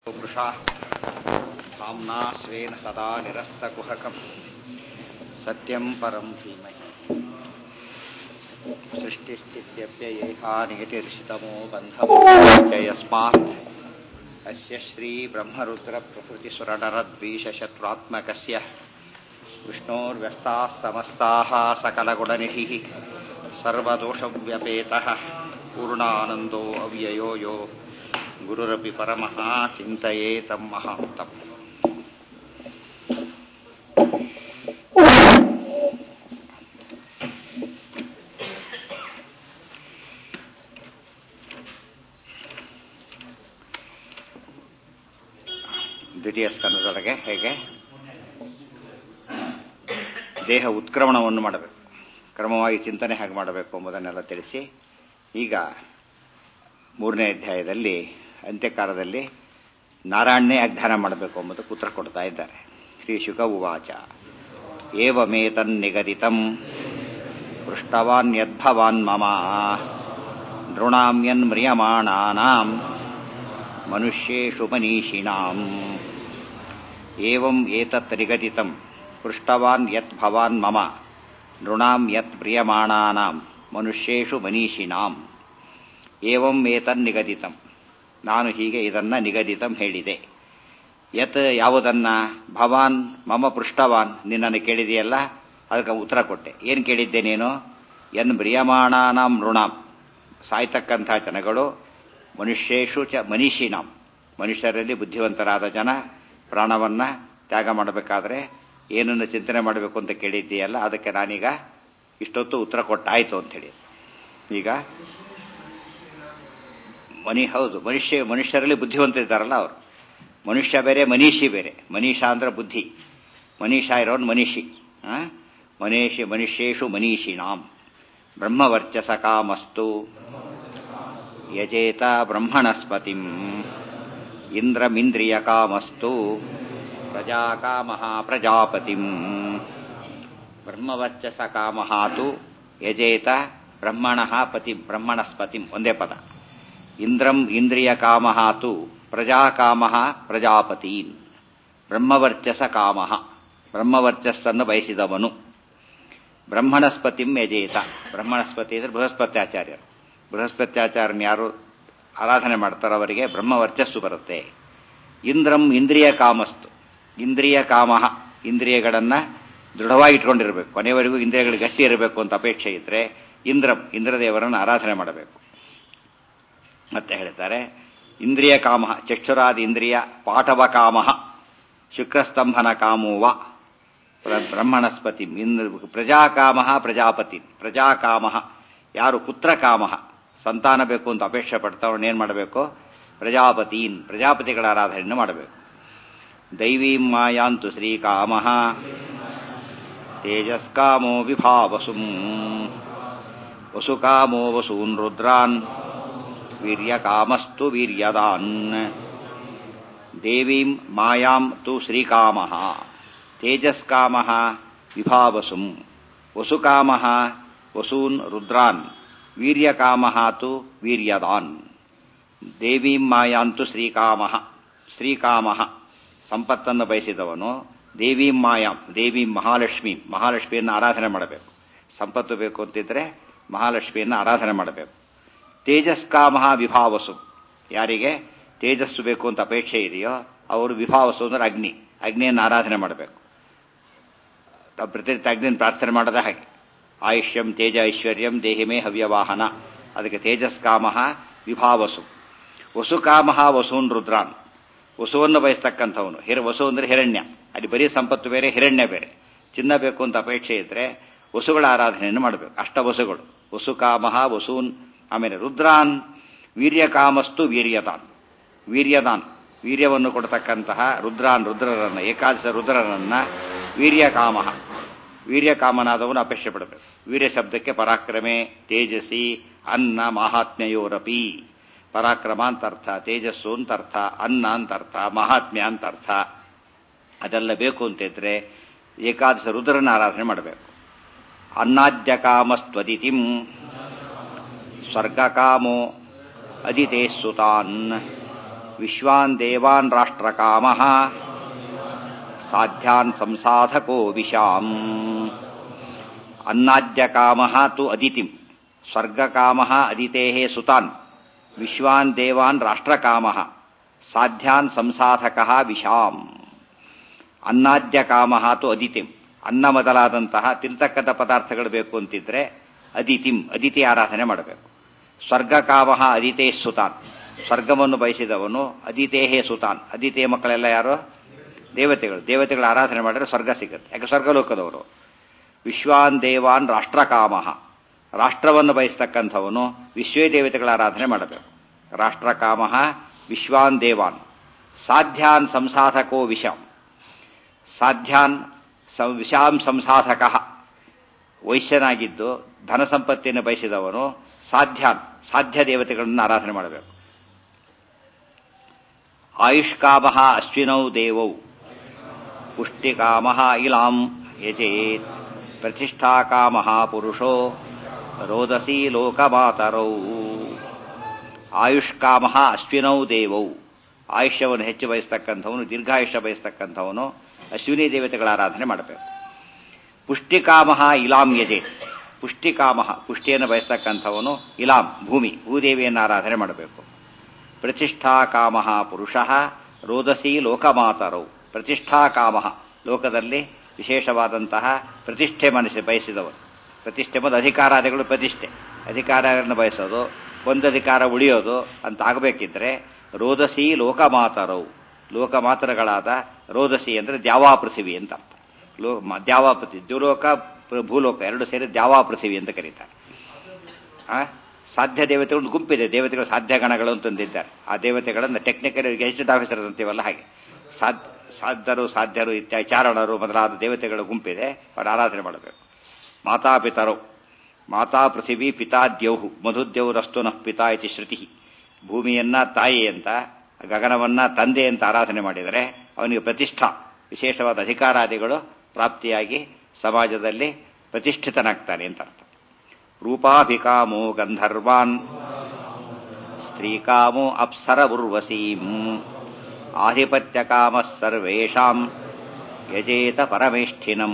पुरुषा धाम्ना स्वेन सदा निरस्तकुहकम् सत्यं परं धीमहि सृष्टिस्थित्यप्ययेहा नियतिर्षितमो बन्धमो च यस्मात् अस्य श्रीब्रह्मरुद्रप्रभृतिसुरनरद्वीषशत्रुरात्मकस्य विष्णोर्व्यस्ताः समस्ताः सकलगुणनिधिः सर्वदोषव्यपेतः पूर्णानन्दो अव्ययो यो गुरुरपि परमः चिन्तयेतं महान्तम् ದ್ವಿತೀಯ ಸ್ಕಂದದೊಳಗೆ ಹೇಗೆ ದೇಹ ಉತ್ಕ್ರಮಣವನ್ನು ಮಾಡಬೇಕು ಕ್ರಮವಾಗಿ ಚಿಂತನೆ ಹೇಗೆ ಮಾಡಬೇಕು ಎಂಬುದನ್ನೆಲ್ಲ ತಿಳಿಸಿ ಈಗ ಮೂರನೇ ಅಧ್ಯಾಯದಲ್ಲಿ ಅಂತ್ಯಕಾಲದಲ್ಲಿ ನಾರಾಯಣನೇ ಅಧ್ಯಯನ ಮಾಡಬೇಕು ಎಂಬುದಕ್ಕೆ ಉತ್ತರ ಕೊಡ್ತಾ ಇದ್ದಾರೆ ಶ್ರೀ ಶುಕ ಉವಾಚ ಏವಮೇತನ್ನಿಗದಿತಂ ಪೃಷ್ಟವಾನ್ಯದ್ಭವಾನ್ ಮಮ ನೃಣಾಮ್ಯನ್ಮ್ರಿಯಮಾಣಾನಾಂ ಮನುಷ್ಯೇಷು ಮನೀಷಿಣಾಂ ಏವಂ ಏತತ್ ನಿಗದಿತಂ ಪೃಷ್ಟವಾನ್ ಯತ್ ಭವಾನ್ ಮಮ ನೃಣಾಂ ಯತ್ ಪ್ರಿಯಮಾಣಾನಾಂ ಮನುಷ್ಯೇಷು ಮನೀಷಿಣಾಂ ಏವಂ ಏತನ್ ನಿಗದಿತಂ ನಾನು ಹೀಗೆ ಇದನ್ನ ನಿಗದಿತಂ ಹೇಳಿದೆ ಯತ್ ಯಾವುದನ್ನ ಭವಾನ್ ಮಮ ಪೃಷ್ಟವಾನ್ ನಿನ್ನನ್ನು ಕೇಳಿದೆಯಲ್ಲ ಅದಕ್ಕೆ ಉತ್ತರ ಕೊಟ್ಟೆ ಏನು ಕೇಳಿದ್ದೆ ನೀನು ಎನ್ ಪ್ರಿಯಮಾಣಾನಾಂ ನೃಣಾಂ ಸಾಯ್ತಕ್ಕಂಥ ಜನಗಳು ಮನುಷ್ಯೇಷು ಚ ಮನೀಷಿನಾಂ ಮನುಷ್ಯರಲ್ಲಿ ಬುದ್ಧಿವಂತರಾದ ಜನ ಪ್ರಾಣವನ್ನ ತ್ಯಾಗ ಮಾಡಬೇಕಾದ್ರೆ ಏನನ್ನು ಚಿಂತನೆ ಮಾಡಬೇಕು ಅಂತ ಕೇಳಿದ್ದೀಯಲ್ಲ ಅದಕ್ಕೆ ನಾನೀಗ ಇಷ್ಟೊತ್ತು ಉತ್ತರ ಕೊಟ್ಟಾಯ್ತು ಅಂತ ಹೇಳಿ ಈಗ ಮನಿ ಹೌದು ಮನುಷ್ಯ ಮನುಷ್ಯರಲ್ಲಿ ಬುದ್ಧಿವಂತ ಇದ್ದಾರಲ್ಲ ಅವರು ಮನುಷ್ಯ ಬೇರೆ ಮನೀಷಿ ಬೇರೆ ಮನೀಷಾ ಅಂದ್ರೆ ಬುದ್ಧಿ ಮನೀಷಾ ಇರೋನ್ ಮನೀಷಿ ಮನೇಷಿ ಮನುಷ್ಯೇಷು ಮನೀಷಿಣಾಂ ಬ್ರಹ್ಮವರ್ಚಸ ಕಾಮಸ್ತು ಯಜೇತ ಬ್ರಹ್ಮಣಸ್ಪತಿಂ ಇಂದ್ರಮಿಂದ್ರಿಯ ಕಾಮಸ್ತು ಪ್ರಜಾಕಾಮ ಪ್ರಜಾಪತಿಂ ಬ್ರಹ್ಮವರ್ಚಸ ಕಾಮ ತು ಯಜೇತ ಬ್ರಹ್ಮಣ ಪತಿ ಬ್ರಹ್ಮಣಸ್ಪತಿಂ ಒಂದೇ ಪದ ಇಂದ್ರಂ ಇಂದ್ರಿಯ ಕಾಮ ತು ಪ್ರಜಾಕಾಮ ಪ್ರಜಾಪತೀನ್ ಬ್ರಹ್ಮವರ್ಚಸ ಕಾಮ ಬ್ರಹ್ಮವರ್ಚಸ್ಸನ್ನು ಬಯಸಿದವನು ಬ್ರಹ್ಮಣಸ್ಪತಿಂ ಯಜೇತ ಬ್ರಹ್ಮಣಸ್ಪತಿ ಅಂದರೆ ಬೃಹಸ್ಪತ್ಯಾಚಾರ್ಯರು ಬೃಹಸ್ಪತ್ಯಾಚಾರ್ಯನ ಯಾರು ಆರಾಧನೆ ಮಾಡ್ತಾರೋ ಅವರಿಗೆ ಬ್ರಹ್ಮವರ್ಚಸ್ಸು ಬರುತ್ತೆ ಇಂದ್ರಂ ಇಂದ್ರಿಯ ಕಾಮಸ್ತು ಇಂದ್ರಿಯ ಕಾಮ ಇಂದ್ರಿಯಗಳನ್ನು ದೃಢವಾಗಿ ಇಟ್ಕೊಂಡಿರಬೇಕು ಕೊನೆಯವರೆಗೂ ಇಂದ್ರಿಯಗಳು ಗಟ್ಟಿ ಇರಬೇಕು ಅಂತ ಅಪೇಕ್ಷೆ ಇದ್ರೆ ಇಂದ್ರಂ ಇಂದ್ರದೇವರನ್ನು ಆರಾಧನೆ ಮಾಡಬೇಕು ಮತ್ತೆ ಹೇಳ್ತಾರೆ ಇಂದ್ರಿಯ ಕಾಮ ಚಕ್ಷುರಾದಿ ಇಂದ್ರಿಯ ಪಾಠವ ಕಾಮ ಶುಕ್ರಸ್ತಂಭನ ಕಾಮೋವ ಬ್ರಹ್ಮಣಸ್ಪತಿ ಪ್ರಜಾಕಾಮ ಪ್ರಜಾಪತಿ ಪ್ರಜಾಕಾಮ ಯಾರು ಪುತ್ರಕಾಮ ಸಂತಾನ ಬೇಕು ಅಂತ ಅಪೇಕ್ಷೆ ಪಡ್ತಾವನ್ನ ಏನ್ ಮಾಡಬೇಕು ಪ್ರಜಾಪತೀನ್ ಪ್ರಜಾಪತಿಗಳ ಆರಾಧನೆಯನ್ನು ಮಾಡಬೇಕು ದೈವೀಂ ಮಾಯಾಂತು ಶ್ರೀಕಾಮ ತೇಜಸ್ಕಾಮೋ ವಿಭಾವಸುಂ ವಸುಕಾಮೋ ವಸೂನ್ ರುದ್ರಾನ್ ವೀರ್ಯಕಾಮಸ್ತು ವೀರ್ಯದಾನ್ ದೇವೀಂ ಮಾಯಾಂ ತು ಶ್ರೀಕಾಮ ತೇಜಸ್ಕಾಮ ವಿಭಾವಸುಂ ವಸುಕಾಮ ವಸೂನ್ ರುದ್ರಾನ್ ವೀರ್ಯಕಾಮ ತು ವೀರ್ಯದಾನ್ ದೇವೀಂ ಮಾಯಾಂತು ಶ್ರೀಕಾಮ ಶ್ರೀಕಾಮ ಸಂಪತ್ತನ್ನು ಬಯಸಿದವನು ದೇವೀಂ ಮಾಯಾಂ ದೇವಿ ಮಹಾಲಕ್ಷ್ಮಿ ಮಹಾಲಕ್ಷ್ಮಿಯನ್ನು ಆರಾಧನೆ ಮಾಡಬೇಕು ಸಂಪತ್ತು ಬೇಕು ಅಂತಿದ್ರೆ ಮಹಾಲಕ್ಷ್ಮಿಯನ್ನು ಆರಾಧನೆ ಮಾಡಬೇಕು ತೇಜಸ್ಕಾಮ ವಿಭಾವಸು ಯಾರಿಗೆ ತೇಜಸ್ಸು ಬೇಕು ಅಂತ ಅಪೇಕ್ಷೆ ಇದೆಯೋ ಅವರು ವಿಭಾವಸು ಅಂದ್ರೆ ಅಗ್ನಿ ಅಗ್ನಿಯನ್ನು ಆರಾಧನೆ ಮಾಡಬೇಕು ಪ್ರತಿನಿತ್ಯ ಅಗ್ನಿಯನ್ನು ಪ್ರಾರ್ಥನೆ ಮಾಡದ ಹಾಗೆ ಆಯುಷ್ಯಂ ತೇಜ ಐಶ್ವರ್ಯಂ ದೇಹಿಮೇ ಹವ್ಯವಾಹನ ಅದಕ್ಕೆ ತೇಜಸ್ಕಾಮ ವಿಭಾವಸು ವಸುಕಾಮ ವಸೂನ್ ರುದ್ರಾನ್ ವಸುವನ್ನು ಬಯಸ್ತಕ್ಕಂಥವನು ಹಿರ ವಸು ಅಂದ್ರೆ ಹಿರಣ್ಯ ಅಲ್ಲಿ ಬರೀ ಸಂಪತ್ತು ಬೇರೆ ಹಿರಣ್ಯ ಬೇರೆ ಚಿನ್ನ ಬೇಕು ಅಂತ ಅಪೇಕ್ಷೆ ಇದ್ರೆ ವಸುಗಳ ಆರಾಧನೆಯನ್ನು ಮಾಡಬೇಕು ಅಷ್ಟ ವಸುಗಳು ವಸುಕಾಮ ವಸೂನ್ ಆಮೇಲೆ ರುದ್ರಾನ್ ವೀರ್ಯಕಾಮಸ್ತು ವೀರ್ಯದಾನ್ ವೀರ್ಯದಾನ್ ವೀರ್ಯವನ್ನು ಕೊಡತಕ್ಕಂತಹ ರುದ್ರಾನ್ ರುದ್ರರನ್ನ ಏಕಾದಶ ರುದ್ರರನ್ನ ವೀರ್ಯಕಾಮ ವೀರ್ಯಕಾಮನಾದವನು ಅಪೇಕ್ಷೆ ಪಡಬೇಕು ವೀರ್ಯ ಶಬ್ದಕ್ಕೆ ಪರಾಕ್ರಮೆ ತೇಜಸಿ ಅನ್ನ ಮಹಾತ್ಮೆಯೋರಪಿ ಪರಾಕ್ರಮ ಅಂತ ಅರ್ಥ ತೇಜಸ್ಸು ಅಂತ ಅರ್ಥ ಅನ್ನ ಅಂತ ಅರ್ಥ ಮಹಾತ್ಮ್ಯ ಅಂತ ಅರ್ಥ ಅದೆಲ್ಲ ಬೇಕು ಅಂತಿದ್ರೆ ಏಕಾದಶ ರುದ್ರನ ಆರಾಧನೆ ಮಾಡಬೇಕು ಅನ್ನಾದ್ಯ ಕಾಮಸ್ತ್ವದಿತಿಂ ಸ್ವರ್ಗಕಾಮೋ ಅದಿತೆ ಸುತಾನ್ ವಿಶ್ವಾನ್ ದೇವಾನ್ ರಾಷ್ಟ್ರಕಾಮ ಸಾಧ್ಯಾನ್ ಸಂಸಾಧಕೋ ವಿಶಾಂ ಅನ್ನಾದ್ಯಕಾಮ ತು ಅದಿತಿಂ ಸ್ವರ್ಗಕಾಮ ಅದಿತೆ ಸುತಾನ್ ವಿಶ್ವಾನ್ ದೇವಾನ್ ರಾಷ್ಟ್ರಕಾಮ ಸಾಧ್ಯಾನ್ ಸಂಸಾಧಕ ವಿಶಾಂ ಅನ್ನಾದ್ಯಕಾಮ ತು ಅದಿತಿಂ ಅನ್ನ ಮೊದಲಾದಂತಹ ತಿಂತಕ್ಕಂಥ ಪದಾರ್ಥಗಳು ಬೇಕು ಅಂತಿದ್ರೆ ಅದಿತಿಂ ಅದಿತಿ ಆರಾಧನೆ ಮಾಡಬೇಕು ಸ್ವರ್ಗಕಾಮ ಅದಿತೇ ಸುತಾನ್ ಸ್ವರ್ಗವನ್ನು ಬಯಸಿದವನು ಅದಿತೇಹೇ ಸುತಾನ್ ಅದಿತೇ ಮಕ್ಕಳೆಲ್ಲ ಯಾರು ದೇವತೆಗಳು ದೇವತೆಗಳ ಆರಾಧನೆ ಮಾಡಿದ್ರೆ ಸ್ವರ್ಗ ಸಿಗುತ್ತೆ ಯಾಕೆ ಸ್ವರ್ಗಲೋಕದವರು ವಿಶ್ವಾನ್ ದೇವಾನ್ ರಾಷ್ಟ್ರಕಾಮ ರಾಷ್ಟ್ರವನ್ನು ಬಯಸ್ತಕ್ಕಂಥವನು ವಿಶ್ವೇ ದೇವತೆಗಳ ಆರಾಧನೆ ಮಾಡಬೇಕು ರಾಷ್ಟ್ರಕಾಮ ವಿಶ್ವಾನ್ ದೇವಾನ್ ಸಾಧ್ಯಾನ್ ಸಂಸಾಧಕೋ ವಿಷಂ ಸಾಧ್ಯಾನ್ ವಿಷಾಂ ಸಂಸಾಧಕ ವೈಶ್ಯನಾಗಿದ್ದು ಧನ ಸಂಪತ್ತಿಯನ್ನು ಬಯಸಿದವನು ಸಾಧ್ಯಾನ್ ಸಾಧ್ಯ ದೇವತೆಗಳನ್ನು ಆರಾಧನೆ ಮಾಡಬೇಕು ಆಯುಷ್ಕಾಮ ಅಶ್ವಿನೌ ದೇವೌ ಪುಷ್ಟಿಕಾಮ ಇಲಾಂ ಯಜೇತ್ ಪ್ರತಿಷ್ಠಾಕಾಮ ಪುರುಷೋ ರೋದಸಿ ಲೋಕಮಾತರೌ ಆಯುಷ್ಕಾಮ ಅಶ್ವಿನೌ ದೇವೌ ಆಯುಷ್ಯವನ್ನು ಹೆಚ್ಚು ಬಯಸ್ತಕ್ಕಂಥವನು ದೀರ್ಘಾಯುಷ್ಯ ಬಯಸ್ತಕ್ಕಂಥವನು ಅಶ್ವಿನಿ ದೇವತೆಗಳ ಆರಾಧನೆ ಮಾಡಬೇಕು ಪುಷ್ಟಿಕಾಮ ಇಲಾಂ ಯಜೆ ಪುಷ್ಟಿಕಾಮ ಪುಷ್ಟಿಯನ್ನು ಬಯಸ್ತಕ್ಕಂಥವನು ಇಲಾಂ ಭೂಮಿ ಭೂದೇವಿಯನ್ನು ಆರಾಧನೆ ಮಾಡಬೇಕು ಪ್ರತಿಷ್ಠಾಕಾಮ ಪುರುಷ ರೋದಸಿ ಲೋಕಮಾತರೌ ಪ್ರತಿಷ್ಠಾಕಾಮ ಲೋಕದಲ್ಲಿ ವಿಶೇಷವಾದಂತಹ ಪ್ರತಿಷ್ಠೆ ಮನಸ್ಸು ಬಯಸಿದವರು ಪ್ರತಿಷ್ಠೆ ಮತ್ತು ಅಧಿಕಾರಾದಿಗಳು ಪ್ರತಿಷ್ಠೆ ಅಧಿಕಾರಗಳನ್ನು ಬಯಸೋದು ಒಂದು ಅಧಿಕಾರ ಉಳಿಯೋದು ಅಂತ ಆಗಬೇಕಿದ್ರೆ ರೋದಸಿ ಲೋಕಮಾತರವು ಲೋಕಮಾತರಗಳಾದ ರೋದಸಿ ಅಂದರೆ ದ್ಯಾವಾ ಪೃಥಿವಿ ಅಂತ ಅರ್ಥ ಲೋ ದ್ಯಾವಾ ಪೃಥ್ವಿ ದ್ಯುಲೋಕ ಭೂಲೋಕ ಎರಡು ಸೇರಿ ದ್ಯಾವಾ ಪೃಥಿವಿ ಅಂತ ಕರೀತಾರೆ ಆ ಸಾಧ್ಯ ದೇವತೆಗಳು ಗುಂಪಿದೆ ದೇವತೆಗಳು ಸಾಧ್ಯ ಗಣಗಳು ಅಂತಂದಿದ್ದಾರೆ ಆ ದೇವತೆಗಳನ್ನು ಟೆಕ್ನಿಕಲ್ ಗೆಜೆಟೆಡ್ ಆಫೀಸರ್ ಅಂತೀವಲ್ಲ ಹಾಗೆ ಸಾಧ್ಯ ಸಾಧ್ಯರು ಸಾಧ್ಯರು ಇತ್ಯಾದಿ ಚಾರಣರು ಮೊದಲಾದ ದೇವತೆಗಳ ಗುಂಪಿದೆ ಅವರ ಆರಾಧನೆ ಮಾಡಬೇಕು ಮಾತಾಪಿತರು ಮಾತಾ ಪೃಥಿವಿ ಪಿತಾ ದ್ಯೌಹು ಮಧುದ್ಯೌರಸ್ತು ನಃ ಪಿತಾ ಇತಿ ಶ್ರುತಿ ಭೂಮಿಯನ್ನ ತಾಯಿ ಅಂತ ಗಗನವನ್ನ ತಂದೆ ಅಂತ ಆರಾಧನೆ ಮಾಡಿದರೆ ಅವನಿಗೆ ಪ್ರತಿಷ್ಠಾ ವಿಶೇಷವಾದ ಅಧಿಕಾರಾದಿಗಳು ಪ್ರಾಪ್ತಿಯಾಗಿ ಸಮಾಜದಲ್ಲಿ ಪ್ರತಿಷ್ಠಿತನಾಗ್ತಾನೆ ಅಂತ ಅರ್ಥ ರೂಪಾಭಿಕಾಮೋ ಗಂಧರ್ವಾನ್ ಸ್ತ್ರೀಕಾಮೋ ಅಪ್ಸರ ಉರ್ವಸೀಂ ಆಧಿಪತ್ಯಕಾಮ ಸರ್ವೇಷಾಂ ಯಜೇತ ಪರಮೇಷ್ಠಿನಂ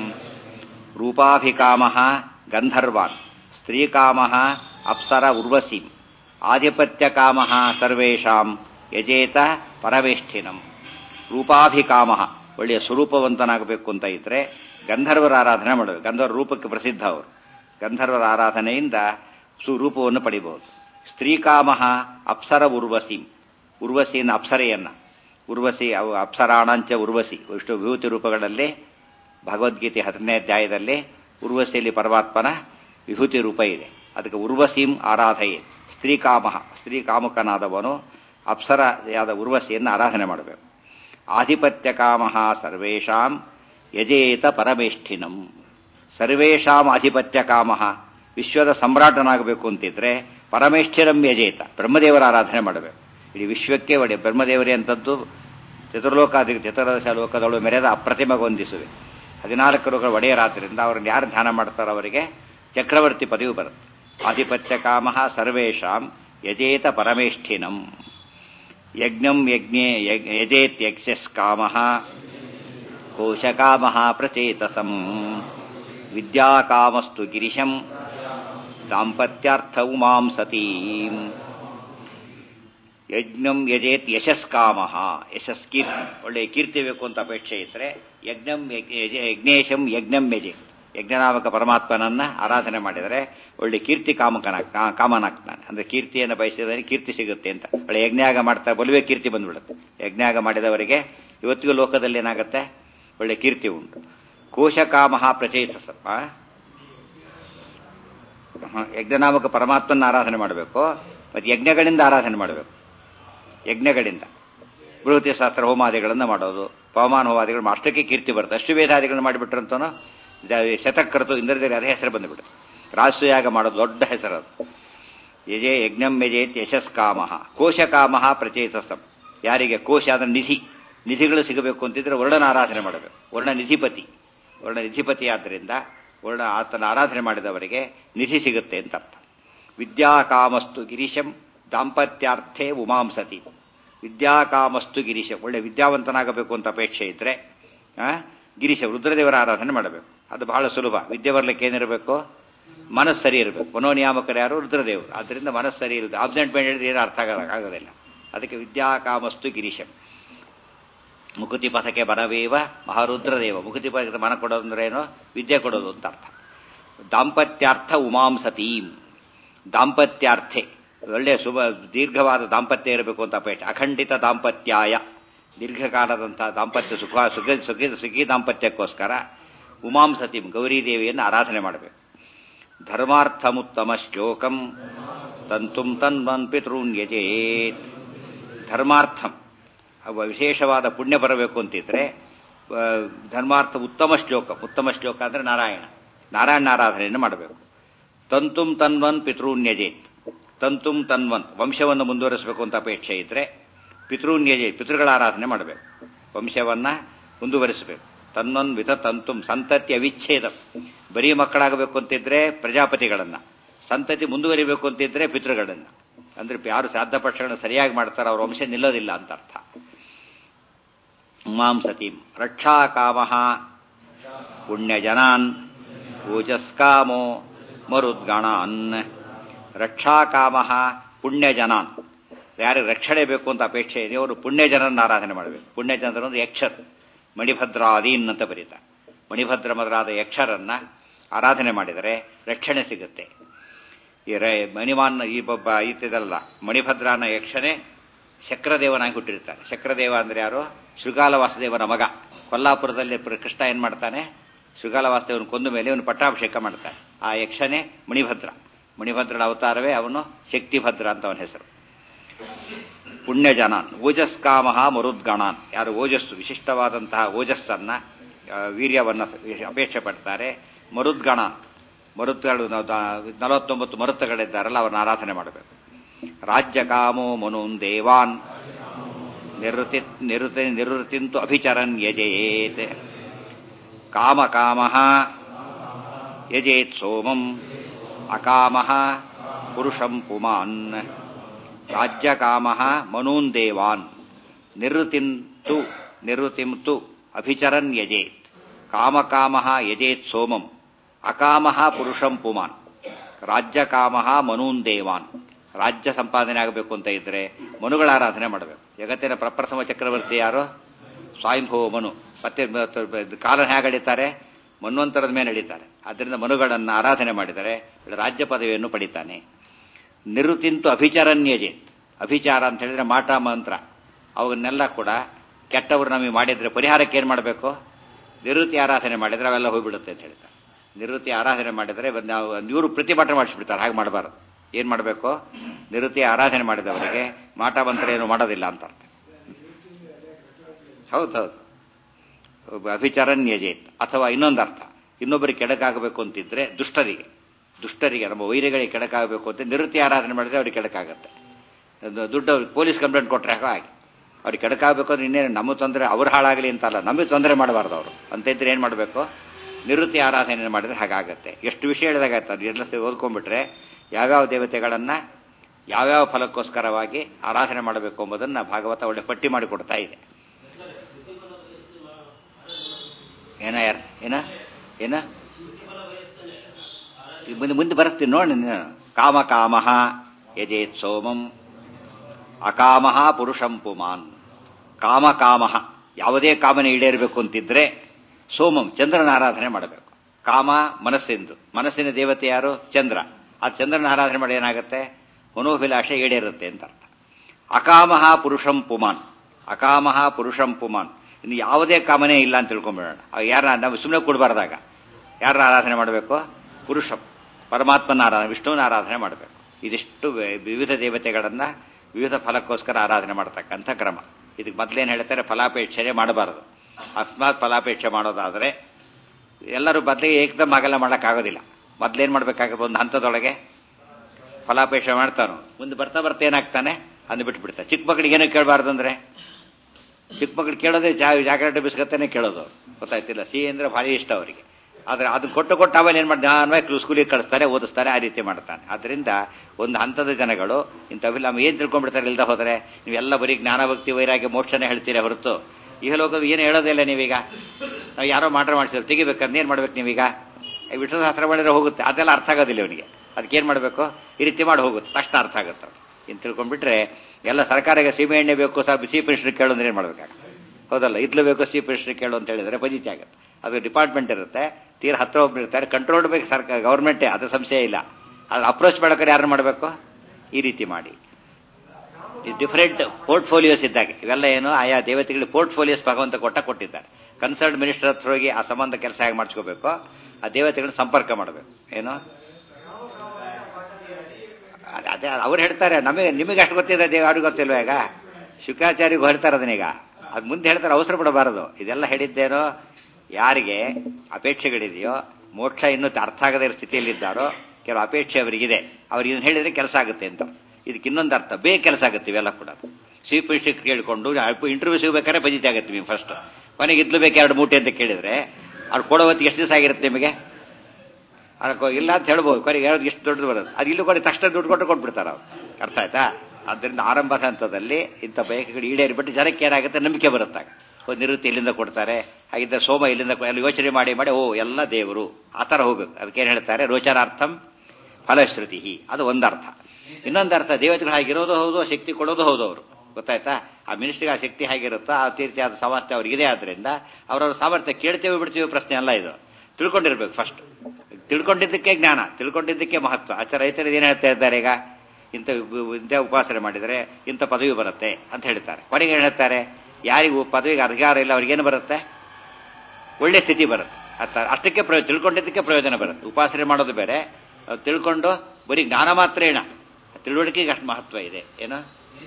ರೂಪಾಭಿಕಾಮ ಗಂಧರ್ವಾನ್ ಸ್ತ್ರೀಕಾಮ ಅಪ್ಸರ ಉರ್ವಸೀಂ ಆಧಿಪತ್ಯಕಾಮ ಸರ್ವೇಷಾಂ ಯಜೇತ ಪರಮೇಷ್ಠಿನಂ ರೂಪಾಭಿಕಾಮ ಒಳ್ಳೆಯ ಸ್ವರೂಪವಂತನಾಗಬೇಕು ಅಂತ ಇದ್ರೆ ಗಂಧರ್ವರ ಆರಾಧನೆ ಮಾಡಬೇಕು ಗಂಧರ್ವ ರೂಪಕ್ಕೆ ಪ್ರಸಿದ್ಧ ಅವರು ಗಂಧರ್ವರ ಆರಾಧನೆಯಿಂದ ಸುರೂಪವನ್ನು ಪಡಿಬಹುದು ಸ್ತ್ರೀಕಾಮ ಅಪ್ಸರ ಉರ್ವಸಿ ಉರ್ವಸಿನ ಅಪ್ಸರೆಯನ್ನ ಉರ್ವಸಿ ಅವು ಅಪ್ಸರಾಣಂಚ ಉರ್ವಸಿ ಇಷ್ಟು ವಿಭೂತಿ ರೂಪಗಳಲ್ಲಿ ಭಗವದ್ಗೀತೆ ಹತ್ತನೇ ಅಧ್ಯಾಯದಲ್ಲಿ ಉರ್ವಶಿಯಲ್ಲಿ ಪರಮಾತ್ಮನ ವಿಭೂತಿ ರೂಪ ಇದೆ ಅದಕ್ಕೆ ಉರ್ವಸೀಂ ಆರಾಧಯೆ ಸ್ತ್ರೀಕಾಮ ಸ್ತ್ರೀಕಾಮಕನಾದವನು ಅಪ್ಸರೆಯಾದ ಉರ್ವಶಿಯನ್ನು ಆರಾಧನೆ ಮಾಡಬೇಕು ಆಧಿಪತ್ಯ ಕಾಮ ಸರ್ವೇಷಾಂ ಯಜೇತ ಪರಮೇಷ್ಠಿನಂ ಸರ್ವೇಷಾಂ ಆಧಿಪತ್ಯ ಕಾಮ ವಿಶ್ವದ ಸಮ್ರಾಟನಾಗಬೇಕು ಅಂತಿದ್ರೆ ಪರಮೇಷ್ಠಿರಂ ಯಜೇತ ಬ್ರಹ್ಮದೇವರ ಆರಾಧನೆ ಮಾಡಬೇಕು ಇಡೀ ವಿಶ್ವಕ್ಕೆ ಒಡೆ ಬ್ರಹ್ಮದೇವರೇ ಅಂತದ್ದು ಚತುರ್ಲೋಕಾದಿ ಚತುರ್ದಶ ಲೋಕದಳು ಮೆರೆದ ಅಪ್ರತಿಮಗೊಂದಿಸುವೆ ಹದಿನಾಲ್ಕು ಲೋಕಗಳ ಒಡೆಯರಾದ್ರಿಂದ ಅವ್ರನ್ನ ಯಾರು ಧ್ಯಾನ ಮಾಡ್ತಾರೋ ಅವರಿಗೆ ಚಕ್ರವರ್ತಿ ಪದವಿ ಬರುತ್ತೆ ಆಧಿಪತ್ಯ ಕಾಮ ಸರ್ವೇಷಾಂ ಯಜೇತ ಪರಮೇಷ್ಠಿನಂ ಯಜ್ಞಂ ಯಜ್ಞೆ ಯಜೇತ್ ಯಕ್ಷಸ್ ಕಾಮ ಕೋಶಕಾಮ ಪ್ರಚೇತಸಂ ವಿದ್ಯಾಕಾಮಸ್ತು ಗಿರಿಶಂ ದಾಂಪತ್ಯಾರ್ಥ ಉಮಾಂ ಸತೀಂ ಯಜ್ಞಂ ಯಜೇತ್ ಯಶಸ್ಕಾಮ ಯಶಸ್ ಕೀರ್ತಿ ಒಳ್ಳೆಯ ಕೀರ್ತಿ ಬೇಕು ಅಂತ ಅಪೇಕ್ಷೆ ಇದ್ರೆ ಯಜ್ಞಂ ಯಜ್ಞೇಶಂ ಯಜ್ಞಂ ಯಜೇತ್ ಯಜ್ಞನಾಮಕ ಪರಮಾತ್ಮನನ್ನ ಆರಾಧನೆ ಮಾಡಿದರೆ ಒಳ್ಳೆ ಕೀರ್ತಿ ಕಾಮಕನ ಕಾಮನಾಗ್ತಾನೆ ಅಂದ್ರೆ ಕೀರ್ತಿಯನ್ನು ಬಯಸಿದರೆ ಕೀರ್ತಿ ಸಿಗುತ್ತೆ ಅಂತ ಒಳ್ಳೆ ಯಜ್ಞಾಗ ಮಾಡ್ತಾ ಬಲುವೆ ಕೀರ್ತಿ ಬಂದ್ಬಿಡುತ್ತೆ ಯಜ್ಞಾಗ ಮಾಡಿದವರಿಗೆ ಇವತ್ತಿಗೂ ಲೋಕದಲ್ಲಿ ಏನಾಗುತ್ತೆ ಒಳ್ಳೆ ಕೀರ್ತಿ ಉಂಟು ಕೋಶಕಾಮ ಪ್ರಚೇತಸ ಯಜ್ಞನಾಮಕ ಪರಮಾತ್ಮನ ಆರಾಧನೆ ಮಾಡಬೇಕು ಮತ್ತು ಯಜ್ಞಗಳಿಂದ ಆರಾಧನೆ ಮಾಡಬೇಕು ಯಜ್ಞಗಳಿಂದ ಬೃಹತಿ ಶಾಸ್ತ್ರ ಹೋಮಾದಿಗಳನ್ನು ಮಾಡೋದು ಪವಮಾನ ಹೋಮಾದಿಗಳು ಅಷ್ಟಕ್ಕೆ ಕೀರ್ತಿ ಬರುತ್ತೆ ಅಷ್ಟು ವೇದಾದಿಗಳನ್ನು ಮಾಡಿಬಿಟ್ರಂತನೋ ಶತಕೃತು ಇಂದ್ರದೇವಿ ಅದೇ ಹೆಸರು ಬಂದುಬಿಡುತ್ತೆ ರಾಜಸೂಯಾಗ ಮಾಡೋದು ದೊಡ್ಡ ಹೆಸರು ಅದು ಯಜೇ ಯಜ್ಞಂ ಯಜೇತ್ ಯಶಸ್ಕಾಮ ಕೋಶಕಾಮ ಪ್ರಚೇತಸಂ ಯಾರಿಗೆ ಕೋಶ ಅಂದ್ರೆ ನಿಧಿ ನಿಧಿಗಳು ಸಿಗಬೇಕು ಅಂತಿದ್ರೆ ವರ್ಣನ ಆರಾಧನೆ ಮಾಡಬೇಕು ವರ್ಣ ನಿಧಿಪತಿ ವರ್ಣ ನಿಧಿಪತಿ ಆದ್ದರಿಂದ ವರ್ಣ ಆತನ ಆರಾಧನೆ ಮಾಡಿದವರಿಗೆ ನಿಧಿ ಸಿಗುತ್ತೆ ಅಂತ ಅರ್ಥ ವಿದ್ಯಾಕಾಮಸ್ತು ಗಿರೀಶಂ ದಾಂಪತ್ಯಾರ್ಥೇ ಉಮಾಂಸತಿ ವಿದ್ಯಾಕಾಮಸ್ತು ಗಿರೀಶ ಒಳ್ಳೆ ವಿದ್ಯಾವಂತನಾಗಬೇಕು ಅಂತ ಅಪೇಕ್ಷೆ ಇದ್ರೆ ಆ, ಗಿರೀಶ ರುದ್ರದೇವರ ಆರಾಧನೆ ಮಾಡಬೇಕು ಅದು ಬಹಳ ಸುಲಭ ವಿದ್ಯೆ ಬರ್ಲಿಕ್ಕೆ ಏನಿರಬೇಕು ಮನಸ್ಸು ಸರಿ ಇರಬೇಕು ಮನೋನಿಯಾಮಕರು ಯಾರು ರುದ್ರದೇವರು ಆದ್ದರಿಂದ ಮನಸ್ಸು ಸರಿ ಇರುತ್ತೆ ಆಬ್ಸೆಂಟ್ ಮೈಂಡ್ ಹೇಳಿದ್ರೆ ಏನು ಅರ್ಥ ಆಗ ಆಗೋದಿಲ್ಲ ಅದಕ್ಕೆ ವಿದ್ಯಾಕಾಮಸ್ತು ಗಿರೀಶಂ ಮುಕುತಿ ಪಥಕ್ಕೆ ಬರವೇವ ಮಹಾರುದ್ರದೇವ ಮುಕುತಿ ಪಥಕ್ಕೆ ಮನ ಕೊಡೋದು ಅಂದ್ರೆ ಏನು ವಿದ್ಯೆ ಕೊಡೋದು ಅಂತ ಅರ್ಥ ದಾಂಪತ್ಯಾರ್ಥ ಉಮಾಂ ಸತೀಂ ದಾಂಪತ್ಯಾರ್ಥೆ ಒಳ್ಳೆ ಶುಭ ದೀರ್ಘವಾದ ದಾಂಪತ್ಯ ಇರಬೇಕು ಅಂತ ಅಪೇಕ್ಷೆ ಅಖಂಡಿತ ದಾಂಪತ್ಯಾಯ ದೀರ್ಘಕಾಲದಂತಹ ದಾಂಪತ್ಯ ಸುಖ ಸುಖ ಸುಖಿ ಸುಖಿ ದಾಂಪತ್ಯಕ್ಕೋಸ್ಕರ ಉಮಾಂ ಸತೀಂ ಗೌರೀದೇವಿಯನ್ನು ಆರಾಧನೆ ಮಾಡಬೇಕು ಧರ್ಮಾರ್ಥಮುತ್ತಮ ಶ್ಲೋಕಂ ತಂತುಂ ತನ್ವನ್ ಪಿತೃಣ್ಯಜೇತ್ ಧರ್ಮಾರ್ಥಂ ಅವ ವಿಶೇಷವಾದ ಪುಣ್ಯ ಬರಬೇಕು ಅಂತಿದ್ರೆ ಆ, ಧರ್ಮಾರ್ಥ ಉತ್ತಮ ಶ್ಲೋಕ ಉತ್ತಮ ಶ್ಲೋಕ ಅಂದ್ರೆ ನಾರಾಯಣ ನಾರಾಯಣ ಆರಾಧನೆಯನ್ನು ಮಾಡಬೇಕು ತಂತುಂ ತನ್ವನ್ ಪಿತೃಣ್ಯಜೇತ್ ತಂತುಂ ತನ್ವನ್ ವಂಶವನ್ನು ಮುಂದುವರಿಸಬೇಕು ಅಂತ ಅಪೇಕ್ಷೆ ಇದ್ರೆ ಪಿತೃಣ್ಯಜೇತ್ ಪಿತೃಗಳ ಆರಾಧನೆ ಮಾಡಬೇಕು ವಂಶವನ್ನ ಮುಂದುವರಿಸಬೇಕು ತನ್ವನ್ ವಿಧ ತಂತುಂ ಸಂತತಿ ಅವಿಚ್ಛೇದ ಬರೀ ಮಕ್ಕಳಾಗಬೇಕು ಅಂತಿದ್ರೆ ಪ್ರಜಾಪತಿಗಳನ್ನ ಸಂತತಿ ಮುಂದುವರಿಬೇಕು ಅಂತಿದ್ರೆ ಪಿತೃಗಳನ್ನ ಅಂದ್ರೆ ಯಾರು ಶ್ರಾದ್ದ ಪಕ್ಷಗಳನ್ನು ಸರಿಯಾಗಿ ಮಾಡ್ತಾರೋ ಅವ್ರ ವಂಶ ನಿಲ್ಲೋದಿಲ್ಲ ಅಂತ ಅರ್ಥ ಉಮಾಂ ಸತೀಂ ರಕ್ಷಾ ಕಾಮ ಪುಣ್ಯಜನಾನ್ ಓಜಸ್ಕಾಮೋ ಮರುದ್ಗಣಾನ್ ರಕ್ಷಾ ಕಾಮ ಪುಣ್ಯಜನಾನ್ ಯಾರಿಗೆ ರಕ್ಷಣೆ ಬೇಕು ಅಂತ ಅಪೇಕ್ಷೆ ಇದೆ ಅವರು ಪುಣ್ಯಜನರನ್ನು ಆರಾಧನೆ ಮಾಡಬೇಕು ಪುಣ್ಯಜನರು ಅಂದ್ರೆ ಯಕ್ಷರು ಮಣಿಭದ್ರಾದೀನ್ ಅಂತ ಬರೀತಾರೆ ಮಣಿಭದ್ರ ಮೊದಲಾದ ಯಕ್ಷರನ್ನ ಆರಾಧನೆ ಮಾಡಿದರೆ ರಕ್ಷಣೆ ಸಿಗುತ್ತೆ ಈ ರೈ ಮಣಿಮಾನ್ ಈ ಒಬ್ಬ ಈತಿದಲ್ಲ ಮಣಿಭದ್ರನ ಯಕ್ಷನೇ ಶಕ್ರದೇವನಾಗಿ ಹುಟ್ಟಿರ್ತಾನೆ ಶಕ್ರದೇವ ಅಂದ್ರೆ ಯಾರು ಶೃಗಾಲ ವಾಸುದೇವನ ಮಗ ಕೊಲ್ಲಾಪುರದಲ್ಲಿ ಪ್ರ- ಕೃಷ್ಣ ಏನ್ ಮಾಡ್ತಾನೆ ಶೃಗಾಲ ವಾಸುದೇವನ ಕೊಂದ ಮೇಲೆ ಅವನು ಪಟ್ಟಾಭಿಷೇಕ ಮಾಡ್ತಾನೆ ಆ ಯಕ್ಷನೇ ಮಣಿಭದ್ರ ಮಣಿಭದ್ರನ ಅವತಾರವೇ ಅವನು ಶಕ್ತಿಭದ್ರ ಅಂತ ಅವನ ಹೆಸರು ಪುಣ್ಯಜನಾನ್ ಓಜಸ್ಕಾಮ ಮರುದ್ಗಣಾನ್ ಯಾರು ಓಜಸ್ಸು ವಿಶಿಷ್ಟವಾದಂತಹ ಓಜಸ್ಸನ್ನ ಆ, ವೀರ್ಯವನ್ನ ಅಪೇಕ್ಷೆ ಪಡ್ತಾರೆ ಮರುದ್ಗಣಾನ್ ಮರುತ್ಗಳು ನಾವು ದ- ನಲವತ್ತೊಂಬತ್ತು ಮರುತ್ತಗಳಿದ್ದಾರಲ್ಲ ಅವರನ್ನ ಆರಾಧನೆ ಮಾಡಬೇಕು ರಾಜ್ಯ ಕಾಮೋ ಮನೂನ್ ದೇವಾನ್ ನಿವೃತ್ತಿ ನಿವೃತ್ತಿ ನಿವೃತ್ತಿಂತು ಅಭಿಚರನ್ ಯಜೇತ್ ಕಾಮ ಕಾಮ ಯಜೇತ್ ಸೋಮಂ ಅಕಾಮ ಪುರುಷಂ ಪುಮಾನ್ ರಾಜ್ಯ ಕಾಮ ಮನೂನ್ ದೇವಾನ್ ನಿವೃತ್ತಿಂ ತು ನಿವೃತ್ತಿಂ ತು ಅಭಿಚರನ್ ಯಜೇತ್ ಕಾಮ ಕಾಮ ಯಜೇತ್ ಸೋಮಂ ಅಕಾಮ ಪುರುಷಂ ಪುಮಾನ್ ರಾಜ್ಯ ಕಾಮ ಮನೂನ್ ದೇವಾನ್ ರಾಜ್ಯ ಸಂಪಾದನೆ ಆಗಬೇಕು ಅಂತ ಇದ್ರೆ ಮನುಗಳ ಆರಾಧನೆ ಮಾಡಬೇಕು ಜಗತ್ತಿನ ಪ್ರಪ್ರಥಮ ಚಕ್ರವರ್ತಿ ಯಾರು ಸ್ವಯಂಭವ ಮನು ಮತ್ತೆ ಮ- ಕಾಲ ಹೇಗೆ ಅಳಿತಾರೆ ಮನ್ವಂತರದ ಮೇಲೆ ನಡೀತಾರೆ ಆದ್ದರಿಂದ ಮನುಗಳನ್ನು ಆರಾಧನೆ ಮಾಡಿದರೆ ರಾಜ್ಯ ಪದವಿಯನ್ನು ಪಡಿತಾನೆ ನಿರುತಿಂತು ಅಭಿಚಾರನ್ಯಜೇತ್ ಅಭಿಚಾರ ಅಂತ ಹೇಳಿದ್ರೆ ಮಾಟ ಮಂತ್ರ ಅವನ್ನೆಲ್ಲ ಕೂಡ ಕೆಟ್ಟವರು ನಮಗೆ ಮಾಡಿದ್ರೆ ಪರಿಹಾರಕ್ಕೆ ಏನು ಮಾಡಬೇಕು ನಿವೃತ್ತಿ ಆರಾಧನೆ ಮಾಡಿದ್ರೆ ಅವೆಲ್ಲ ಹೋಗ್ಬಿಡುತ್ತೆ ಅಂತ ಹೇಳ್ತಾರೆ ನಿವೃತ್ತಿ ಆರಾಧನೆ ಮಾಡಿದರೆ ಬಂದ್ ನಾವು ಇವರು ಪ್ರತಿಭಟನೆ ಮಾಡಿಸ್ಬಿಡ್ತಾರೆ ಹಾಗೆ ಮಾಡಬಾರದು ಏನ್ ಮಾಡಬೇಕು ನಿವೃತ್ತಿ ಆರಾಧನೆ ಮಾಡಿದವರಿಗೆ ಮಾಟ ಮಂತ್ರ ಏನು ಮಾಡೋದಿಲ್ಲ ಅಂತ ಅರ್ಥ ಹೌದೌದು ಅಭಿಚಾರನ್ಯಜೇತ್ ಅಥವಾ ಇನ್ನೊಂದು ಅರ್ಥ ಇನ್ನೊಬ್ಬರಿಗೆ ಕೆಡಕಾಗಬೇಕು ಅಂತಿದ್ರೆ ದುಷ್ಟರಿಗೆ ದುಷ್ಟರಿಗೆ ನಮ್ಮ ವೈರಿಗಳಿಗೆ ಕೆಡಕಾಗಬೇಕು ಅಂತ ನಿವೃತ್ತಿ ಆರಾಧನೆ ಮಾಡಿದ್ರೆ ಅವ್ರಿಗೆ ಕೆಡಕಾಗತ್ತೆ ಅದು ದುಡ್ಡು ಅವ್ರಿಗೆ ಪೊಲೀಸ್ ಕಂಪ್ಲೇಂಟ್ ಕೊಟ್ಟರೆ ಹಾಗೆ ಅವ್ರಿಗೆ ಕೆಡಕಾಗಬೇಕು ಅಂದ್ರೆ ಇನ್ನೇನು ನಮ್ಮ ತೊಂದರೆ ಅವ್ರು ಹಾಳಾಗಲಿ ಅಂತಲ್ಲ ನಮಗೆ ತೊಂದರೆ ಮಾಡಬಾರ್ದು ಅವರು ಅಂತ ಇದ್ರೆ ಏನು ಮಾಡಬೇಕು ನಿವೃತ್ತಿ ಆರಾಧನೆ ಮಾಡಿದ್ರೆ ಹಾಗಾಗತ್ತೆ ಎಷ್ಟು ವಿಷಯ ಹೇಳಿದಾಗಾಯ್ತು ಅದು ಎಲ್ಲ ಸೇರಿ ಓದ್ಕೊಂಡ್ಬಿಟ್ರೆ ಯಾವ್ಯಾವ ದೇವತೆಗಳನ್ನ ಯಾವ್ಯಾವ ಫಲಕ್ಕೋಸ್ಕರವಾಗಿ ಆರಾಧನೆ ಮಾಡಬೇಕು ಎಂಬುದನ್ನ ಭಾಗವತ ಒಳ್ಳೆ ಪಟ್ಟಿ ಮಾಡಿ ಕೊಡ್ತಾ ಇದೆ ಏನ ಯಾರ ಏನ ಏನ ಈಗ ಮುಂದೆ ಮುಂದೆ ಬರ್ತೀನಿ ನೋಡಿ ನೀನು. ಕಾಮ ಕಾಮ ಯಜೇತ್ ಸೋಮಂ ಅಕಾಮ ಪುರುಷಂ ಪುಮಾನ್ ಕಾಮ ಕಾಮ ಯಾವುದೇ ಕಾಮನೆ ಈಡೇರಬೇಕು ಅಂತಿದ್ರೆ ಸೋಮಂ ಚಂದ್ರನ ಆರಾಧನೆ ಮಾಡಬೇಕು ಕಾಮ ಮನಸ್ಸಿಂದು ಮನಸ್ಸಿನ ದೇವತೆ ಯಾರು ಚಂದ್ರ ಆ ಚಂದ್ರನ ಆರಾಧನೆ ಮಾಡಿ ಏನಾಗುತ್ತೆ ಮನೋಭಿಲಾಷೆ ಈಡೇರುತ್ತೆ ಅಂತ ಅರ್ಥ ಅಕಾಮ ಪುರುಷಂ ಪುಮಾನ್ ಅಕಾಮ ಪುರುಷಂ ಪುಮಾನ್ ಇನ್ನು ಯಾವುದೇ ಕಾಮನೆ ಇಲ್ಲ ಅಂತ ತಿಳ್ಕೊಂಡ್ಬಿಡೋಣ ಯಾರ ನಾವು ಸುಮ್ಮನೆ ಕೊಡಬಾರ್ದಾಗ ಯಾರ ಆರಾಧನೆ ಮಾಡಬೇಕು ಪುರುಷಂ ಪರಮಾತ್ಮನ ಆರಾಧನೆ ವಿಷ್ಣುವಿನ ಆರಾಧನೆ ಮಾಡಬೇಕು ಇದಿಷ್ಟು ವಿ- ವಿವಿಧ ದೇವತೆಗಳನ್ನ ವಿವಿಧ ಫಲಕ್ಕೋಸ್ಕರ ಆರಾಧನೆ ಮಾಡತಕ್ಕಂಥ ಕ್ರಮ ಇದಕ್ಕೆ ಮೊದಲೇನು ಹೇಳ್ತಾರೆ ಫಲಾಪೇಕ್ಷೆ ಮಾಡಬಾರದು ಅಕಸ್ಮಾತ್ ಫಲಾಪೇಕ್ಷೆ ಮಾಡೋದಾದ್ರೆ ಎಲ್ಲರೂ ಬದಲಿಗೆ ಏಕದಮ್ ಆಗಲ್ಲ ಮಾಡೋಕ್ಕಾಗೋದಿಲ್ಲ ಮೊದ್ಲೇನ್ ಮಾಡ್ಬೇಕಾಗುತ್ತೆ ಒಂದು ಹಂತದೊಳಗೆ ಫಲಾಪೇಕ್ಷೆ ಮಾಡ್ತಾನೋ ಮುಂದೆ ಬರ್ತಾ ಬರ್ತಾ ಏನಾಗ್ತಾನೆ ಅಂದು ಬಿಟ್ಬಿಡ್ತಾನೆ ಚಿಕ್ಕ ಮಕ್ಕಳಿಗೆ ಏನೋ ಕೇಳಬಾರ್ದು ಅಂದ್ರೆ ಚಿಕ್ಕ ಮಕ್ಕಳು ಕೇಳೋದೇ ಜಾ ಜಾಗ್ರತೆ ಬಿಸ್ಕತ್ತೇನೆ ಕೇಳೋದು ಅವ್ರು. ಗೊತ್ತಾಯ್ತಿಲ್ಲ ಸಿಹಿ ಅಂದ್ರೆ ಭಾರಿ ಇಷ್ಟ ಅವರಿಗೆ ಆದ್ರೆ ಅದನ್ನ ಕೊಟ್ಟು ಕೊಟ್ಟು ಆಮೇಲೆ ಏನ್ ಮಾಡ್ತಾನೆ ಸ್ಕೂಲಿಗೆ ಕಳಿಸ್ತಾರೆ ಓದಿಸ್ತಾರೆ ಆ ರೀತಿ ಮಾಡ್ತಾನೆ ಅದರಿಂದ ಒಂದು ಹಂತದ ಜನಗಳು ಇಂಥವೆಲ್ಲ ನಾವು ಏನ್ ತಿಳ್ಕೊಂಡ್ಬಿಡ್ತಾರೆ ಇಲ್ದ ಹೋದ್ರೆ ನೀವೆಲ್ಲ ಬರೀ ಜ್ಞಾನ ಭಕ್ತಿ ವೈರಾಗ್ಯ ಮೋಕ್ಷನೇ ಹೇಳ್ತೀರಾ ಹೊರತು ಈಗ ಲೋಕದ ಏನು ಹೇಳೋದಿಲ್ಲ ನೀವೀಗ ನಾವು ಯಾರೋ ಮಾಡ್ರೆ ಮಾಡಿಸಿದ್ರು ತೆಗಿಬೇಕಂದ್ರೆ ಏನ್ ಮಾಡ್ಬೇಕು ನೀವೀಗ ವಿಠಲ ಶಾಸ್ತ್ರ ಮಾಡಿದ್ರೆ ಹೋಗುತ್ತೆ ಅದೆಲ್ಲ ಅರ್ಥ ಆಗೋದಿಲ್ಲ ಅವನಿಗೆ ಅದಕ್ಕೆ ಏನ್ ಮಾಡ್ಬೇಕು ಈ ರೀತಿ ಮಾಡಿ ಹೋಗುತ್ತೆ ತಕ್ಷಣ ಅರ್ಥ ಆಗುತ್ತೆ ಇನ್ ತಿಳ್ಕೊಂಡ್ಬಿಟ್ರೆ ಎಲ್ಲ ಸರ್ಕಾರಕ್ಕೆ ಸೀಮೆ ಎಣ್ಣೆ ಬೇಕು ಸಹ ಚೀಫ್ ಮಿನಿಸ್ಟರ್ ಕೇಳು ಅಂದ್ರೆ ಏನ್ ಮಾಡ್ಬೇಕಾಗ ಹೌದಲ್ಲ ಇದ್ಲು ಬೇಕು ಚೀಫ್ ಮಿನಿಸ್ಟರ್ ಕೇಳು ಅಂತ ಹೇಳಿದ್ರೆ ಪಜಿತಿ ಆಗುತ್ತೆ ಅದು ಡಿಪಾರ್ಟ್ಮೆಂಟ್ ಇರುತ್ತೆ ತೀರ ಹತ್ರ ಒಬ್ಬರಿರ್ತಾರೆ ಕಂಟ್ರೋಲ್ ಬೇಕು ಸರ್ಕಾರ ಗೌರ್ಮೆಂಟೇ ಅದು ಸಂಶಯ ಇಲ್ಲ ಅದು ಅಪ್ರೋಚ್ ಮಾಡೋಕೆ ಯಾರು ಮಾಡಬೇಕು ಈ ರೀತಿ ಮಾಡಿ ಡಿಫರೆಂಟ್ ಪೋರ್ಟ್ಫೋಲಿಯೋಸ್ ಇದ್ದಾಗೆ ಇವೆಲ್ಲ ಏನು ಆಯಾ ದೇವತೆಗಳಿಗೆ ಪೋರ್ಟ್ಫೋಲಿಯೋಸ್ ಭಗವಂತ ಕೊಟ್ಟ ಕೊಟ್ಟಿದ್ದಾರೆ ಕನ್ಸಲ್ಟ್ ಮಿನಿಸ್ಟರ್ ಹತ್ರ ಹೋಗಿ ಆ ಸಂಬಂಧ ಕೆಲಸ ಹೇಗೆ ಮಾಡಿಸ್ಕೋಬೇಕು ಆ ದೇವತೆಗಳನ್ನ ಸಂಪರ್ಕ ಮಾಡಬೇಕು ಏನು ಅದ್- ಅದೇ ಅವ್ರು ಹೇಳ್ತಾರೆ ನಮಗೆ ನಿಮಗೆ ಅಷ್ಟು ಗೊತ್ತಿದೆ ದೇವ ಅವ್ರಿಗೆ ಗೊತ್ತಿಲ್ವ ಈಗ ಶುಕಾಚಾರ್ಯಗೂ ಹೇಳ್ತಾರೆ ಅದನ್ನೀಗ ಅದು ಮುಂದೆ ಹೇಳ್ತಾರೆ ಅವಸರ ಪಡಬಾರದು ಇದೆಲ್ಲ ಹೇಳಿದ್ದೇನೋ ಯಾರಿಗೆ ಅಪೇಕ್ಷೆಗಳಿದೆಯೋ ಮೋಕ್ಷ ಇನ್ನೂ ಅರ್ಥ ಆಗದೇ ಇರೋ ಸ್ಥಿತಿಯಲ್ಲಿದ್ದಾರೋ ಕೆಲವು ಅಪೇಕ್ಷೆ ಅವರಿಗಿದೆ ಅವ್ರಿಗೆ ಇದನ್ನ ಹೇಳಿದ್ರೆ ಕೆಲಸ ಆಗುತ್ತೆ ಅಂತ ಇದಕ್ಕೆ ಇನ್ನೊಂದು ಅರ್ಥ ಬೇಗ ಕೆಲಸ ಆಗುತ್ತೆ ಇವೆಲ್ಲ ಕೂಡ ಚೀಫ್ ಮಿನಿಸ್ಟರ್ ಕೇಳಿಕೊಂಡು ಇಂಟರ್ವ್ಯೂ ಸಿಗಬೇಕಾದ್ರೆ ಬಜಿತಿ ಆಗುತ್ತೆ ನೀವು ಫಸ್ಟ್ ಕೊನೆಗೆ ಇದ್ಲು ಬೇಕು ಎರಡು ಮೂಟೆ ಅಂತ ಕೇಳಿದ್ರೆ ಅವ್ರು ಕೊಡೋ ಹೊತ್ತಿಗೆ ಎಷ್ಟು ದಿವಸ ಆಗಿರುತ್ತೆ ನಿಮಗೆ ಅದಕ್ಕೆ ಇಲ್ಲ ಅಂತ ಹೇಳ್ಬೋದು ಕೊನೆಗೆ ಹೇಳೋದು ಎಷ್ಟು ದೊಡ್ಡದು ಬರೋದು ಅದು ಇಲ್ಲೂ ಕೊನೆ ತಕ್ಷಣ ದುಡ್ಡು ಕೊಟ್ಟು ಕೊಟ್ಬಿಡ್ತಾರೆ ಅವ್ರು ಅರ್ಥ ಆಯ್ತಾ ಆದ್ದರಿಂದ ಆರಂಭ ಹಂತದಲ್ಲಿ ಇಂಥ ಬಯಕೆಗಳು ಈಡೇರಿಬಿಟ್ಟು ಜನಕ್ಕೆ ಏನಾಗುತ್ತೆ ನಂಬಿಕೆ ಬರುತ್ತಾಗ ಒಂದು ನಿವೃತ್ತಿ ಇಲ್ಲಿಂದ ಕೊಡ್ತಾರೆ ಹಾಗಿದ್ದ ಸೋಮ ಇಲ್ಲಿಂದ ಕೊ- ಎಲ್ಲ ಯೋಚನೆ ಮಾಡಿ ಮಾಡಿ ಓ ಎಲ್ಲ ದೇವರು ಆ ಥರ ಹೋಗ್ಬೇಕು ಅದಕ್ಕೇನು ಹೇಳ್ತಾರೆ ರೋಚನಾರ್ಥಂ ಫಲಶ್ರುತಿ ಅದು ಒಂದರ್ಥ ಇನ್ನೊಂದು ಅರ್ಥ ದೇವತೆಗಳು ಹಾಗಿರೋದು ಹೌದು ಆ ಶಕ್ತಿ ಕೊಡೋದು ಹೌದು ಅವರು ಗೊತ್ತಾಯ್ತಾ ಆ ಮಿನಿಸ್ಟ್ರಿಗೆ ಆ ಶಕ್ತಿ ಹೇಗಿರುತ್ತೋ ಆ ತೀರ್ಥಿಯಾದ ಸಾಮರ್ಥ್ಯ ಅವ್ರಿಗಿದೆ ಆದ್ರಿಂದ ಅವರವ್ರ ಸಾಮರ್ಥ್ಯ ಕೇಳ್ತೇವೆ ಬಿಡ್ತೀವಿ ಪ್ರಶ್ನೆ ಅಲ್ಲ ಇದು ತಿಳ್ಕೊಂಡಿರ್ಬೇಕು ಫಸ್ಟ್ ತಿಳ್ಕೊಂಡಿದ್ದಕ್ಕೆ ಜ್ಞಾನ ತಿಳ್ಕೊಂಡಿದ್ದಕ್ಕೆ ಮಹತ್ವ ಆಚಾರ ರೈತರು ಏನು ಹೇಳ್ತಾ ಇದ್ದಾರೆ ಈಗ ಇಂಥ ಉಪ- ಇಂಥ ಉಪಾಸನೆ ಮಾಡಿದರೆ ಇಂಥ ಪದವಿ ಬರುತ್ತೆ ಅಂತ ಹೇಳ್ತಾರೆ ಕೊನೆಗೆ ಏನು ಹೇಳ್ತಾರೆ ಯಾರಿಗೂ ಪದವಿಗೆ ಅಧಿಕಾರ ಇಲ್ಲ ಅವ್ರಿಗೇನು ಬರುತ್ತೆ ಒಳ್ಳೆ ಸ್ಥಿತಿ ಬರುತ್ತೆ ಅರ್ಥ ಅಷ್ಟಕ್ಕೆ ಪ್ರಯೋಜನ ತಿಳ್ಕೊಂಡಿದ್ದಕ್ಕೆ ಪ್ರಯೋಜನ ಬರುತ್ತೆ ಉಪಾಸನೆ ಮಾಡೋದು ಬೇರೆ ಅದು ತಿಳ್ಕೊಂಡು ಬರೀ ಜ್ಞಾನ ಮಾತ್ರ ಏನ ತಿಳುವಳಿಕೆಗೆ ಅಷ್ಟು ಮಹತ್ವ ಇದೆ ಏನೋ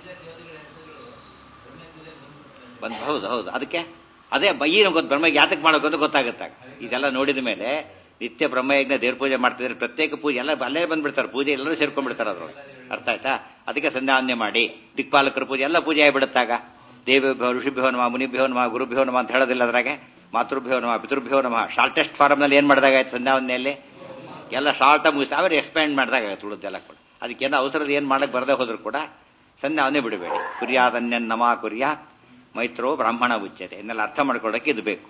ಬಂದ್ ಹೌದು ಹೌದು ಅದಕ್ಕೆ ಅದೇ ಬ- ಏನು ಗೊತ್ತು ಬ್ರಹ್ಮ ಯಾತಕ್ಕೆ ಮಾಡೋದು ಅಂತ ಗೊತ್ತಾಗುತ್ತೆ ಇದೆಲ್ಲ ನೋಡಿದ ಮೇಲೆ ನಿತ್ಯ ಬ್ರಹ್ಮಯಜ್ಞ ದೇವ್ರ ಪೂಜೆ ಮಾಡ್ತಿದ್ರೆ ಪ್ರತ್ಯೇಕ ಪೂಜೆ ಎಲ್ಲ ಅಲ್ಲೇ ಬಂದ್ಬಿಡ್ತಾರೆ ಪೂಜೆ ಎಲ್ಲರೂ ಸೇರ್ಕೊಂಡ್ಬಿಡ್ತಾರೆ ಅದ್ರೊಳಗೆ ಅರ್ಥ ಆಯ್ತಾ ಅದಕ್ಕೆ ಸಂಧ್ಯಾವಂದನೆ ಮಾಡಿ ದಿಕ್ಪಾಲಕರ ಪೂಜೆ ಎಲ್ಲ ಪೂಜೆ ಆಗಿಬಿಡುತ್ತಾಗ ದೇವೇಭ್ಯೋ ಋಷಿಭ್ಯೋ ನಮ ಮುನಿಭ್ಯೋ ನಮ ಗುರುಭ್ಯೋ ನಮ ಅಂತ ಹೇಳೋದಿಲ್ಲ ಅದ್ರಾಗೆ ಮಾತೃಭ್ಯೋ ನಮ ಪಿತೃಭ್ಯೋ ನಮ ಶಾರ್ಟೆಸ್ಟ್ ಫಾರ್ಮ್ನಲ್ಲಿ ಏನು ಮಾಡಿದಾಗ ಆಯ್ತು ಸಂಧ್ಯಾವಂದನೆಯಲ್ಲಿ ಎಲ್ಲ ಶಾರ್ಟ್ ಮುಗಿಸಿ ಅವ್ರು ಎಕ್ಸ್ಪ್ಯಾಂಡ್ ಮಾಡಿದಾಗ ಆಗುತ್ತೆ ಉಳಿದೆಲ್ಲ ಕೂಡ ಅದಕ್ಕೇನೋ ಅವಸರದ ಏನು ಮಾಡಕ್ಕೆ ಬರದೇ ಹೋದ್ರು ಕೂಡ ಸಂಧ್ಯಾವನ್ನೇ ಬಿಡಬೇಡಿ ಕುರ್ಯಾದನ್ಯನ್ ನಮ ಕುರ್ಯಾತ್ ಮೈತ್ರೋ ಬ್ರಾಹ್ಮಣ ಉಚ್ಯತೆ ಇನ್ನೆಲ್ಲ ಅರ್ಥ ಮಾಡ್ಕೊಳ್ಳೋಕೆ ಇದು ಬೇಕು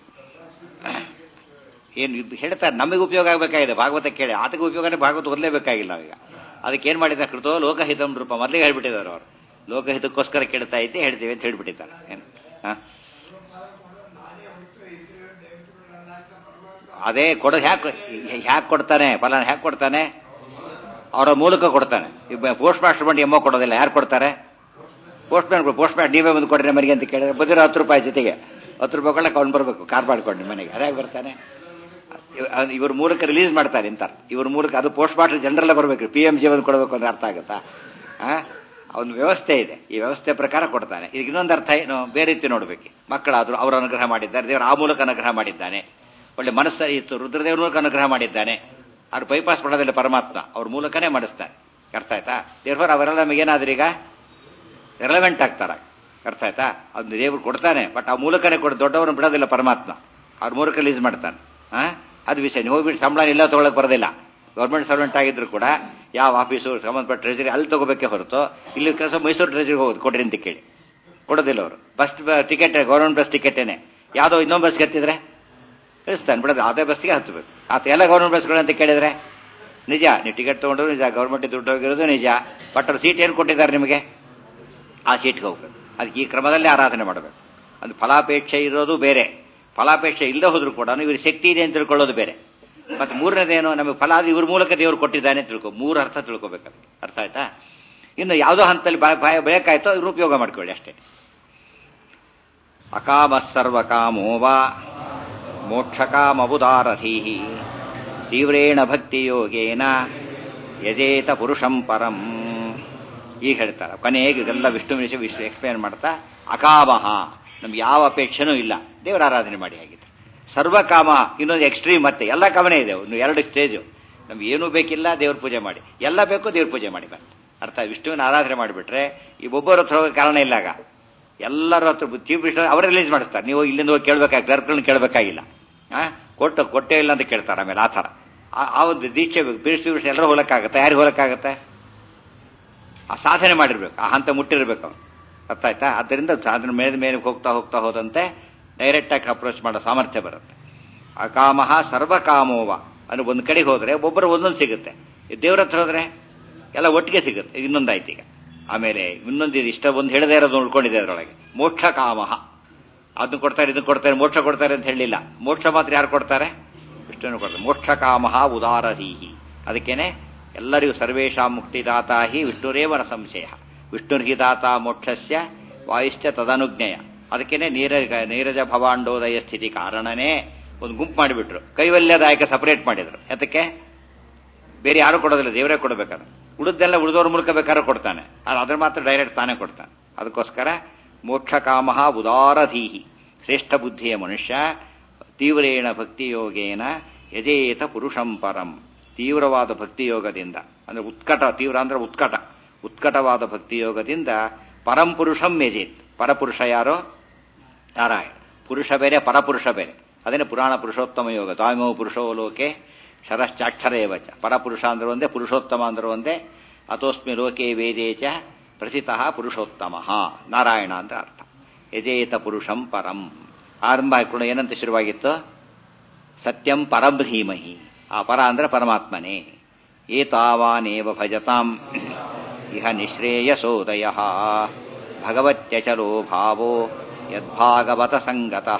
ಏನು ಇದು ಹೇಳ್ತಾರೆ ನಮಗೆ ಉಪಯೋಗ ಆಗಬೇಕಾಗಿದೆ ಭಾಗವತ ಕೇಳಿ ಆತಗೆ ಉಪಯೋಗನೇ ಭಾಗವತ ಓದಲೇಬೇಕಾಗಿಲ್ಲ ನಾವೀಗ ಅದಕ್ಕೆ ಏನು ಮಾಡಿದ ಕೃತೋ ಲೋಕಹಿತಂ ರೂಪ ಮೊದಲೇ ಹೇಳ್ಬಿಟ್ಟಿದ್ದಾರೆ ಅವರು ಲೋಕಹಿತಕ್ಕೋಸ್ಕರ ಕೇಳ್ತಾ ಇದ್ದೆ ಹೇಳ್ತೀವಿ ಅಂತ ಹೇಳ್ಬಿಟ್ಟಿದ್ದಾರೆ ಏನು ಹಾ ಅದೇ ಕೊಡೋದು ಹ್ಯಾಕ್ ಹ್ಯಾಕ್ ಕೊಡ್ತಾನೆ ಫಲಾನ ಹ್ಯಾಕ್ ಕೊಡ್ತಾನೆ ಅವರ ಮೂಲಕ ಕೊಡ್ತಾನೆ ಪೋಸ್ಟ್ ಮಾಸ್ಟರ್ ಬಂದು ಎಮ್ಮೋ ಕೊಡೋದಿಲ್ಲ ಯಾರು ಕೊಡ್ತಾರೆ ಪೋಸ್ಟ್ ಮ್ಯಾನ್ ಪೋಸ್ಟ್ ಮ್ಯಾನ್ ನೀವೇ ಬಂದು ಕೊಡ್ರಿ ಮನೆಗೆ ಅಂತ ಕೇಳಿದ್ರೆ ಬಂದಿರೋ ಹತ್ತು ರೂಪಾಯಿ ಜೊತೆಗೆ ಹತ್ತು ರೂಪಾಯಿ ಕೊಡಕ್ಕೆ ಅವ್ನು ಬರಬೇಕು ಕಾರ್ ಮಾಡ್ಕೊಂಡು ನಿಮ್ಮ ಮನೆಗೆ ಅದ್ಯಾಗ ಬರ್ತಾನೆ ಇವ- ಅವ್ನು ಇವ್ರ ಮೂಲಕ ರಿಲೀಸ್ ಮಾಡ್ತಾರೆ ಅಂತ ಇವ್ರ ಮೂಲಕ ಅದು ಪೋಸ್ಟ್ ಮಾಸ್ಟರ್ ಜನರಲ್ಲೇ ಬರಬೇಕು ಪಿ ಎಂ ಜಿ ಒಂದು ಕೊಡಬೇಕು ಅಂತ ಅರ್ಥ ಆಗುತ್ತಾ ಆ ಒಂದು ವ್ಯವಸ್ಥೆ ಇದೆ ಈ ವ್ಯವಸ್ಥೆ ಪ್ರಕಾರ ಕೊಡ್ತಾನೆ ಈಗ ಇನ್ನೊಂದು ಅರ್ಥ ಏನು ಬೇರೆ ರೀತಿ ನೋಡ್ಬೇಕು ಮಕ್ಕಳಾದ್ರು ಅವರು ಅನುಗ್ರಹ ಮಾಡಿದ್ದಾರೆ ದೇವರು ಆ ಮೂಲಕ ಅನುಗ್ರಹ ಮಾಡಿದ್ದಾನೆ ಒಳ್ಳೆ ಮನಸ್ಸ ಇತ್ತು ರುದ್ರದೇವ್ರ ಮೂಲಕ ಅನುಗ್ರಹ ಮಾಡಿದ್ದಾನೆ ಅವ್ರು ಬೈಪಾಸ್ ಮಾಡೋದಿಲ್ಲ ಪರಮಾತ್ಮ ಅವ್ರ ಮೂಲಕನೇ ಮಾಡಿಸ್ತಾನೆ ಅರ್ಥ ಆಯ್ತಾ ದೇವ್ರ ಅವರೆಲ್ಲ ನಮಗೇನಾದ್ರೂ ಈಗ ರೆಲವೆಂಟ್ ಆಗ್ತಾರ ಅರ್ಥ ಆಯ್ತಾ ಅದನ್ನ ದೇವ್ರು ಕೊಡ್ತಾನೆ ಬಟ್ ಆ ಮೂಲಕನೇ ಕೊಡ ದೊಡ್ಡವ್ರನ್ನ ಬಿಡೋದಿಲ್ಲ ಪರಮಾತ್ಮ ಅವ್ರ ಮೂಲಕ ರಿಲೀಸ್ ಮಾಡ್ತಾನೆ ಆ ಅದು ವಿಷಯ ನೀವು ಹೋಗ್ಬಿಟ್ಟು ಸಂಬಳ ಇಲ್ಲ ತಗೊಳಕ್ ಬರೋದಿಲ್ಲ ಗೌರ್ಮೆಂಟ್ ಸರ್ವೆಂಟ್ ಆಗಿದ್ರು ಕೂಡ ಯಾವ ಆಫೀಸು ಸಂಬಂಧಪಟ್ಟ ಟ್ರೆಜರಿ ಅಲ್ಲಿ ತಗೋಬೇಕೇ ಹೊರತು ಇಲ್ಲಿ ಕೆಲಸ ಮೈಸೂರು ಟ್ರೆಜರಿಗೆ ಹೋಗೋದು ಕೊಡ್ರಿ ಅಂತ ಕೇಳಿ ಕೊಡೋದಿಲ್ಲ ಅವರು ಬಸ್ ಟಿಕೆಟ್ ಗೌರ್ಮೆಂಟ್ ಬಸ್ ಟಿಕೆಟೇನೆ ಯಾವುದೋ ಇನ್ನೊಂದು ಬಸ್ಗೆ ಹತ್ತಿದ್ರೆ ಇಳಿಸ್ತಾನೆ ಬಿಡೋದು ಅದೇ ಬಸ್ಗೆ ಹತ್ತಬೇಕು ಆತ ಎಲ್ಲ ಗೌರ್ಮೆಂಟ್ ಬಸ್ಗಳು ಅಂತ ಕೇಳಿದ್ರೆ ನಿಜ ನೀವು ಟಿಕೆಟ್ ತೊಗೊಂಡ್ರು ನಿಜ ಗೌರ್ಮೆಂಟ್ ದುಡ್ಡು ಹೋಗಿರೋದು ನಿಜ ಬಟ್ ಅವ್ರು ಸೀಟ್ ಏನು ಕೊಟ್ಟಿದ್ದಾರೆ ನಿಮಗೆ ಆ ಸೀಟ್ಗೆ ಹೋಗ್ಬೇಕು ಅದಕ್ಕೆ ಈ ಕ್ರಮದಲ್ಲೇ ಆರಾಧನೆ ಮಾಡಬೇಕು ಅದು ಫಲಾಪೇಕ್ಷೆ ಇರೋದು ಬೇರೆ ಫಲಾಪೇಕ್ಷೆ ಇಲ್ಲದೆ ಹೋದ್ರು ಕೂಡ ಇವ್ರ ಶಕ್ತಿ ಇದೆ ಅಂತ ತಿಳ್ಕೊಳ್ಳೋದು ಬೇರೆ ಮತ್ತೆ ಮೂರನೇದೇನು ನಮಗೆ ಫಲ ಅದು ಇವ್ರ ಮೂಲಕ ದೇವರು ಕೊಟ್ಟಿದ್ದಾನೆ ಅಂತ ತಿಳ್ಕೊ ಮೂರು ಅರ್ಥ ತಿಳ್ಕೊಬೇಕು ಅರ್ಥ ಆಯ್ತಾ ಇನ್ನು ಯಾವುದೋ ಹಂತದಲ್ಲಿ ಬ- ಭಯ ಬೇಕಾಯ್ತೋ ಇವ್ರು ಉಪಯೋಗ ಮಾಡ್ಕೊಳ್ಳಿ ಅಷ್ಟೇ ಅಕಾಮ ಸರ್ವಕಾಮೋ ವಾ ಮೋಕ್ಷಕಾಮಬುದಾರಥೀ ತೀವ್ರೇಣ ಭಕ್ತಿಯೋಗೇನ ಯಜೇತ ಪುರುಷಂ ಪರಂ ಈಗ ಹೇಳ್ತಾರೆ ಕೊನೆಗೆ ಇದೆಲ್ಲ ವಿಷ್ಣು ವಿಷಯ ವಿಷ್ಣು ಎಕ್ಸ್ಪ್ಲೇನ್ ಮಾಡ್ತಾ ಅಕಾಮಹ ನಮ್ಗೆ ಯಾವ ಅಪೇಕ್ಷೆನೂ ಇಲ್ಲ ದೇವರ ಆರಾಧನೆ ಮಾಡಿ ಹಾಗಿದ್ರೆ ಸರ್ವಕಾಮ ಇನ್ನೊಂದು ಎಕ್ಸ್ಟ್ರೀಮ್ ಮತ್ತೆ ಎಲ್ಲ ಕಾಮನೇ ಇದೆ ಒಂದು ಎರಡು ಸ್ಟೇಜು ನಮ್ಗೆ ಏನೂ ಬೇಕಿಲ್ಲ ದೇವ್ರ ಪೂಜೆ ಮಾಡಿ ಎಲ್ಲ ಬೇಕು ದೇವ್ರ ಪೂಜೆ ಮಾಡಿ ಬಂತು ಅರ್ಥ ವಿಷ್ಣುವಿನ ಆರಾಧನೆ ಮಾಡಿಬಿಟ್ರೆ ಈ ಒಬ್ಬರ ಹತ್ರ ಹೋಗೋ ಕಾರಣ ಇಲ್ಲ ಆಗ ಎಲ್ಲರ ಹತ್ರ ಚೀಫ್ ಮಿನಿಸ್ಟರ್ ಅವರೇ ರಿಲೀಸ್ ಮಾಡಿಸ್ತಾರೆ ನೀವು ಇಲ್ಲಿಂದ ಹೋಗಿ ಕೇಳಬೇಕಾಗಿ ಕ್ಲರ್ಕ್ಗಳನ್ನ ಕೇಳಬೇಕಾಗಿಲ್ಲ ಆ ಕೊಟ್ಟು ಕೊಟ್ಟೇ ಇಲ್ಲ ಅಂತ ಕೇಳ್ತಾರೆ ಆಮೇಲೆ ಆ ಥರ ಆ- ಆ ಒಂದು ದೀಕ್ಷೆ ಬಿಡಿಸಿ ಬಿಡಿಸಿ ಎಲ್ಲರೂ ಹೋಲಕ್ಕಾಗತ್ತೆ ಯಾರಿಗೆ ಹೋಲಕ್ಕಾಗತ್ತೆ ಆ ಸಾಧನೆ ಮಾಡಿರ್ಬೇಕು ಆ ಹಂತ ಮುಟ್ಟಿರ್ಬೇಕು ಅವನು ಅರ್ಥ ಆಯ್ತಾ ಆದ್ದರಿಂದ ಸಾಧನೆ ಮೇಲೆ ಮೇಲೆ ಹೋಗ್ತಾ ಹೋಗ್ತಾ ಹೋದಂತೆ ಡೈರೆಕ್ಟ್ ಆಗಿ ಅಪ್ರೋಚ್ ಮಾಡೋ ಸಾಮರ್ಥ್ಯ ಬರುತ್ತೆ ಅಕಾಮಹ ಸರ್ವಕಾಮೋವ ಅಂದ್ರೆ ಒಂದ್ ಕಡೆಗೆ ಹೋದ್ರೆ ಒಬ್ಬರು ಒಂದೊಂದು ಸಿಗುತ್ತೆ ಈ ದೇವ್ರ ಹತ್ರ ಹೋದ್ರೆ ಎಲ್ಲ ಒಟ್ಟಿಗೆ ಸಿಗುತ್ತೆ ಇನ್ನೊಂದಾಯ್ತು ಈಗ ಆಮೇಲೆ ಇನ್ನೊಂದು ಇಷ್ಟ ಒಂದು ಹೇಳದೇ ಇರೋದು ಉಳ್ಕೊಂಡಿದೆ ಅದರೊಳಗೆ ಮೋಕ್ಷ ಕಾಮಹ ಅದನ್ನ ಕೊಡ್ತಾರೆ ಇದನ್ನ ಕೊಡ್ತಾರೆ ಮೋಕ್ಷ ಕೊಡ್ತಾರೆ ಅಂತ ಹೇಳಿಲ್ಲ ಮೋಕ್ಷ ಮಾತ್ರ ಯಾರು ಕೊಡ್ತಾರೆ ವಿಷ್ಣುವನ್ನು ಕೊಡ್ತಾರೆ ಮೋಕ್ಷ ಕಾಮಹ ಉದಾರಹೀಹಿ ಅದಕ್ಕೇನೆ ಎಲ್ಲರಿಗೂ ಸರ್ವೇಶಾಂ ಮುಕ್ತಿದಾತಾ ಹಿ ವಿಷ್ಣುರೇವನ ಸಂಶಯ ವಿಷ್ಣುರ್ಹಿ ದಾತ ಮೋಕ್ಷಸ್ಯ ವಾಯುಶ್ಚ ತದನುಜ್ಞೆಯ ಅದಕ್ಕೇನೆ ನೀರ ನೀರಜ ಭವಾಂಡೋದಯ ಸ್ಥಿತಿ ಕಾರಣನೇ ಒಂದು ಗುಂಪು ಮಾಡಿಬಿಟ್ರು ಕೈವಲ್ಯದಾಯಕ ಸಪರೇಟ್ ಮಾಡಿದ್ರು ಅದಕ್ಕೆ ಬೇರೆ ಯಾರು ಕೊಡೋದಿಲ್ಲ ದೇವರೇ ಕೊಡಬೇಕಾದ್ರೆ ಉಳಿದೆಲ್ಲ ಉಳಿದವ್ರ ಮೂಲಕ ಬೇಕಾದ್ರೆ ಕೊಡ್ತಾನೆ ಆದ್ರೆ ಅದ್ರ ಮಾತ್ರ ಡೈರೆಕ್ಟ್ ತಾನೇ ಕೊಡ್ತಾನೆ ಅದಕ್ಕೋಸ್ಕರ ಮೋಕ್ಷ ಕಾಮ ಉದಾರಧೀಹಿ ಶ್ರೇಷ್ಠ ಬುದ್ಧಿಯ ಮನುಷ್ಯ ತೀವ್ರೇಣ ಭಕ್ತಿಯೋಗೇನ ಯಜೇತ ಪುರುಷಂ ಪರಂ ತೀವ್ರವಾದ ಭಕ್ತಿಯೋಗದಿಂದ ಅಂದ್ರೆ ಉತ್ಕಟ ತೀವ್ರ ಅಂದ್ರೆ ಉತ್ಕಟ ಉತ್ಕಟವಾದ ಭಕ್ತಿಯೋಗದಿಂದ ಪರಂ ಪುರುಷಂ ಯಜೇತ್ ಪರಪುರುಷ ಯಾರೋ ನಾರಾಯಣ ಪುರುಷ ಬೇರೆ ಪರಪುರುಷ ಬೇರೆ ಅದನ್ನೇ ಪುರಾಣ ಪುರುಷೋತ್ತಮ ಯೋಗ ದ್ವಾಮೋ ಪುರುಷೋ ಲೋಕೆ ಶರಶ್ಚಾಕ್ಷರ ಏವಚ ಪರಪುರುಷ ಅಂದ್ರೆ ಒಂದೇ ಪುರುಷೋತ್ತಮ ಅಂದ್ರೆ ಒಂದೇ ಅತೋಸ್ಮಿ ಲೋಕೆ ವೇದೇ ಚ ಪ್ರಥಿತಃ ಪುರುಷೋತ್ತಮ ನಾರಾಯಣ ಅಂತ ಅರ್ಥ ಯಜೇತ ಪುರುಷಂ ಪರಂ ಆರಂಭ ಕೂಡ ಏನಂತ ಶುರುವಾಗಿತ್ತು ಸತ್ಯಂ ಪರಂ ಧೀಮಹಿ ಆ ಪರ ಅಂದ್ರೆ ಪರಮಾತ್ಮನೇ ಏತಾವಾನೇವ ಭಜತಾಂ ಇಹ ನಿಶ್ರೇಯಸೋದಯ ಭಗವತ್ಯಚಲೋ ಭಾವೋ ಯದ್ಭಾಗವತ ಸಂಗತಃ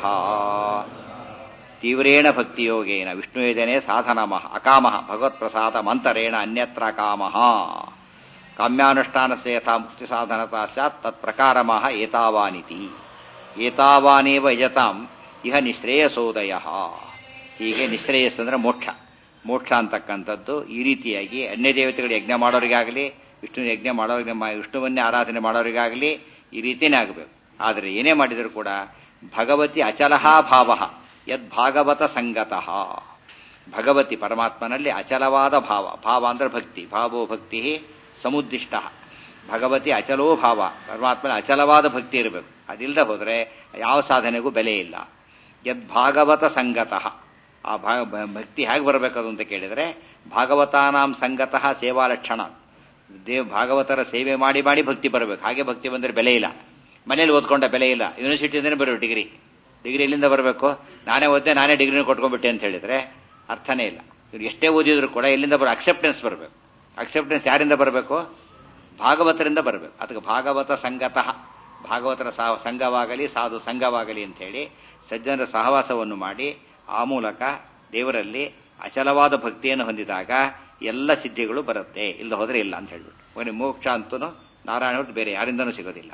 ತೀವ್ರೇಣ ಭಕ್ತಿಯೋಗೇನ ವಿಷ್ಣುವೇದನೆ ಸಾಧನಮಃ ಅಕಾಮಃ ಭಗವತ್ಪ್ರಸಾದ ಮಂತರೇಣ ಅನ್ಯತ್ರ ಕಾಮಃ ಕಾಮ್ಯಾನುಷ್ಠಾನಸ್ಯ ಯಥಾ ಮುಕ್ತಿ ಸಾಧನತಾ ಸ್ಯಾತ್ ತತ್ಪ್ರಕಾರಮಃ ಏತಾವಾನಿತಿ ಏತಾವಾನೇವ ಯಜತಾಂ ಇಹ ನಿಶ್ರೇಯಸೋದಯ ಹೀಗೆ ನಿಶ್ರೇಯಸ್ ಅಂದ್ರೆ ಮೋಕ್ಷ ಮೋಕ್ಷ ಅಂತಕ್ಕಂಥದ್ದು ಈ ರೀತಿಯಾಗಿ ಅನ್ಯ ದೇವತೆಗಳು ಯಜ್ಞ ಮಾಡೋರಿಗಾಗಲಿ ವಿಷ್ಣು ಯಜ್ಞ ಮಾಡೋರಿಗೆ ವಿಷ್ಣುವನ್ನೇ ಆರಾಧನೆ ಮಾಡೋರಿಗಾಗಲಿ ಈ ರೀತಿಯೇ ಆಗಬೇಕು ಆದರೆ ಏನೇ ಮಾಡಿದರೂ ಕೂಡ ಭಗವತಿ ಅಚಲಹ ಭಾವ ಯದ್ ಭಾಗವತ ಸಂಗತಃ ಭಗವತಿ ಪರಮಾತ್ಮನಲ್ಲಿ ಅಚಲವಾದ ಭಾವ ಭಾವ ಅಂದ್ರೆ ಭಕ್ತಿ ಭಾವೋ ಭಕ್ತಿ ಸಮುದ್ದಿಷ್ಟ ಭಗವತಿ ಅಚಲೋ ಭಾವ ಪರಮಾತ್ಮನ ಅಚಲವಾದ ಭಕ್ತಿ ಇರಬೇಕು ಅದಿಲ್ಲದೆ ಹೋದರೆ ಯಾವ ಸಾಧನೆಗೂ ಬೆಲೆ ಇಲ್ಲ ಯದ್ ಭಾಗವತ ಸಂಗತಃ ಆ ಭಾಗ ಭಕ್ತಿ ಹೇಗೆ ಬರಬೇಕದು ಅಂತ ಕೇಳಿದರೆ ಭಾಗವತಾನಾಂ ಸಂಗತಃ ಸೇವಾ ಲಕ್ಷಣ ದೇವ್ ಭಾಗವತರ ಸೇವೆ ಮಾಡಿ ಮಾಡಿ ಭಕ್ತಿ ಬರಬೇಕು ಹಾಗೆ ಭಕ್ತಿ ಬಂದರೆ ಬೆಲೆ ಇಲ್ಲ ಮನೇಲಿ ಓದ್ಕೊಂಡ ಬೆಲೆ ಇಲ್ಲ ಯೂನಿವರ್ಸಿಟಿಯಿಂದನೇ ಬರೋ ಡಿಗ್ರಿ ಡಿಗ್ರಿ ಎಲ್ಲಿಂದ ಬರಬೇಕು ನಾನೇ ಓದ್ದೆ ನಾನೇ ಡಿಗ್ರಿನ ಕೊಟ್ಕೊಂಡ್ಬಿಟ್ಟೆ ಅಂತ ಹೇಳಿದ್ರೆ ಅರ್ಥನೇ ಇಲ್ಲ ಇವ್ರು ಎಷ್ಟೇ ಓದಿದ್ರು ಕೂಡ ಎಲ್ಲಿಂದ ಬರೋ ಅಕ್ಸೆಪ್ಟೆನ್ಸ್ ಬರಬೇಕು ಅಕ್ಸೆಪ್ಟೆನ್ಸ್ ಯಾರಿಂದ ಬರಬೇಕು ಭಾಗವತರಿಂದ ಬರಬೇಕು ಅದಕ್ಕೆ ಭಾಗವತ ಸಂಗತಃ ಭಾಗವತರ ಸಂಘವಾಗಲಿ ಸಾಧು ಸಂಘವಾಗಲಿ ಅಂತ ಹೇಳಿ ಸಜ್ಜನರ ಸಹವಾಸವನ್ನು ಮಾಡಿ ಆ ಮೂಲಕ ದೇವರಲ್ಲಿ ಅಚಲವಾದ ಭಕ್ತಿಯನ್ನು ಹೊಂದಿದಾಗ ಎಲ್ಲ ಸಿದ್ಧಿಗಳು ಬರುತ್ತೆ ಇಲ್ಲ ಹೋದ್ರೆ ಇಲ್ಲ ಅಂತ ಹೇಳ್ಬಿಟ್ಟು ಅವನಿಗೆ ಮೋಕ್ಷ ಅಂತೂ ನಾರಾಯಣ ಹೊರತು ಬೇರೆ ಯಾರಿಂದನೂ ಸಿಗೋದಿಲ್ಲ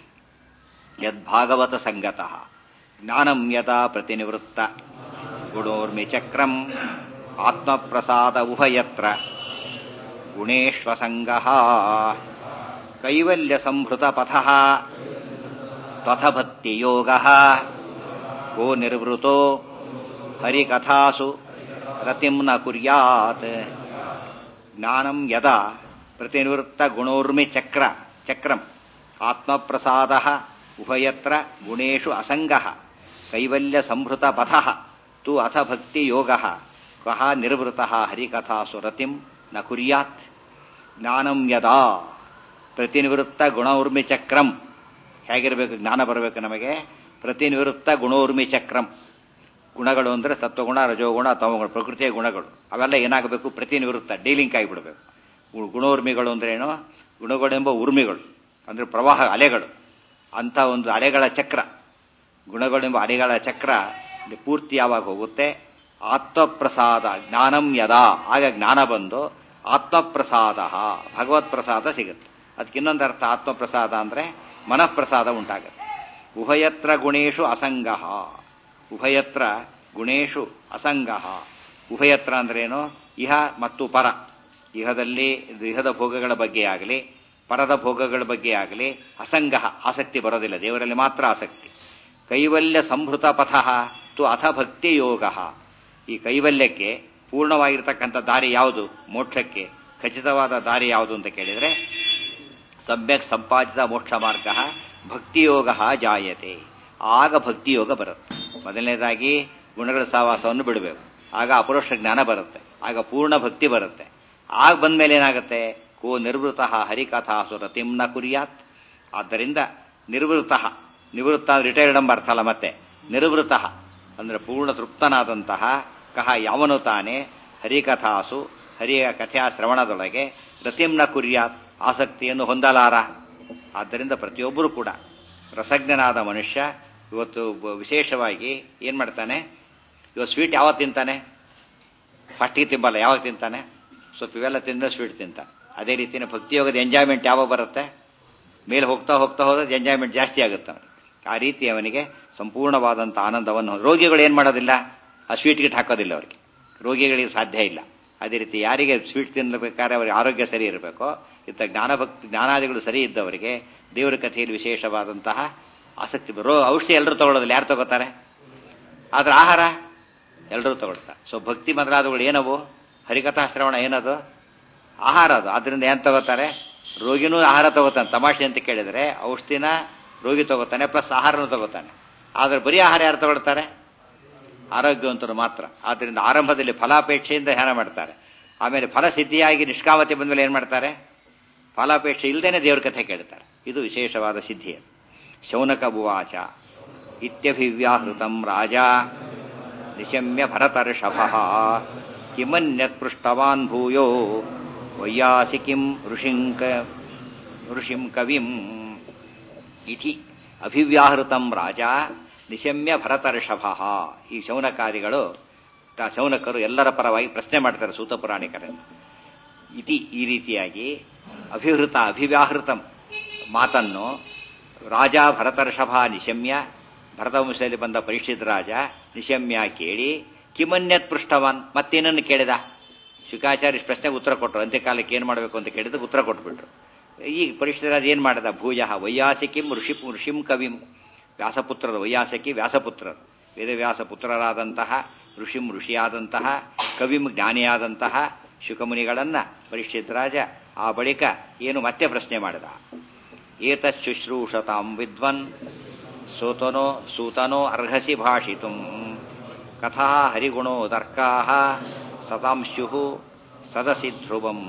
ಯದ್ಭಾಗವತ ಸಂಗತಃ ಜ್ಞಾನಂ ಯದಾ ಪ್ರತಿನಿವೃತ್ತ ಗುಣೋರ್ಮಿ ಚಕ್ರಂ ಆತ್ಮಪ್ರಸಾದ ಉಭಯತ್ರ ಗುಣೇಶ್ವಸಂಗ ಕೈವಲ್ಯ ಸಂಭೃತ ಪಥ ತ್ವಥಭಕ್ತಿಯೋಗ ಗೋ ನಿರ್ವೃತೋ ಹರಿಕಥಾಸು ರತಿಂ ನ ಕುರ್ಯಾತ್ ಜ್ಞಾನಂ ಯದಾ ಪ್ರತಿನಿವೃತ್ತ ಗುಣೋರ್ಮಿ ಚಕ್ರ ಚಕ್ರಂ ಆತ್ಮಪ್ರಸಾದ ಉಭಯತ್ರ ಗುಣೇಶು ಅಸಂಗ ಕೈವಲ್ಯ ಸಂಭೃತ ಪಥ ತು ಅಥ ಭಕ್ತಿ ಯೋಗ ಕಹ ನಿರ್ವೃತ ಹರಿಕಥಾಸು ರತಿಂ ನ ಕುರ್ಯಾತ್ ಜ್ಞಾನಂ ಯದಾ ಪ್ರತಿನಿವೃತ್ತ ಗುಣೋರ್ಮಿ ಚಕ್ರಂ ಹೇಗಿರಬೇಕು ಜ್ಞಾನ ಬರಬೇಕು ನಮಗೆ ಪ್ರತಿನಿವೃತ್ತ ಗುಣೋರ್ಮಿ ಚಕ್ರಂ ಗುಣಗಳು ಅಂದರೆ ಸತ್ವಗುಣ ರಜೋಗುಣ ತಮಗುಣ ಪ್ರಕೃತಿಯ ಗುಣಗಳು ಅವೆಲ್ಲ ಏನಾಗಬೇಕು ಪ್ರತಿನಿವೃತ್ತ ಡೀಲಿಂಕ್ ಆಗಿಬಿಡಬೇಕು ಗುಣೋರ್ಮಿಗಳು ಅಂದ್ರೆ ಏನು ಗುಣಗಳೆಂಬ ಉರ್ಮಿಗಳು ಅಂದ್ರೆ ಪ್ರವಾಹ ಅಲೆಗಳು ಅಂಥ ಒಂದು ಅಲೆಗಳ ಚಕ್ರ ಗುಣಗಳೆಂಬ ಅಲೆಗಳ ಚಕ್ರ ಪೂರ್ತಿ ಯಾವಾಗ ಹೋಗುತ್ತೆ ಆತ್ಮಪ್ರಸಾದ ಜ್ಞಾನಂ ಯದಾ ಆಗ ಜ್ಞಾನ ಬಂದು ಆತ್ಮಪ್ರಸಾದ ಭಗವತ್ ಪ್ರಸಾದ ಸಿಗುತ್ತೆ ಅದಕ್ಕೆ ಇನ್ನೊಂದು ಅರ್ಥ ಆತ್ಮಪ್ರಸಾದ ಅಂದ್ರೆ ಮನಃಪ್ರಸಾದ ಉಂಟಾಗುತ್ತೆ ಉಭಯತ್ರ ಗುಣೇಶು ಅಸಂಗ ಉಭಯತ್ರ ಗುಣೇಶು ಅಸಂಗ ಉಭಯತ್ರ ಅಂದ್ರೇನು ಇಹ ಮತ್ತು ಪರ ಇಹದಲ್ಲಿ ಇಹದ ಭೋಗಗಳ ಬಗ್ಗೆ ಆಗಲಿ ಪರದ ಭೋಗಗಳ ಬಗ್ಗೆ ಆಗಲಿ ಅಸಂಗ ಆಸಕ್ತಿ ಬರೋದಿಲ್ಲ ದೇವರಲ್ಲಿ ಮಾತ್ರ ಆಸಕ್ತಿ ಕೈವಲ್ಯ ಸಂಭೃತ ಪಥ ತು ಅಥ ಭಕ್ತಿ ಯೋಗ ಈ ಕೈವಲ್ಯಕ್ಕೆ ಪೂರ್ಣವಾಗಿರ್ತಕ್ಕಂಥ ದಾರಿ ಯಾವುದು ಮೋಕ್ಷಕ್ಕೆ ಖಚಿತವಾದ ದಾರಿ ಯಾವುದು ಅಂತ ಕೇಳಿದರೆ ಸಮ್ಯಕ್ ಸಂಪಾದಿತ ಮೋಕ್ಷ ಮಾರ್ಗ ಭಕ್ತಿಯೋಗ ಜಾಯತೆ ಆಗ ಭಕ್ತಿಯೋಗ ಬರುತ್ತೆ ಮೊದಲನೇದಾಗಿ ಗುಣಗಳ ಸಹವಾಸವನ್ನು ಬಿಡಬೇಕು ಆಗ ಅಪರೋಕ್ಷ ಜ್ಞಾನ ಬರುತ್ತೆ ಆಗ ಪೂರ್ಣ ಭಕ್ತಿ ಬರುತ್ತೆ ಆಗ ಬಂದ್ಮೇಲೆ ಏನಾಗುತ್ತೆ ಕೋ ನಿರ್ವೃತ ಹರಿಕಥಾಸು ರತಿಂ ನ ಕುರ್ಯಾತ್ ಆದ್ದರಿಂದ ನಿರ್ವೃತ ನಿವೃತ್ತ ರಿಟೈರ್ಡ್ ಎಂಬ ಅರ್ಥ ಅಲ್ಲ ಮತ್ತೆ ನಿರ್ವೃತ ಅಂದ್ರೆ ಪೂರ್ಣ ತೃಪ್ತನಾದಂತಹ ಕಹ ಯಾವನು ತಾನೇ ಹರಿಕಥಾಸು ಹರಿಯ ಕಥೆಯ ಶ್ರವಣದೊಳಗೆ ರತಿಂನ ಕುರ್ಯಾತ್ ಆಸಕ್ತಿಯನ್ನು ಹೊಂದಲಾರ ಆದ್ದರಿಂದ ಪ್ರತಿಯೊಬ್ಬರು ಕೂಡ ರಸಜ್ಞನಾದ ಮನುಷ್ಯ ಇವತ್ತು ಬ- ವಿಶೇಷವಾಗಿ ಏನ್ ಮಾಡ್ತಾನೆ ಇವತ್ತು ಸ್ವೀಟ್ ಯಾವಾಗ ತಿಂತಾನೆ ಫಸ್ಟಿಗೆ ತಿಂಬಲ್ಲ ಯಾವಾಗ ತಿಂತಾನೆ ಸ್ವಲ್ಪ ಇವೆಲ್ಲ ತಿಂದ ಸ್ವೀಟ್ ತಿಂತಾನೆ ಅದೇ ರೀತಿಯ ಭಕ್ತಿಯೋಗದ ಎಂಜಾಯ್ಮೆಂಟ್ ಯಾವಾಗ ಬರುತ್ತೆ ಮೇಲೆ ಹೋಗ್ತಾ ಹೋಗ್ತಾ ಹೋದ್ರೆ ಎಂಜಾಯ್ಮೆಂಟ್ ಜಾಸ್ತಿ ಆಗುತ್ತೆ ಅವನಿಗೆ ಆ ರೀತಿ ಅವನಿಗೆ ಸಂಪೂರ್ಣವಾದಂಥ ಆನಂದವನ್ನು ರೋಗಿಗಳು ಏನು ಮಾಡೋದಿಲ್ಲ ಆ ಸ್ವೀಟ್ ಗಿಟ್ ಹಾಕೋದಿಲ್ಲ ಅವರಿಗೆ ರೋಗಿಗಳಿಗೆ ಸಾಧ್ಯ ಇಲ್ಲ ಅದೇ ರೀತಿ ಯಾರಿಗೆ ಸ್ವೀಟ್ ತಿನ್ನಬೇಕಾದ್ರೆ ಅವರಿಗೆ ಆರೋಗ್ಯ ಸರಿ ಇರಬೇಕೋ ಇತ್ತ ಜ್ಞಾನಭಕ್ತಿ ಜ್ಞಾನಾದಿಗಳು ಸರಿ ಇದ್ದವರಿಗೆ ದೇವರ ಕಥೆಯಲ್ಲಿ ವಿಶೇಷವಾದಂತಹ ಆಸಕ್ತಿ ಬರೋ ಔಷಧಿ ಎಲ್ಲರೂ ತಗೊಳ್ಳೋದಿಲ್ಲ ಯಾರು ತಗೋತಾರೆ ಆದ್ರೆ ಆಹಾರ ಎಲ್ಲರೂ ತಗೊಳ್ತಾರೆ ಸೊ ಭಕ್ತಿ ಮೊದಲಾದವುಗಳು ಏನವು ಹರಿಕಥಾ ಶ್ರವಣ ಏನದು ಆಹಾರ ಅದು ಅದರಿಂದ ಏನ್ ತಗೋತಾರೆ ರೋಗಿನೂ ಆಹಾರ ತಗೋತಾನೆ ತಮಾಷೆ ಅಂತ ಕೇಳಿದ್ರೆ ಔಷಧಿನ ರೋಗಿ ತಗೋತಾನೆ ಪ್ಲಸ್ ಆಹಾರನೂ ತಗೋತಾನೆ ಆದ್ರೆ ಬರೀ ಆಹಾರ ಯಾರು ತಗೊಳ್ತಾರೆ ಆರೋಗ್ಯವಂತರು ಮಾತ್ರ ಆದ್ದರಿಂದ ಆರಂಭದಲ್ಲಿ ಫಲಾಪೇಕ್ಷೆಯಿಂದ ಧ್ಯಾನ ಮಾಡ್ತಾರೆ ಆಮೇಲೆ ಫಲಸಿದ್ಧಿಯಾಗಿ ನಿಷ್ಕಾಮತೆ ಬಂದ್ಮೇಲೆ ಏನ್ ಮಾಡ್ತಾರೆ ಫಲಾಪೇಕ್ಷೆ ಇಲ್ಲದೇನೆ ದೇವ್ರ ಕಥೆ ಕೇಳ್ತಾರೆ ಇದು ವಿಶೇಷವಾದ ಸಿದ್ಧಿ ಅದು ಶೌನಕ ಭುವಾಚ ಇತ್ಯಭಿವ್ಯಾಹೃತಂ ರಾಜ ನಿಶಮ್ಯ ಭರತರ್ಷಭ ಕಿಮನ್ಯತ್ ಪೃಷ್ಟವಾನ್ ಭೂಯೋ ವೈಯಾಸಿ ಕಿಂ ಋಷಿಂಕ ಋಷಿಂ ಕವಿಂ ಇತಿ ಅಭಿವ್ಯಾಹೃತಂ ರಾಜ ನಿಶಮ್ಯ ಭರತರ್ಷಭ ಈ ಶೌನಕಾದಿಗಳು ತ- ಶೌನಕರು ಎಲ್ಲರ ಪರವಾಗಿ ಪ್ರಶ್ನೆ ಮಾಡ್ತಾರೆ ಸೂತ ಪುರಾಣಿಕರನ್ನು ಇತಿ ಈ ರೀತಿಯಾಗಿ ಅಭಿವೃತ ಅಭಿವ್ಯಾಹೃತಂ ಮಾತನ್ನು ರಾಜ ಭರತರ್ಷಭ ನಿಶಮ್ಯ ಭರತವಂಶದಲ್ಲಿ ಬಂದ ಪರೀಕ್ಷಿತ್ ರಾಜ ನಿಶಮ್ಯ ಕೇಳಿ ಕಿಮನ್ಯತ್ ಪೃಷ್ಟವಾನ್ ಮತ್ತೇನನ್ನು ಕೇಳಿದ ಶುಕಾಚಾರ್ಯ ಪ್ರಶ್ನೆಗೆ ಉತ್ತರ ಕೊಟ್ಟರು ಅಂತ್ಯಕಾಲಕ್ಕೆ ಏನು ಮಾಡಬೇಕು ಅಂತ ಕೇಳಿದ ಉತ್ತರ ಕೊಟ್ಬಿಟ್ರು ಈಗ ಪರೀಕ್ಷಿತ ರಾಜ ಏನು ಮಾಡಿದ ಭೂಯ ವೈಯಾಸಿಕಿಂ ಋಷಿ ಋಷಿಂ ಕವಿಂ ವ್ಯಾಸಪುತ್ರರು ವೈಯಾಸಕಿ ವ್ಯಾಸಪುತ್ರರು ವೇದವ್ಯಾಸ ಪುತ್ರರಾದಂತಹ ಋಷಿಂ ಋಷಿಯಾದಂತಹ ಕವಿಂ ಜ್ಞಾನಿಯಾದಂತಹ ಶುಕಮುನಿಗಳನ್ನ ಪರೀಕ್ಷಿತ್ ರಾಜ ಆ ಬಳಿಕ ಏನು ಮತ್ತೆ ಪ್ರಶ್ನೆ ಮಾಡಿದ ಏತತ್ ಶುಶ್ರೂಷತಾಂ ವಿದ್ವನ್ ಸೂತನೋ ಸೂತನೋ ಅರ್ಹಸಿ ಭಾಷಿತುಂ ಕಥಾ ಹರಿಗುಣೋ ತರ್ಕಾ ಸತಾಂಶು ಸದಸಿ ಧ್ರುವಂ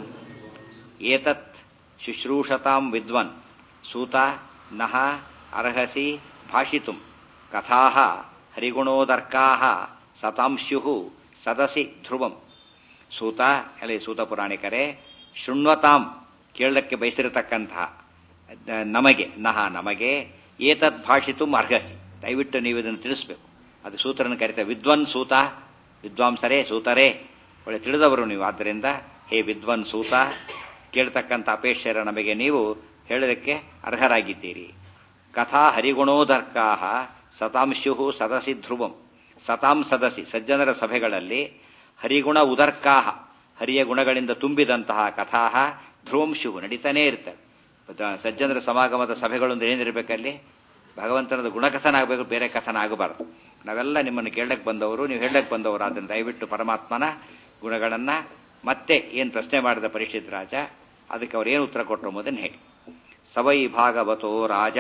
ಏತತ್ ಶುಶ್ರೂಷತಾಂ ವಿದ್ವನ್ ಸೂತ ನಃ ಅರ್ಹಸಿ ಭಾಷಿತುಂ ಕಥಾ ಹರಿಗುಣೋದರ್ಕಾ ಸತಾಂಶು ಸದಸಿ ಧ್ರುವಂ ಸೂತ ಅಲ್ಲಿ ಸೂತ ಪುರಾಣಿಕರೇ ಶೃಣ್ವತಾಂ ಕೇಳಕ್ಕೆ ಬಯಸಿರತಕ್ಕಂತಹ ಅಹ್, ನಮಗೆ ನಹ ನಮಗೆ ಏತದ್ ಭಾಷಿತು ಅರ್ಹಸಿ ದಯವಿಟ್ಟು ನೀವು ಇದನ್ನು ತಿಳಿಸ್ಬೇಕು ಅದು ಸೂತ್ರನ ಕರೀತಾರೆ ವಿದ್ವನ್ ಸೂತ ವಿದ್ವಾಂಸರೇ ಸೂತರೇ ಒಳ್ಳೆ ತಿಳಿದವರು ನೀವು ಆದ್ದರಿಂದ ಹೇ ವಿದ್ವನ್ ಸೂತ ಕೇಳ್ತಕ್ಕಂಥ ಅಪೇಕ್ಷರ ನಮಗೆ ನೀವು ಹೇಳೋದಕ್ಕೆ ಅರ್ಹರಾಗಿದ್ದೀರಿ ಕಥಾ ಹರಿಗುಣೋದರ್ಕಾ ಸತಾಂಶು ಸದಸಿ ಧ್ರುವಂ ಸತಾಂ ಸದಸಿ ಸಜ್ಜನರ ಸಭೆಗಳಲ್ಲಿ ಹರಿಗುಣ ಉದರ್ಕಾಹ ಹರಿಯ ಗುಣಗಳಿಂದ ತುಂಬಿದಂತಹ ಕಥಾ ಧ್ರುವಂಶು ನಡೀತಾನೇ ಇರ್ತವೆ ದ- ಸಜ್ಜನರ ಸಮಾಗಮದ ಸಭೆಗಳು ಅಂದ್ರೆ ಏನಿರಬೇಕಲ್ಲಿ ಭಗವಂತನದ ಗುಣಕಥನ ಆಗಬೇಕು ಬೇರೆ ಕಥನ ಆಗಬಾರದು ನಾವೆಲ್ಲ ನಿಮ್ಮನ್ನು ಕೇಳಕ್ಕೆ ಬಂದವರು ನೀವು ಹೇಳಕ್ಕೆ ಬಂದವರು ಅದನ್ನು ದಯವಿಟ್ಟು ಪರಮಾತ್ಮನ ಗುಣಗಳನ್ನ ಮತ್ತೆ ಏನು ಪ್ರಶ್ನೆ ಮಾಡಿದ ಪರೀಕ್ಷಿತ್ ರಾಜ ಅದಕ್ಕೆ ಅವ್ರು ಏನು ಉತ್ತರ ಕೊಟ್ಟರು ಎಂಬುದನ್ನು ಹೇಳಿ ಸವೈ ಭಾಗವತೋ ರಾಜ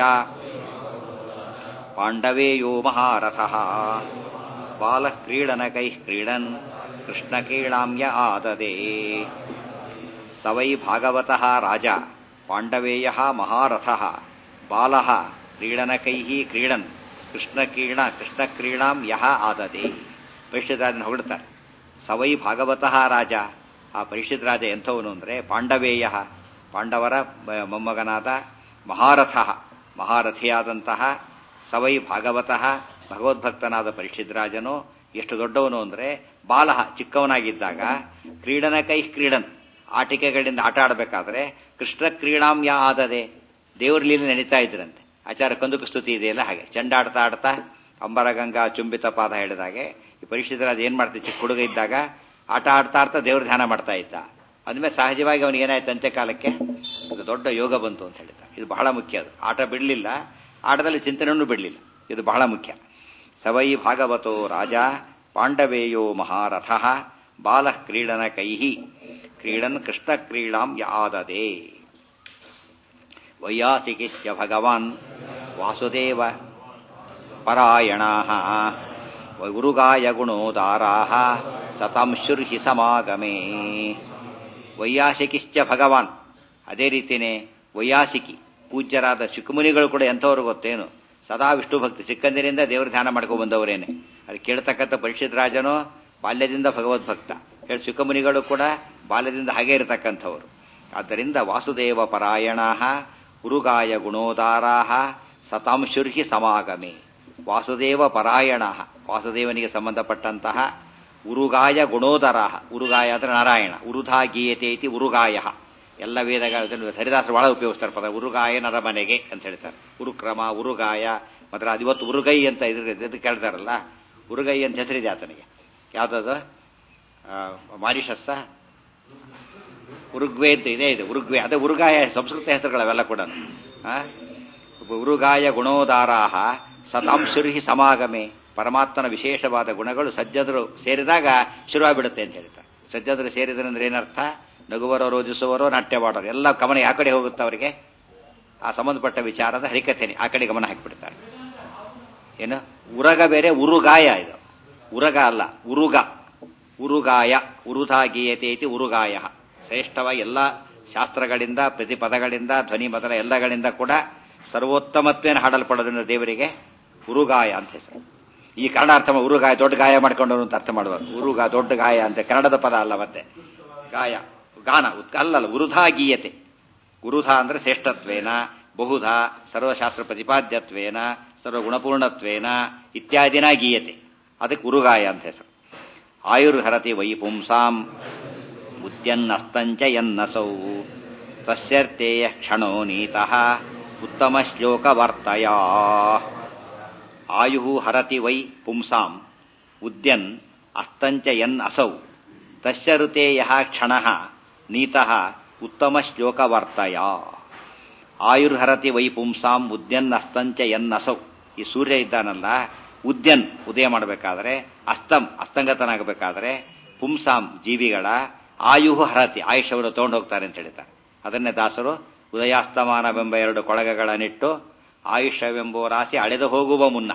ಪಾಂಡವೇಯೋ ಮಹಾರಥ ಬಾಲಕ್ರೀಡನಕೈ ಕ್ರೀಡನ್ ಕೃಷ್ಣಕೀಳಾಮ್ಯ ಆದದೆ ಸವೈ ಭಾಗವತಃ ರಾಜ ಪಾಂಡವೇಯ ಮಹಾರಥ ಬಾಲ ಕ್ರೀಡನಕೈ ಕ್ರೀಡನ್ ಕೃಷ್ಣಕೀಣ ಕೃಷ್ಣಕ್ರೀಡಾಂ ಯಹ ಆದದೆ ಪರಿಷತ್ರಾಜನ ಹೊಗಳ್ತಾರೆ ಸವೈ ಭಾಗವತಃ ರಾಜ ಆ ಪರಿಷತ್ ರಾಜ ಎಂಥವನು ಅಂದರೆ ಪಾಂಡವೇಯ ಪಾಂಡವರ ಮ- ಮೊಮ್ಮಗನಾದ ಮಹಾರಥ ಮಹಾರಥಿಯಾದಂತಹ ಸವೈ ಭಾಗವತಃ ಭಗವದ್ಭಕ್ತನಾದ ಪರಿಷತ್ ರಾಜನು ಎಷ್ಟು ದೊಡ್ಡವನು ಅಂದರೆ ಬಾಲಹ ಚಿಕ್ಕವನಾಗಿದ್ದಾಗ ಕ್ರೀಡನ ಕೈ ಕ್ರೀಡನ್ ಆಟಿಕೆಗಳಿಂದ ಆಟ ಆಡಬೇಕಾದ್ರೆ ಕೃಷ್ಣ ಕ್ರೀಡಾಂ ಯಾ ಆದದೆ ದೇವ್ರ ಲೀಲೆ ನಡೀತಾ ಇದ್ರಂತೆ ಆಚಾರ ಕಂದುಕ ಸ್ತುತಿ ಇದೆಯಲ್ಲ ಹಾಗೆ ಚಂಡಾಡ್ತಾ ಆಡ್ತಾ ಅಂಬರಗಂಗಾ ಚುಂಬಿತ ಪಾದ ಹೇಳಿದಾಗೆ ಈ ಪರಿಷತ್ ರಾಜ ಏನ್ ಮಾಡ್ತಿದ್ದ ಚಿಕ್ಕ ಹುಡುಗ ಇದ್ದಾಗ ಆಟ ಆಡ್ತಾ ಆಡ್ತಾ ದೇವ್ರ ಧ್ಯಾನ ಮಾಡ್ತಾ ಇದ್ದ ಅದ್ಮೇಲೆ ಸಹಜವಾಗಿ ಅವನಿಗೆ ಏನಾಯ್ತು ಅಂತ್ಯಕಾಲಕ್ಕೆ ಇದು ದೊಡ್ಡ ಯೋಗ ಬಂತು ಅಂತ ಹೇಳಿದ ಇದು ಬಹಳ ಮುಖ್ಯ ಅದು ಆಟ ಬಿಡಲಿಲ್ಲ ಆಟದಲ್ಲಿ ಚಿಂತನೆಯನ್ನು ಬಿಡಲಿಲ್ಲ ಇದು ಬಹಳ ಮುಖ್ಯ ಸವೈ ಭಾಗವತೋ ರಾಜ ಪಾಂಡವೇಯೋ ಮಹಾರಥ ಬಾಲ ಕ್ರೀಡನ ಕೈಹಿ ಕ್ರೀಡನ್ ಕೃಷ್ಣ ಕ್ರೀಡಾಂ ಯಾದದೆ ವೈಯಾಸಿಕಿಶ್ಚ ಭಗವಾನ್ ವಾಸುದೇವ ಪರಾಯಣ ಗುರುಗಾಯ ಗುಣೋದಾರಾಹ ಸತಾಂಶುರ್ಹಿ ಸಮಾಗಮೇ ವೈಯಾಸಿಕಿಶ್ಚ ಭಗವಾನ್ ಅದೇ ರೀತಿಯೇ ವೈಯಾಸಿಕಿ ಪೂಜ್ಯರಾದ ಶಿಖಮುನಿಗಳು ಕೂಡ ಎಂಥವ್ರು ಗೊತ್ತೇನು ಸದಾ ವಿಷ್ಣು ಭಕ್ತಿ ಸಿಕ್ಕಂದಿನಿಂದ ದೇವರ ಧ್ಯಾನ ಮಾಡ್ಕೊಂಡು ಬಂದವರೇನೆ ಅದು ಕೇಳ್ತಕ್ಕಂಥ ಪರೀಕ್ಷಿತ್ ರಾಜನು ಬಾಲ್ಯದಿಂದ ಭಗವದ್ಭಕ್ತ ಹೇಳಿ ಶಿಖಮುನಿಗಳು ಕೂಡ ಬಾಲ್ಯದಿಂದ ಹಾಗೆ ಇರತಕ್ಕಂಥವರು ಆದ್ದರಿಂದ ವಾಸುದೇವ ಪರಾಯಣ ಉರುಗಾಯ ಗುಣೋದಾರಾ ಸತಾಂಶುರ್ಹಿ ಸಮಾಗಮೆ ವಾಸುದೇವ ಪರಾಯಣ ವಾಸುದೇವನಿಗೆ ಸಂಬಂಧಪಟ್ಟಂತಹ ಉರುಗಾಯ ಗುಣೋದರಾಹ ಉರುಗಾಯ ಅಂದ್ರೆ ನಾರಾಯಣ ಉರುಧಾ ಗೀಯತೆ ಇತಿ ಉರುಗಾಯ ಎಲ್ಲ ವೇದಗಳ ಹರಿದಾಸರು ಬಹಳ ಉಪಯೋಗಿಸ್ತಾರೆ ಪದ ಉರುಗಾಯ ನರಮನೆಗೆ ಅಂತ ಹೇಳ್ತಾರೆ ಉರುಕ್ರಮ ಉರುಗಾಯ ಮಾತ್ರ ಅದು ಇವತ್ತು ಉರುಗೈ ಅಂತ ಇದ್ರ ಇದು ಕೇಳ್ತಾರಲ್ಲ ಉರುಗೈ ಅಂತ ಹೆಸರಿದೆ ಆತನಿಗೆ ಯಾವುದದು ಮಾರಿಷಸ್ಸ ಉರುಗ್ವೆ ಅಂತ ಇದೆ ಇದೆ ಉರುಗ್ವೆ ಅದೇ ಉರುಗಾಯ ಸಂಸ್ಕೃತ ಹೆಸರುಗಳವೆಲ್ಲ ಕೂಡ ಉರುಗಾಯ ಗುಣೋದಾರಾಹ ಸತಾಂಶುರ್ಹಿ ಸಮಾಗಮೆ ಪರಮಾತ್ಮನ ವಿಶೇಷವಾದ ಗುಣಗಳು ಸಜ್ಜದರು ಸೇರಿದಾಗ ಶುರುವಾಗಿಬಿಡುತ್ತೆ ಅಂತ ಹೇಳ್ತಾರೆ ಸಜ್ಜದರು ಸೇರಿದ್ರಂದ್ರೆ ಏನರ್ಥ ನಗುವರೋ ರೋಜಿಸುವರೋ ನಾಟ್ಯವಾಡೋರು ಎಲ್ಲ ಗಮನ ಯಾವ ಕಡೆ ಹೋಗುತ್ತೆ ಅವರಿಗೆ ಆ ಸಂಬಂಧಪಟ್ಟ ವಿಚಾರದ ಹರಿಕಥೆನೆ ಆ ಕಡೆ ಗಮನ ಹಾಕಿಬಿಡ್ತಾರೆ ಏನು ಉರಗ ಬೇರೆ ಉರುಗಾಯ ಇದು ಉರಗ ಅಲ್ಲ ಉರುಗ ಉರುಗಾಯ ಉರುಧಾ ಗೀಯತೆ ಇತಿ ಉರುಗಾಯ ಶ್ರೇಷ್ಠವಾಗಿ ಎಲ್ಲ ಶಾಸ್ತ್ರಗಳಿಂದ ಪ್ರತಿಪದಗಳಿಂದ ಧ್ವನಿ ಮೊದಲ ಎಲ್ಲಗಳಿಂದ ಕೂಡ ಸರ್ವೋತ್ತಮತ್ವೇನ ಹಾಡಲ್ಪಡೋದ್ರಿಂದ ದೇವರಿಗೆ ಉರುಗಾಯ ಅಂತ ಹೆಸರು ಈ ಕನ್ನಡ ಅರ್ಥ ಉರುಗಾಯ ದೊಡ್ಡ ಗಾಯ ಮಾಡ್ಕೊಂಡವರು ಅಂತ ಅರ್ಥ ಮಾಡುವರು ಉರುಗ ದೊಡ್ಡ ಗಾಯ ಅಂತ ಕನ್ನಡದ ಪದ ಅಲ್ಲ ಮತ್ತೆ ಗಾಯ ಗಾನ ಅಲ್ಲಲ್ಲ ಉರುಧಾ ಗೀಯತೆ ಗುರುಧ ಅಂದ್ರೆ ಶ್ರೇಷ್ಠತ್ವೇನ ಬಹುಧ ಸರ್ವಶಾಸ್ತ್ರ ಪ್ರತಿಪಾದ್ಯತ್ವೇನ ಸರ್ವಗುಣಪೂರ್ಣತ್ವೇನ ಇತ್ಯಾದಿನ ಗೀಯತೆ ಅದಕ್ಕೆ ಉರುಗಾಯ ಅಂತ ಹೆಸರು ಆಯುರ್ಹರತಿ ವೈ ಪುಂಸಾಂ ಉದ್ಯನ್ನಸ್ತಂಚ ಯನ್ನಸೌ ತಸ್ಯರ್ಥೇಯ ಕ್ಷಣೋ ನೀತಃ ಉತ್ತಮ ಶ್ಲೋಕ ವರ್ತಯ ಆಯು ಹರತಿ ವೈ ಪುಂಸಾಂ ಉದ್ಯನ್ ಅಸ್ತಂಚ ಯನ್ ಅಸೌ ತಸ್ಯ ಋತೆ ಯಹ ಕ್ಷಣ ನೀತಃ ಉತ್ತಮ ಶ್ಲೋಕ ವರ್ತಯ ಆಯುರ್ಹರತಿ ವೈ ಪುಂಸಾಂ ಉದ್ಯನ್ ಅಸ್ತಂಚ ಯನ್ ಅಸೌ ಈ ಸೂರ್ಯ ಇದ್ದಾನಲ್ಲ ಉದ್ಯನ್ ಉದಯ ಮಾಡಬೇಕಾದ್ರೆ ಅಸ್ತಂ ಅಸ್ತಂಗತನಾಗಬೇಕಾದ್ರೆ ಪುಂಸಾಂ ಜೀವಿಗಳ ಆಯು ಹರತಿ ಆಯುಷವನ್ನು ತಗೊಂಡು ಹೋಗ್ತಾರೆ ಅಂತ ಹೇಳ್ತಾರೆ ಅದನ್ನೇ ದಾಸರು ಉದಯಾಸ್ತಮಾನವೆಂಬ ಎರಡು ಕೊಳಗಗಳನ್ನಿಟ್ಟು ಆಯುಷ್ಯವೆಂಬ ರಾಶಿ ಅಳೆದು ಹೋಗುವ ಮುನ್ನ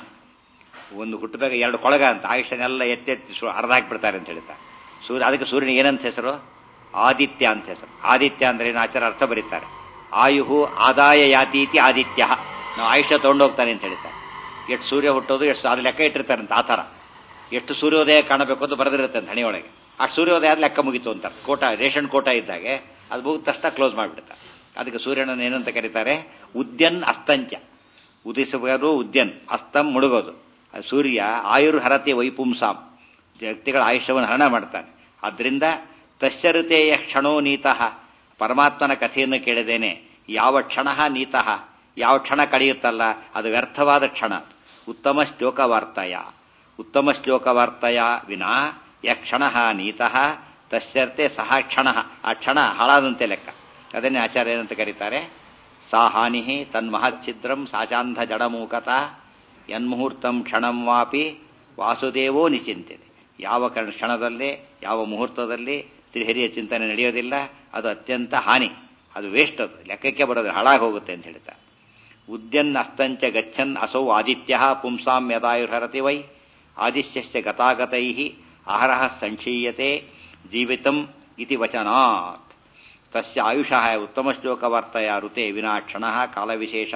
ಒಂದು ಹುಟ್ಟದಾಗ ಎರಡು ಕೊಳಗ ಅಂತ ಆಯುಷ್ಯನೆಲ್ಲ ಎತ್ತೆತ್ತಿ ಅರ್ಧ ಹಾಕ್ಬಿಡ್ತಾರೆ ಅಂತ ಹೇಳ್ತಾರೆ ಸೂರ್ಯ ಅದಕ್ಕೆ ಸೂರ್ಯನ ಏನಂತ ಹೆಸರು ಆದಿತ್ಯ ಅಂತ ಹೆಸರು ಆದಿತ್ಯ ಅಂದ್ರೆ ಏನು ಆಚಾರ ಅರ್ಥ ಬರೀತಾರೆ ಆಯು ಆದಾಯ ಯಾತೀತಿ ಆದಿತ್ಯ ನಾವು ಆಯುಷ್ಯ ತಗೊಂಡೋಗ್ತಾನೆ ಅಂತ ಹೇಳ್ತಾರೆ ಎಷ್ಟು ಸೂರ್ಯ ಹುಟ್ಟೋದು ಎಷ್ಟು ಅದು ಲೆಕ್ಕ ಇಟ್ಟಿರ್ತಾರೆ ಅಂತ ಆ ಥರ ಎಷ್ಟು ಸೂರ್ಯೋದಯ ಕಾಣಬೇಕು ಅಂತ ಬರೆದಿರುತ್ತೆ ಅಂತ ಹಣಿಯೊಳಗೆ ಆ ಸೂರ್ಯೋದಯ ಆದ ಲೆಕ್ಕ ಮುಗಿತು ಅಂತ ಕೋಟ ರೇಷನ್ ಕೋಟ ಇದ್ದಾಗೆ ಅದು ಮುಗಿದ ತಕ್ಷಣ ಕ್ಲೋಸ್ ಮಾಡಿಬಿಡ್ತಾರೆ ಅದಕ್ಕೆ ಸೂರ್ಯನನ್ನು ಏನಂತ ಕರೀತಾರೆ ಉದ್ಯನ್ ಅಸ್ತಂಚ ಉದಿಸುವುದು ಉದ್ಯನ್ ಅಸ್ತಂ ಮುಳುಗೋದು ಸೂರ್ಯ ಆಯುರ್ ಹರತಿ ವೈಪುಂಸಾಂ ವ್ಯಕ್ತಿಗಳ ಆಯುಷ್ಯವನ್ನು ಹರಣ ಮಾಡ್ತಾನೆ ಆದ್ರಿಂದ ತಸ್ಯಋತೆಯ ಕ್ಷಣೋ ನೀತಃ ಪರಮಾತ್ಮನ ಕಥೆಯನ್ನು ಕೇಳಿದೇನೆ ಯಾವ ಕ್ಷಣ ನೀತಃ ಯಾವ ಕ್ಷಣ ಕಳೆಯುತ್ತಲ್ಲ ಅದು ವ್ಯರ್ಥವಾದ ಕ್ಷಣ ಉತ್ತಮ ಶ್ಲೋಕ ವಾರ್ತಯ ಉತ್ತಮ ಶ್ಲೋಕ ವಾರ್ತಯ ವಿನಾ ಯ ಕ್ಷಣ ನೀತಃ ತಸ್ಯರ್ತೆ ಸಹ ಕ್ಷಣ ಆ ಕ್ಷಣ ಹಾಳಾದಂತೆ ಲೆಕ್ಕ ಅದನ್ನೇ ಆಚಾರ್ಯ ಏನಂತ ಕರೀತಾರೆ ಸಾ ಹಾನಿ ತನ್ಮಹಚ್ಛಿದ್ರಂ ಸಾಚಾಂಧ ಜಡಮೂಕತ ಯನ್ಮುಹೂರ್ತಂ ಕ್ಷಣಂ ವಾಪಿ ವಾಸುದೇವೋ ನಿಚಿಂತಿದೆ ಯಾವ ಕ್ಷಣದಲ್ಲಿ ಯಾವ ಮುಹೂರ್ತದಲ್ಲಿ ತ್ರಿಹರಿಯ ಚಿಂತನೆ ನಡೆಯೋದಿಲ್ಲ ಅದು ಅತ್ಯಂತ ಹಾನಿ ಅದು ವೇಸ್ಟ್ ಅದು ಲೆಕ್ಕಕ್ಕೆ ಬರೋದು ಹಾಳಾಗಿ ಹೋಗುತ್ತೆ ಅಂತ ಹೇಳ್ತಾರೆ ಉದ್ಯನ್ ಅಸ್ತಂಚ ಗಚ್ಚನ್ ಅಸೌ ಆದಿತ್ಯ ಪುಂಸಾಂ ಯದಾಯುರ್ಹರತಿ ವೈ ಆದಿಶ್ಯಸ್ಯ ಗತಾಗತೈ ಅಹರಹ ಸಂಕ್ಷೀಯತೆ ಜೀವಿತಂ ಇತಿ ವಚನಾತ್ ತಸ್ಯ ಆಯುಷಃ ಉತ್ತಮ ಶ್ಲೋಕವಾರ್ತಯ ಋತೆ ವಿನಾ ಕ್ಷಣ ಕಾಲವಿಶೇಷ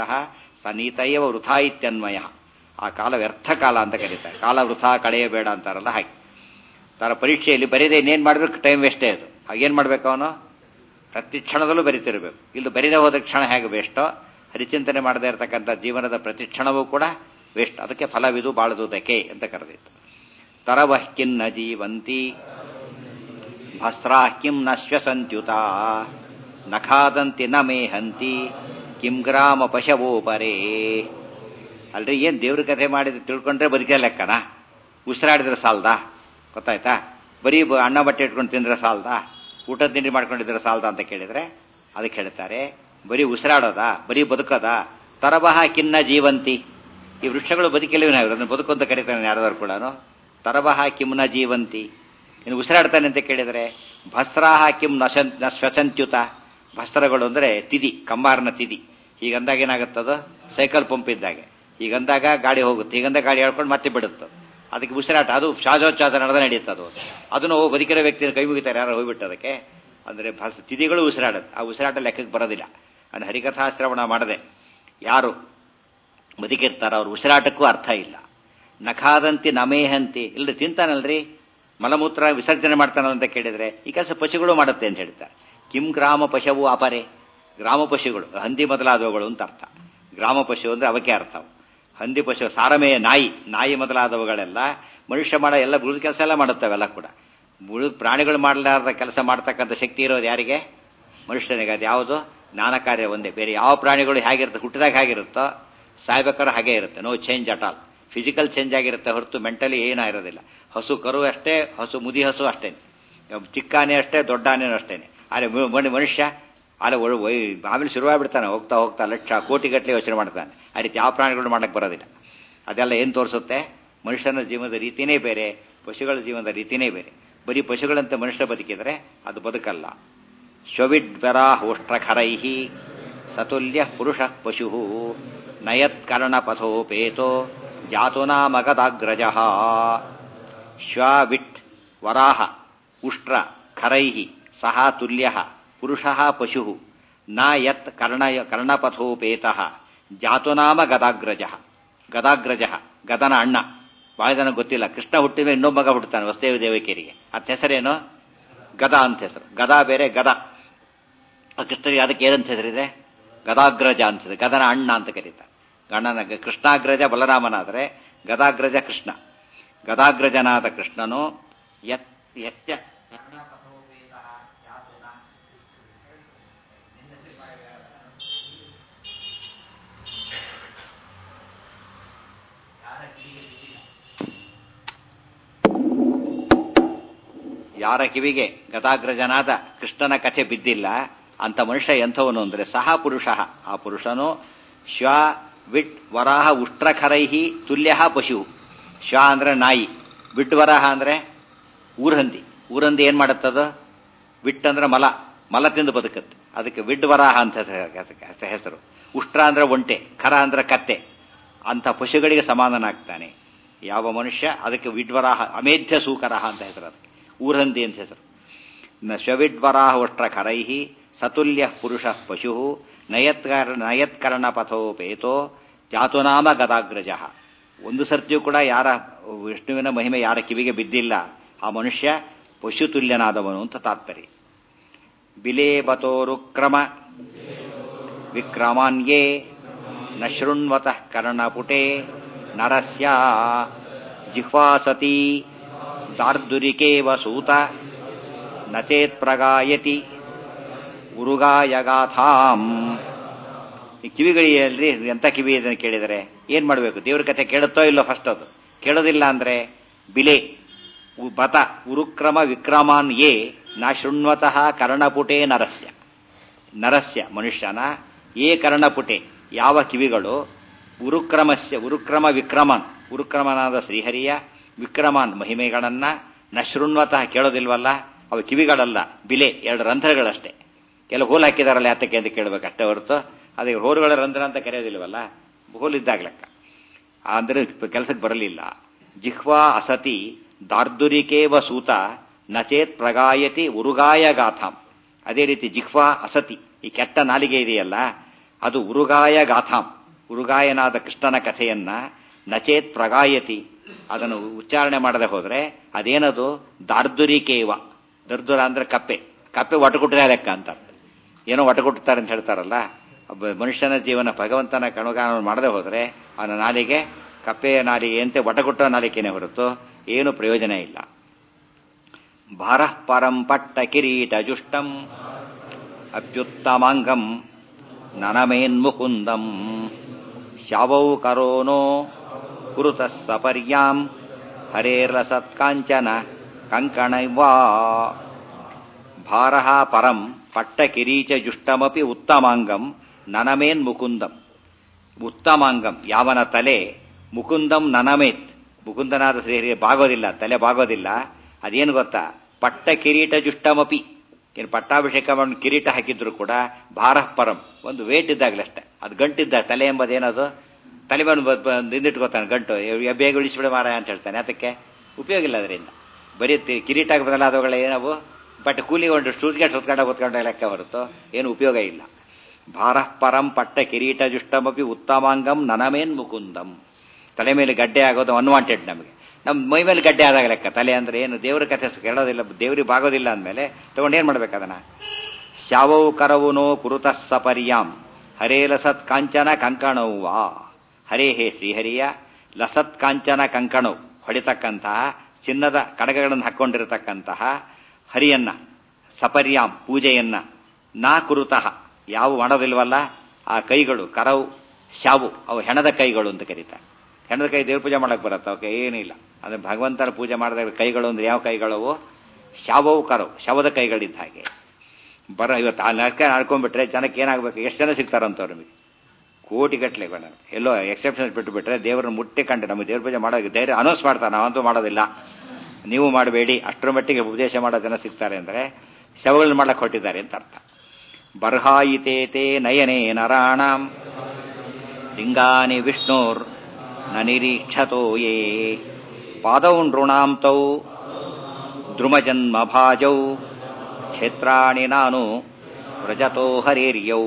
ಸನೀತಯವ ವೃಥಾ ಇತ್ಯನ್ವಯ ಆ ಕಾಲ ವ್ಯರ್ಥ ಕಾಲ ಅಂತ ಕರೀತಾರೆ ಕಾಲ ವೃಥಾ ಕಳೆಯಬೇಡ ಅಂತಾರಲ್ಲ ಹಾಗೆ ತರ ಪರೀಕ್ಷೆಯಲ್ಲಿ ಬರೀದೆ ಇನ್ನೇನು ಮಾಡಬೇಕು ಟೈಮ್ ವೇಸ್ಟೇ ಅದು ಹಾಗೇನು ಮಾಡ್ಬೇಕು ಅವನು ಪ್ರತಿ ಕ್ಷಣದಲ್ಲೂ ಬರಿತಿರ್ಬೇಕು ಇಲ್ಲಿ ಬರೀದೆ ಹೋದ ಕ್ಷಣ ಹೇಗೆ ವೇಸ್ಟೋ ಹರಿಚಿಂತನೆ ಮಾಡದೇ ಇರತಕ್ಕಂಥ ಜೀವನದ ಪ್ರತಿ ಕ್ಷಣವೂ ಕೂಡ ವೇಸ್ಟ್ ಅದಕ್ಕೆ ಫಲವಿದು ಬಾಳದುದಕ್ಕೆ ಅಂತ ಕರೆದಿತ್ತು ತರವಃ ಕಿನ್ನ ಜೀವಂತಿ ಭಸ್ರಾ ಕಿಂ ನ ಶ್ವಸಂತ್ಯುತ ನಖಾದಂತಿ ನ ಮೇಹಂತಿ ಕಿಂ ಗ್ರಾಮ ಪಶವೋ ಪರೇ ಅಲ್ರಿ ಏನ್ ದೇವ್ರ ಕಥೆ ಮಾಡಿದ್ರೆ ತಿಳ್ಕೊಂಡ್ರೆ ಬದುಕೇ ಲೆಕ್ಕನ ಉಸಿರಾಡಿದ್ರೆ ಸಾಲ್ದಾ ಗೊತ್ತಾಯ್ತಾ ಬರೀ ಅನ್ನ ಬಟ್ಟೆ ಇಟ್ಕೊಂಡು ತಿಂದ್ರೆ ಸಾಲ್ದಾ ಊಟ ತಿಂಡಿ ಮಾಡ್ಕೊಂಡಿದ್ರೆ ಸಾಲ್ದ ಅಂತ ಕೇಳಿದ್ರೆ ಅದಕ್ಕೆ ಹೇಳ್ತಾರೆ ಬರೀ ಉಸಿರಾಡೋದಾ ಬರೀ ಬದುಕೋದಾ ತರಬಹ ಕಿನ್ನ ಜೀವಂತಿ ಈ ವೃಕ್ಷಗಳು ಬದುಕಿಲ್ಲವೇ ನಾವು ಅದನ್ನು ಬದುಕು ಅಂತ ಕರೀತಾನೆ ಯಾರಾದ್ರು ಕೂಡ ತರಬಹ ಕಿಮ್ನ ಜೀವಂತಿ ಇನ್ನು ಉಸಿರಾಡ್ತಾನೆ ಅಂತ ಕೇಳಿದರೆ ಭಸ್ರಾಹ ಕಿಂ ನಶನ್ ನ ಶ್ವಸಂತ್ಯುತ ಭಸ್ತ್ರಗಳು ಅಂದರೆ ತಿದಿ ಕಂಬಾರನ ತಿದಿ ಹೀಗಂದಾಗ ಏನಾಗುತ್ತದು ಸೈಕಲ್ ಪಂಪ್ ಇದ್ದಾಗೆ ಹೀಗಂದಾಗ ಗಾಡಿ ಹೋಗುತ್ತೆ ಹೀಗಂದ ಗಾಡಿ ಹೇಳ್ಕೊಂಡು ಮತ್ತೆ ಬಿಡುತ್ತೆ ಅದಕ್ಕೆ ಉಸಿರಾಟ ಅದು ಶ್ವಾಸೋಚ್ಛ್ವಾಸ ನಡೆದ ನಡೆಯುತ್ತೆ ಅದು ಅದನ್ನು ಬದುಕಿರೋ ವ್ಯಕ್ತಿನ ಕೈ ಮುಗಿತಾರೆ ಯಾರು ಹೋಗ್ಬಿಟ್ಟು ಅದಕ್ಕೆ ಅಂದರೆ ಭಾಸ ತಿಥಿಗಳು ಉಸಿರಾಡುತ್ತೆ ಆ ಉಸಿರಾಟ ಲೆಕ್ಕಕ್ಕೆ ಬರೋದಿಲ್ಲ ಅದು ಹರಿಕಥಾಶ್ರವಣ ಮಾಡದೆ ಯಾರು ಬದುಕಿರ್ತಾರ ಅವ್ರ ಉಸಿರಾಟಕ್ಕೂ ಅರ್ಥ ಇಲ್ಲ ನಖಾದಂತಿ ನಮೇಹಂತಿ ಇಲ್ಲದೆ ತಿಂತಾನಲ್ರಿ ಮಲಮೂತ್ರ ವಿಸರ್ಜನೆ ಮಾಡ್ತಾನ ಅಂತ ಕೇಳಿದ್ರೆ ಈ ಕೆಲಸ ಪಶುಗಳು ಮಾಡುತ್ತೆ ಅಂತ ಹೇಳ್ತಾರೆ ಕಿಂ ಗ್ರಾಮ ಪಶವು ಅಪರೆ ಗ್ರಾಮ ಪಶುಗಳು ಹಂದಿ ಮೊದಲಾದವುಗಳು ಅಂತ ಅರ್ಥ ಗ್ರಾಮ ಪಶು ಅಂದ್ರೆ ಅವಕ್ಕೆ ಅರ್ಥ ಹಂದಿ ಪಶು ಸಾರಮೇಯ ನಾಯಿ ನಾಯಿ ಮೊದಲಾದವುಗಳೆಲ್ಲ ಮನುಷ್ಯ ಮಾಡೋ ಎಲ್ಲ ಉಳಿದ ಕೆಲಸ ಎಲ್ಲ ಮಾಡುತ್ತವೆಲ್ಲ ಕೂಡ ಉಳಿದ ಪ್ರಾಣಿಗಳು ಮಾಡಲಾರ್ದ ಕೆಲಸ ಮಾಡ್ತಕ್ಕಂಥ ಶಕ್ತಿ ಇರೋದು ಯಾರಿಗೆ ಮನುಷ್ಯನಿಗೆ ಅದು ಯಾವುದು ಜ್ಞಾನ ಕಾರ್ಯ ಒಂದೇ ಬೇರೆ ಯಾವ ಪ್ರಾಣಿಗಳು ಹೇಗಿರುತ್ತೆ ಹುಟ್ಟಿದಾಗ ಹೇಗಿರುತ್ತೋ ಸಾಯ್ಬೇಕಾದ್ರೆ ಹಾಗೆ ಇರುತ್ತೆ no change at all physical change ಆಗಿರುತ್ತೆ ಹೊರತು ಮೆಂಟಲಿ ಏನೂ ಇರೋದಿಲ್ಲ ಹಸು ಕರು ಅಷ್ಟೇ ಹಸು ಮುದಿ ಹಸು ಅಷ್ಟೇ ಚಿಕ್ಕ ಆನೆ ಅಷ್ಟೇ ದೊಡ್ಡ ಆನೆನೂ ಅಷ್ಟೇನೆ ಆದರೆ ಮನುಷ್ಯ ಅಲ್ಲಿ ಆಮೇಲೆ ಶುರುವಾಗ್ಬಿಡ್ತಾನೆ ಹೋಗ್ತಾ ಹೋಗ್ತಾ ಲಕ್ಷ ಕೋಟಿಗಟ್ಟಲೆ ಯೋಚನೆ ಮಾಡ್ತಾನೆ ಆ ರೀತಿ ಯಾವ ಪ್ರಾಣಿಗಳು ಮಾಡಕ್ಕೆ ಬರೋದಿಲ್ಲ ಅದೆಲ್ಲ ಏನು ತೋರಿಸುತ್ತೆ ಮನುಷ್ಯನ ಜೀವನದ ರೀತಿನೇ ಬೇರೆ ಪಶುಗಳ ಜೀವನದ ರೀತಿನೇ ಬೇರೆ ಬರೀ ಪಶುಗಳಂತೆ ಮನುಷ್ಯ ಬದುಕಿದರೆ ಅದು ಬದುಕಲ್ಲ ಶ್ವವಿಡ್ವರಾ ಹೋಷ್ಟ್ರಖರೈಹಿ ಸತುಲ್ಯ ಪುರುಷ ಪಶು ನಯತ್ಕರ್ಣಪಥೋಪೇತೋ ಜಾತು ನಾಮಗದಾಗ್ರಜ ಶ್ವವಿಟ್ ವರಾಹ ಉಷ್ಟ್ರ ಖರೈ ಸಹ ತುಲ್ಯ ಪುರುಷ ಪಶು ನ ಯತ್ ಕರ್ಣ ಕರ್ಣಪಥೋಪೇತ ಜಾತು ನಾಮ ಗದಾಗ್ರಜ ಗದಾಗ್ರಜ ಗದನ ಅಣ್ಣ ಬಹಳ ಜನ ಗೊತ್ತಿಲ್ಲ ಕೃಷ್ಣ ಹುಟ್ಟಿದ ಇನ್ನೊಬ್ಬ ಮಗ ಹುಟ್ಟುತ್ತಾನೆ ವಸುದೇವ ದೇವಕಿಯರಿಗೆ ಅದ ಹೆಸರೇನು ಗದ ಅಂತ ಹೆಸರು ಗದಾ ಬೇರೆ ಗದ ಕೃಷ್ಣರಿಗೆ ಅದಕ್ಕೆ ಏನಂತ ಹೆಸರಿದೆ ಗದಾಗ್ರಜ ಅಂತಿದೆ ಗದನ ಅಣ್ಣ ಅಂತ ಕರೀತಾರೆ ಗಣನ ಕೃಷ್ಣಾಗ್ರಜ ಬಲರಾಮನಾದರೆ ಗದಾಗ್ರಜ ಕೃಷ್ಣ ಗದಾಗ್ರಜನಾದ ಕೃಷ್ಣನು ಯತ್ ಯಸ್ಯ ಯಾರ ಕಿವಿಗೆ ಗದಾಗ್ರಜನಾದ ಕೃಷ್ಣನ ಕಥೆ ಬಿದ್ದಿಲ್ಲ ಅಂತ ಮನುಷ್ಯ ಎಂಥವನು ಅಂದ್ರೆ ಸಹ ಪುರುಷ ಆ ಪುರುಷನು ಶ್ವ ವಿಟ್ ವರಾಹ ಉಷ್ಟ್ರಖರೈಹಿ ತುಲ್ಯ ಪಶು ಶ್ವ ಅಂದ್ರೆ ನಾಯಿ ವಿಟ್ ವರಾಹ ಅಂದ್ರೆ ಊರ್ಹಂದಿ ಊರಂದಿ ಏನ್ ಮಾಡುತ್ತದು ವಿಟ್ ಅಂದ್ರೆ ಮಲ ಮಲ ತಿಂದು ಬದುಕತ್ತೆ ಅದಕ್ಕೆ ವಿಡ್ ವರಾಹ ಅಂತ ಹೆಸರು ಉಷ್ಟ್ರ ಅಂದ್ರೆ ಒಂಟೆ ಖರ ಅಂದ್ರೆ ಕತ್ತೆ ಅಂತ ಪಶುಗಳಿಗೆ ಸಮಾನನಾಗ್ತಾನೆ ಯಾವ ಮನುಷ್ಯ ಅದಕ್ಕೆ ವಿಡ್ವರಾಹ ಅಮೇಧ್ಯ ಸೂಕರಹ ಅಂತ ಹೆಸರು ಅದಕ್ಕೆ ಊರಂದಿ ಅಂತ ಹೆಸರು ನ ಶ್ವವಿಡ್ವರಾಹ ಉಷ್ಟ್ರ ಖರೈಹಿ ಸತುಲ್ಯ ಪುರುಷ ಪಶು ನಯತ್ಕರ ನಯತ್ಕರ್ಣ ಪಥೋಪೇತೋ ಜಾತುನಾಮ ಗದಾಗ್ರಜ ಒಂದು ಸರ್ತಿಯೂ ಕೂಡ ಯಾರ ವಿಷ್ಣುವಿನ ಮಹಿಮೆ ಯಾರ ಕಿವಿಗೆ ಬಿದ್ದಿಲ್ಲ ಆ ಮನುಷ್ಯ ಪಶುತುಲ್ಯನಾದವನು ಅಂತ ತಾತ್ಪರ್ಯ ಬಿಲೇಬತೋರುಕ್ರಮ ವಿಕ್ರಮಾನ್ಯೇ ನ ಶೃಣ್ವತಃ ಕರ್ಣಪುಟೆ ನರಸ್ಯ ಜಿಹ್ವಾಸತಿ ದಾರ್ದುರಿಕೇವ ಸೂತ ನಚೇತ್ ಪ್ರಗಾಯತಿ ಉರುಗಾಯಗಾಥಾಂ ಈ ಕಿವಿಗಳಿಯಲ್ರಿ ಎಂತ ಕಿವಿ ಇದನ್ನು ಕೇಳಿದರೆ ಏನ್ ಮಾಡಬೇಕು ದೇವ್ರ ಕಥೆ ಕೇಳುತ್ತೋ ಇಲ್ಲೋ ಫಸ್ಟ್ ಅದು ಕೇಳೋದಿಲ್ಲ ಅಂದ್ರೆ ಬಿಲೆ ಬತ ಉರುಕ್ರಮ ವಿಕ್ರಮಾನ್ ಯೇ ನ ಶೃಣ್ವತಃ ಕರ್ಣಪುಟೆ ನರಸ್ಯ ನರಸ್ಯ ಮನುಷ್ಯನ ಏ ಕರ್ಣಪುಟೆ ಯಾವ ಕಿವಿಗಳು ಉರುಕ್ರಮಸ್ಯ ಉರುಕ್ರಮ ವಿಕ್ರಮನ್ ಉರುಕ್ರಮನಾದ ಶ್ರೀಹರಿಯ ವಿಕ್ರಮಾನ್ ಮಹಿಮೆಗಳನ್ನ ನ ಶೃಣ್ವತಃ ಕೇಳೋದಿಲ್ವಲ್ಲ ಅವು ಕಿವಿಗಳಲ್ಲ ಬಿಲೆ ಎರಡು ರಂಧ್ರಗಳಷ್ಟೇ ಎಲ್ಲ ಹೋಲ್ ಹಾಕಿದಾರಲ್ಲ ಯಾತಕ್ಕೆ ಅಂತ ಕೇಳಬೇಕಷ್ಟೇ ಹೊರತು ಅದಕ್ಕೆ ಹೋರುಗಳ ರಂಧ್ರ ಅಂತ ಕರೆಯೋದಿಲ್ವಲ್ಲ ಹೋಲಿದ್ದಾಗ ಲೆಕ್ಕ ಅಂದ್ರೆ ಕೆಲಸಕ್ಕೆ ಬರಲಿಲ್ಲ ಜಿಹ್ವಾ ಅಸತಿ ದಾರ್ದುರಿಕೇವ ಸೂತ ನಚೇತ್ ಪ್ರಗಾಯತಿ ಉರುಗಾಯ ಗಾಥಾಂ ಅದೇ ರೀತಿ ಜಿಹ್ವಾ ಅಸತಿ ಈ ಕೆಟ್ಟ ನಾಲಿಗೆ ಇದೆಯಲ್ಲ ಅದು ಉರುಗಾಯ ಗಾಥಾಂ ಉರುಗಾಯನಾದ ಕೃಷ್ಣನ ಕಥೆಯನ್ನ ನಚೇತ್ ಪ್ರಗಾಯತಿ ಅದನ್ನು ಉಚ್ಚಾರಣೆ ಮಾಡದೆ ಹೋದ್ರೆ ಅದೇನದು ದಾರ್ದುರಿಕೇವ ದರ್ದುರ ಅಂದ್ರೆ ಕಪ್ಪೆ ಕಪ್ಪೆ ಒಟಗುಟ್ಟರೆ ಲೆಕ್ಕ ಅಂತ ಏನೋ ಒಟಗುಟ್ತಾರೆ ಅಂತ ಹೇಳ್ತಾರಲ್ಲ ಮನುಷ್ಯನ ಜೀವನ ಭಗವಂತನ ಕಣಗಾನ ಮಾಡದೆ ಹೋದ್ರೆ ಅವನ ನಾಲಿಗೆ ಕಪ್ಪೆಯ ನಾಲಿಗೆಯಂತೆ ಒಟಗುಟ್ಟ ನಾಲಿಗೆನೇ ಹೊರತು ಏನು ಪ್ರಯೋಜನ ಇಲ್ಲ ಭಾರ ಪರಂ ಪಟ್ಟ ಕಿರೀಟ ಜುಷ್ಟಂ ಅತ್ಯುತ್ತಮಾಂಗಂ ನನಮೇನ್ಮುಕುಂದಂ ಶವೌ ಕರೋನೋ ಕುರುತ ಸಪರ್ಯಾಂ ಹರೇರ್ಲಸತ್ಕಾಂಚನ ಕಂಕಣೈವಾ ಭಾರ ಪರಂ ಪಟ್ಟ ಕಿರೀಚ ಜುಷ್ಟಮಪಿ ಉತ್ತಮಾಂಗಂ ನನಮೇನ್ ಮುಕುಂದಂ ಉತ್ತಮಾಂಗಂ ಯಾವನ ತಲೆ ಮುಕುಂದಂ ನನಮೇತ್ ಮುಕುಂದನಾದ ಶ್ರೀಹರಿಗೆ ಬಾಗೋದಿಲ್ಲ ತಲೆ ಬಾಗೋದಿಲ್ಲ ಅದೇನು ಗೊತ್ತಾ ಪಟ್ಟ ಕಿರೀಟ ಜುಷ್ಟಮಪಿ ಏನು ಪಟ್ಟಾಭಿಷೇಕ ಮಾಡಿ ಕಿರೀಟ ಹಾಕಿದ್ರು ಕೂಡ ಭಾರ ಪರಂ ಒಂದು ವೇಟ್ ಇದ್ದಾಗಲಷ್ಟೇ ಅದು ಗಂಟಿದ್ದಾಗ ತಲೆ ಎಂಬುದೇನದು ತಲೆ ಮೇಲೆ ಬ- ಬ- ನಿಂದಿಟ್ಕೋತಾನೆ ಗಂಟು ಎ- ಬೇಗ ಉಳಿಸ್ಬಿಡ ಮಾರ ಅಂತ ಹೇಳ್ತಾನೆ ಅದಕ್ಕೆ ಉಪಯೋಗ ಇಲ್ಲ ಅದರಿಂದ ಬರೀ ತಿ- ಕಿರೀಟ ಬದಲಾದವುಗಳ ಏನವು ಬಟ್ ಕೂಲಿ ಒಂದು ಸ್ಟೂಟ್ಗೆಟ್ ಹೊತ್ಕೊಂಡ ಹೊತ್ಕೊಂಡ ಲೆಕ್ಕ ಹೊರತು ಏನು ಉಪಯೋಗ ಇಲ್ಲ ಭಾರಃ ಪರಂ ಪಟ್ಟ ಕಿರೀಟ ಜುಷ್ಟಮಪಿ ಉತ್ತಮಾಂಗಂ ನನಮೇನ್ ಮುಕುಂದಂ ತಲೆ ಮೇಲೆ ಗಡ್ಡೆ ಆಗೋದು ಅನ್ವಾಂಟೆಡ್ ನಮಗೆ ನಮ್ಮ ಮೈ ಮೇಲೆ ಗಡ್ಡೆ ಆದಾಗ ಲೆಕ್ಕ ತಲೆ ಅಂದ್ರೆ ಏನು ದೇವ್ರ ಕಥೆ ಕೇಳೋದಿಲ್ಲ ದೇವ್ರಿಗೆ ಬಾಗೋದಿಲ್ಲ ಅಂದಮೇಲೆ ತಗೊಂಡು ಏನ್ ಮಾಡ್ಬೇಕು ಅದನ್ನ ಶಾವೌ ಕರವುನೋ ಕುರುತಃ ಸಪರ್ಯಾಂ ಹರೇ ಲಸತ್ ಕಾಂಚನ ಕಂಕಣವು ವಾ ಹರೇ ಹೇ ಶ್ರೀಹರಿಯ ಲಸತ್ ಕಾಂಚನ ಕಂಕಣವು ಹೊಡಿತಕ್ಕಂತಹ ಚಿನ್ನದ ಕಡಗಗಳನ್ನು ಹಾಕೊಂಡಿರತಕ್ಕಂತಹ ಹರಿಯನ್ನ ಸಪರ್ಯಾಂ ಪೂಜೆಯನ್ನ ನಾ ಕುರುತಃ ಯಾವ ಮಾಡೋದಿಲ್ವಲ್ಲ ಆ ಕೈಗಳು ಕರವು ಶಾವು ಅವು ಹೆಣದ ಕೈಗಳು ಅಂತ ಕರೀತಾರೆ ಹೆಣದ ಕೈ ದೇವ್ರ ಪೂಜೆ ಮಾಡಕ್ ಬರುತ್ತೆ ಅವಕ್ಕೆ ಏನಿಲ್ಲ ಅಂದ್ರೆ ಭಗವಂತನ ಪೂಜೆ ಮಾಡಿದಾಗ ಕೈಗಳು ಅಂದ್ರೆ ಯಾವ ಕೈಗಳವು ಶಾವವು ಕರವು ಶವದ ಕೈಗಳಿದ್ದ ಹಾಗೆ ಬರ ಇವತ್ತು ಆ ನಡ್ಕ ನಡ್ಕೊಂಡ್ಬಿಟ್ರೆ ಜನಕ್ಕೆ ಏನಾಗಬೇಕು ಎಷ್ಟು ಜನ ಸಿಗ್ತಾರಂತವ್ರು ನಿಮಗೆ ಕೋಟಿಗಟ್ಟಲೆ ಬೇಡ ಎಲ್ಲೋ ಎಕ್ಸೆಪ್ಷನ್ಸ್ ಬಿಟ್ಟು ಬಿಟ್ರೆ ದೇವರನ್ನ ಮುಟ್ಟಿ ಕಂಡು ನಮಗೆ ದೇವ್ರ ಪೂಜೆ ಮಾಡೋ ಧೈರ್ಯ ಅನೌನ್ಸ್ ಮಾಡ್ತಾರೆ ನಾವಂತೂ ಮಾಡೋದಿಲ್ಲ ನೀವು ಮಾಡಬೇಡಿ ಅಷ್ಟರ ಮಟ್ಟಿಗೆ ಉಪದೇಶ ಮಾಡೋ ಜನ ಸಿಗ್ತಾರೆ ಅಂದ್ರೆ ಶವಗಳನ್ನ ಮಾಡಕ್ ಹೊಟ್ಟಿದ್ದಾರೆ ಅಂತ ಅರ್ಥ ಬರ್ಹಾಯಿತೇತೆ ನಯನೇ ನರಾಣಾಂ ಲಿಂಗಾನಿ ವಿಷ್ಣೋರ್ ನ ನಿರೀಕ್ಷತೋ ಯೇ ಪಾದೌ ನೃಣಾಂ ತೌ ದ್ರುಮಜನ್ಮಭಾಜೌ ಕ್ಷೇತ್ರಾಣಿ ನಾನು ವ್ರಜತೋ ಹರೇರ್ಯೌ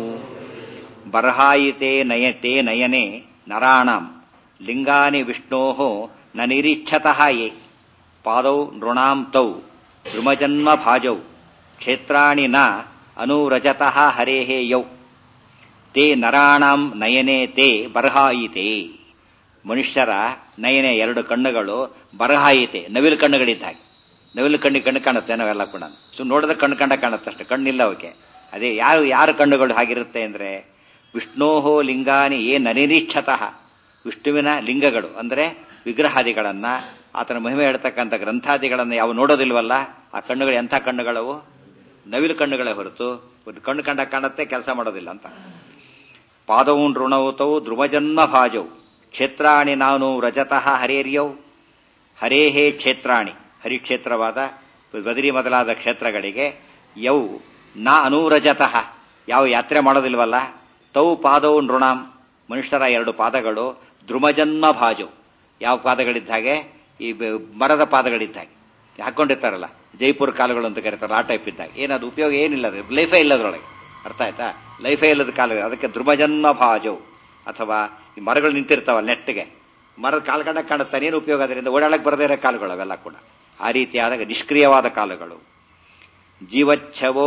ಬರ್ಹಾಯಿತೆ ನಯತೆ ನಯನೆ ನರಾಣಾಂ ಲಿಂಗಾನಿ ವಿಷ್ಣೋ ನ ನಿರೀಕ್ಷತಃ ಯೇ ಪಾದೌ ನೃಣಾಂ ತೌ ದ್ರುಮಜನ್ಮಭಾಜೌ ಕ್ಷೇತ್ರಾಣಿ ನ ಅನುವ್ರಜತಃ ಹರೇಃ ಯೌ ತೇ ನರಾಣಾಂ ನಯನೆ ತೇ ಬರ್ಹಾಯಿತೆ ಮನುಷ್ಯರ ನಯನೆ ಎರಡು ಕಣ್ಣುಗಳು ಬರಹಾಯಿತೆ ನವಿಲು ಕಣ್ಣುಗಳಿದ್ದ ಹಾಗೆ ನವಿಲು ಕಣ್ಣಿಗೆ ಕಣ್ಣು ಕಾಣುತ್ತೆ ನಾವೆಲ್ಲ ಕೂಡ ಸೊ ನೋಡಿದ್ರೆ ಕಣ್ಣು ಕಂಡ ಕಾಣುತ್ತೆ ಅಷ್ಟೇ ಕಣ್ಣಿಲ್ಲ ಅವಕ್ಕೆ ಅದೇ ಯಾರು ಯಾರ ಕಣ್ಣುಗಳು ಹಾಗಿರುತ್ತೆ ಅಂದ್ರೆ ವಿಷ್ಣೋಹೋ ಲಿಂಗಾನಿ ಏ ನನಿರೀಕ್ಷತಃ ವಿಷ್ಣುವಿನ ಲಿಂಗಗಳು ಅಂದ್ರೆ ವಿಗ್ರಹಾದಿಗಳನ್ನ ಆತನ ಮಹಿಮೆ ಹೇಳ್ತಕ್ಕಂಥ ಗ್ರಂಥಾದಿಗಳನ್ನ ಯಾವ ನೋಡೋದಿಲ್ವಲ್ಲ ಆ ಕಣ್ಣುಗಳು ಎಂಥ ಕಣ್ಣುಗಳವು ನವಿಲು ಕಣ್ಣುಗಳೇ ಹೊರತು ಒಂದು ಕಣ್ಣು ಕಂಡ ಕಾಣುತ್ತೆ ಕೆಲಸ ಮಾಡೋದಿಲ್ಲ ಅಂತ ಪಾದವು ಋಣೌತವು ಧ್ರುವಜನ್ಮ ಭಾಜೌ ಕ್ಷೇತ್ರಾಣಿ ನಾನು ರಜತಃ ಹರೇರ್ಯೌ ಹರೇಹೇ ಕ್ಷೇತ್ರಾಣಿ ಹರಿಕ್ಷೇತ್ರವಾದ ಬದರಿ ಮೊದಲಾದ ಕ್ಷೇತ್ರಗಳಿಗೆ ಯೌ ನ ಅನುರಜತಃ ಯಾವ ಯಾತ್ರೆ ಮಾಡೋದಿಲ್ವಲ್ಲ ತೌ ಪಾದವು ನೃಣಾಂ ಮನುಷ್ಯರ ಎರಡು ಪಾದಗಳು ಧ್ರುಮಜನ್ಮ ಭಾಜು ಯಾವ ಪಾದಗಳಿದ್ದ ಹಾಗೆ ಈ ಬ- ಮರದ ಪಾದಗಳಿದ್ದ ಹಾಗೆ ಹಾಕೊಂಡಿರ್ತಾರಲ್ಲ ಜೈಪುರ ಕಾಲುಗಳು ಅಂತ ಕರೀತಾರೆ ಆ ಟೈಪ್ ಇದ್ದಾಗ ಏನದು ಉಪಯೋಗ ಏನಿಲ್ಲ ಅದು ಲೈಫೇ ಇಲ್ಲದ್ರೊಳಗೆ ಅರ್ಥ ಆಯ್ತಾ ಲೈಫೇ ಇಲ್ಲದ ಕಾಲು ಅದಕ್ಕೆ ಧ್ರುಮಜನ್ಮ ಭಾಜವು ಅಥವಾ ಈ ಮರಗಳು ನಿಂತಿರ್ತಾವ ನೆಟ್ಟಿಗೆ ಮರದ ಕಾಲು ಕಂಡ ಕಾಣುತ್ತಾನೆ ಏನು ಉಪಯೋಗ ಅದರಿಂದ ಓಡಾಡಕ್ಕೆ ಬರದೇ ಇರೋ ಕಾಲುಗಳು ಅವೆಲ್ಲ ಕೂಡ ಆ ರೀತಿಯಾದಾಗ ನಿಷ್ಕ್ರಿಯವಾದ ಕಾಲುಗಳು ಜೀವಚ್ಛವೋ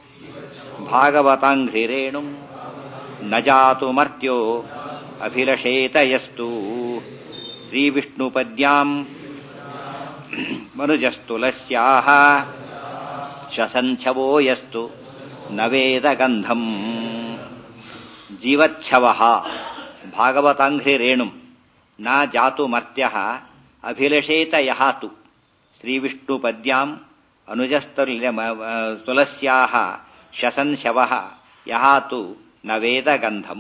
ಭಾಗವತಾಂಘ್ರಿರೇಣು ನ ಜಾತು ಮರ್ತ್ಯೋ ಅಭಿಲಷೇತ ಯಸ್ತು ಶ್ರೀವಿಷ್ಣುಪದ್ಯಾಂ ಮನುಜಸ್ತುಲಸ್ಯಾಹ ಶ್ವಸಂಛವೋ ಯಸ್ತು ನವೇದ ಗಂಧಂ ಜೀವಚ್ಛವ ಭಾಗವತಾಂಘ್ರಿ ರೇಣುಂ ನ ಜಾತು ಮರ್ತ್ಯ ಅಭಿಲಷೇತ ಯಹಾತು ಶ್ರೀವಿಷ್ಣುಪದ್ಯಾಂ ಅನುಜಸ್ತುಲ್ಯ ತುಲಸ್ಯಾಹ ಶಸನ್ ಶವ ಯಹಾತು ನ ವೇದ ಗಂಧಂ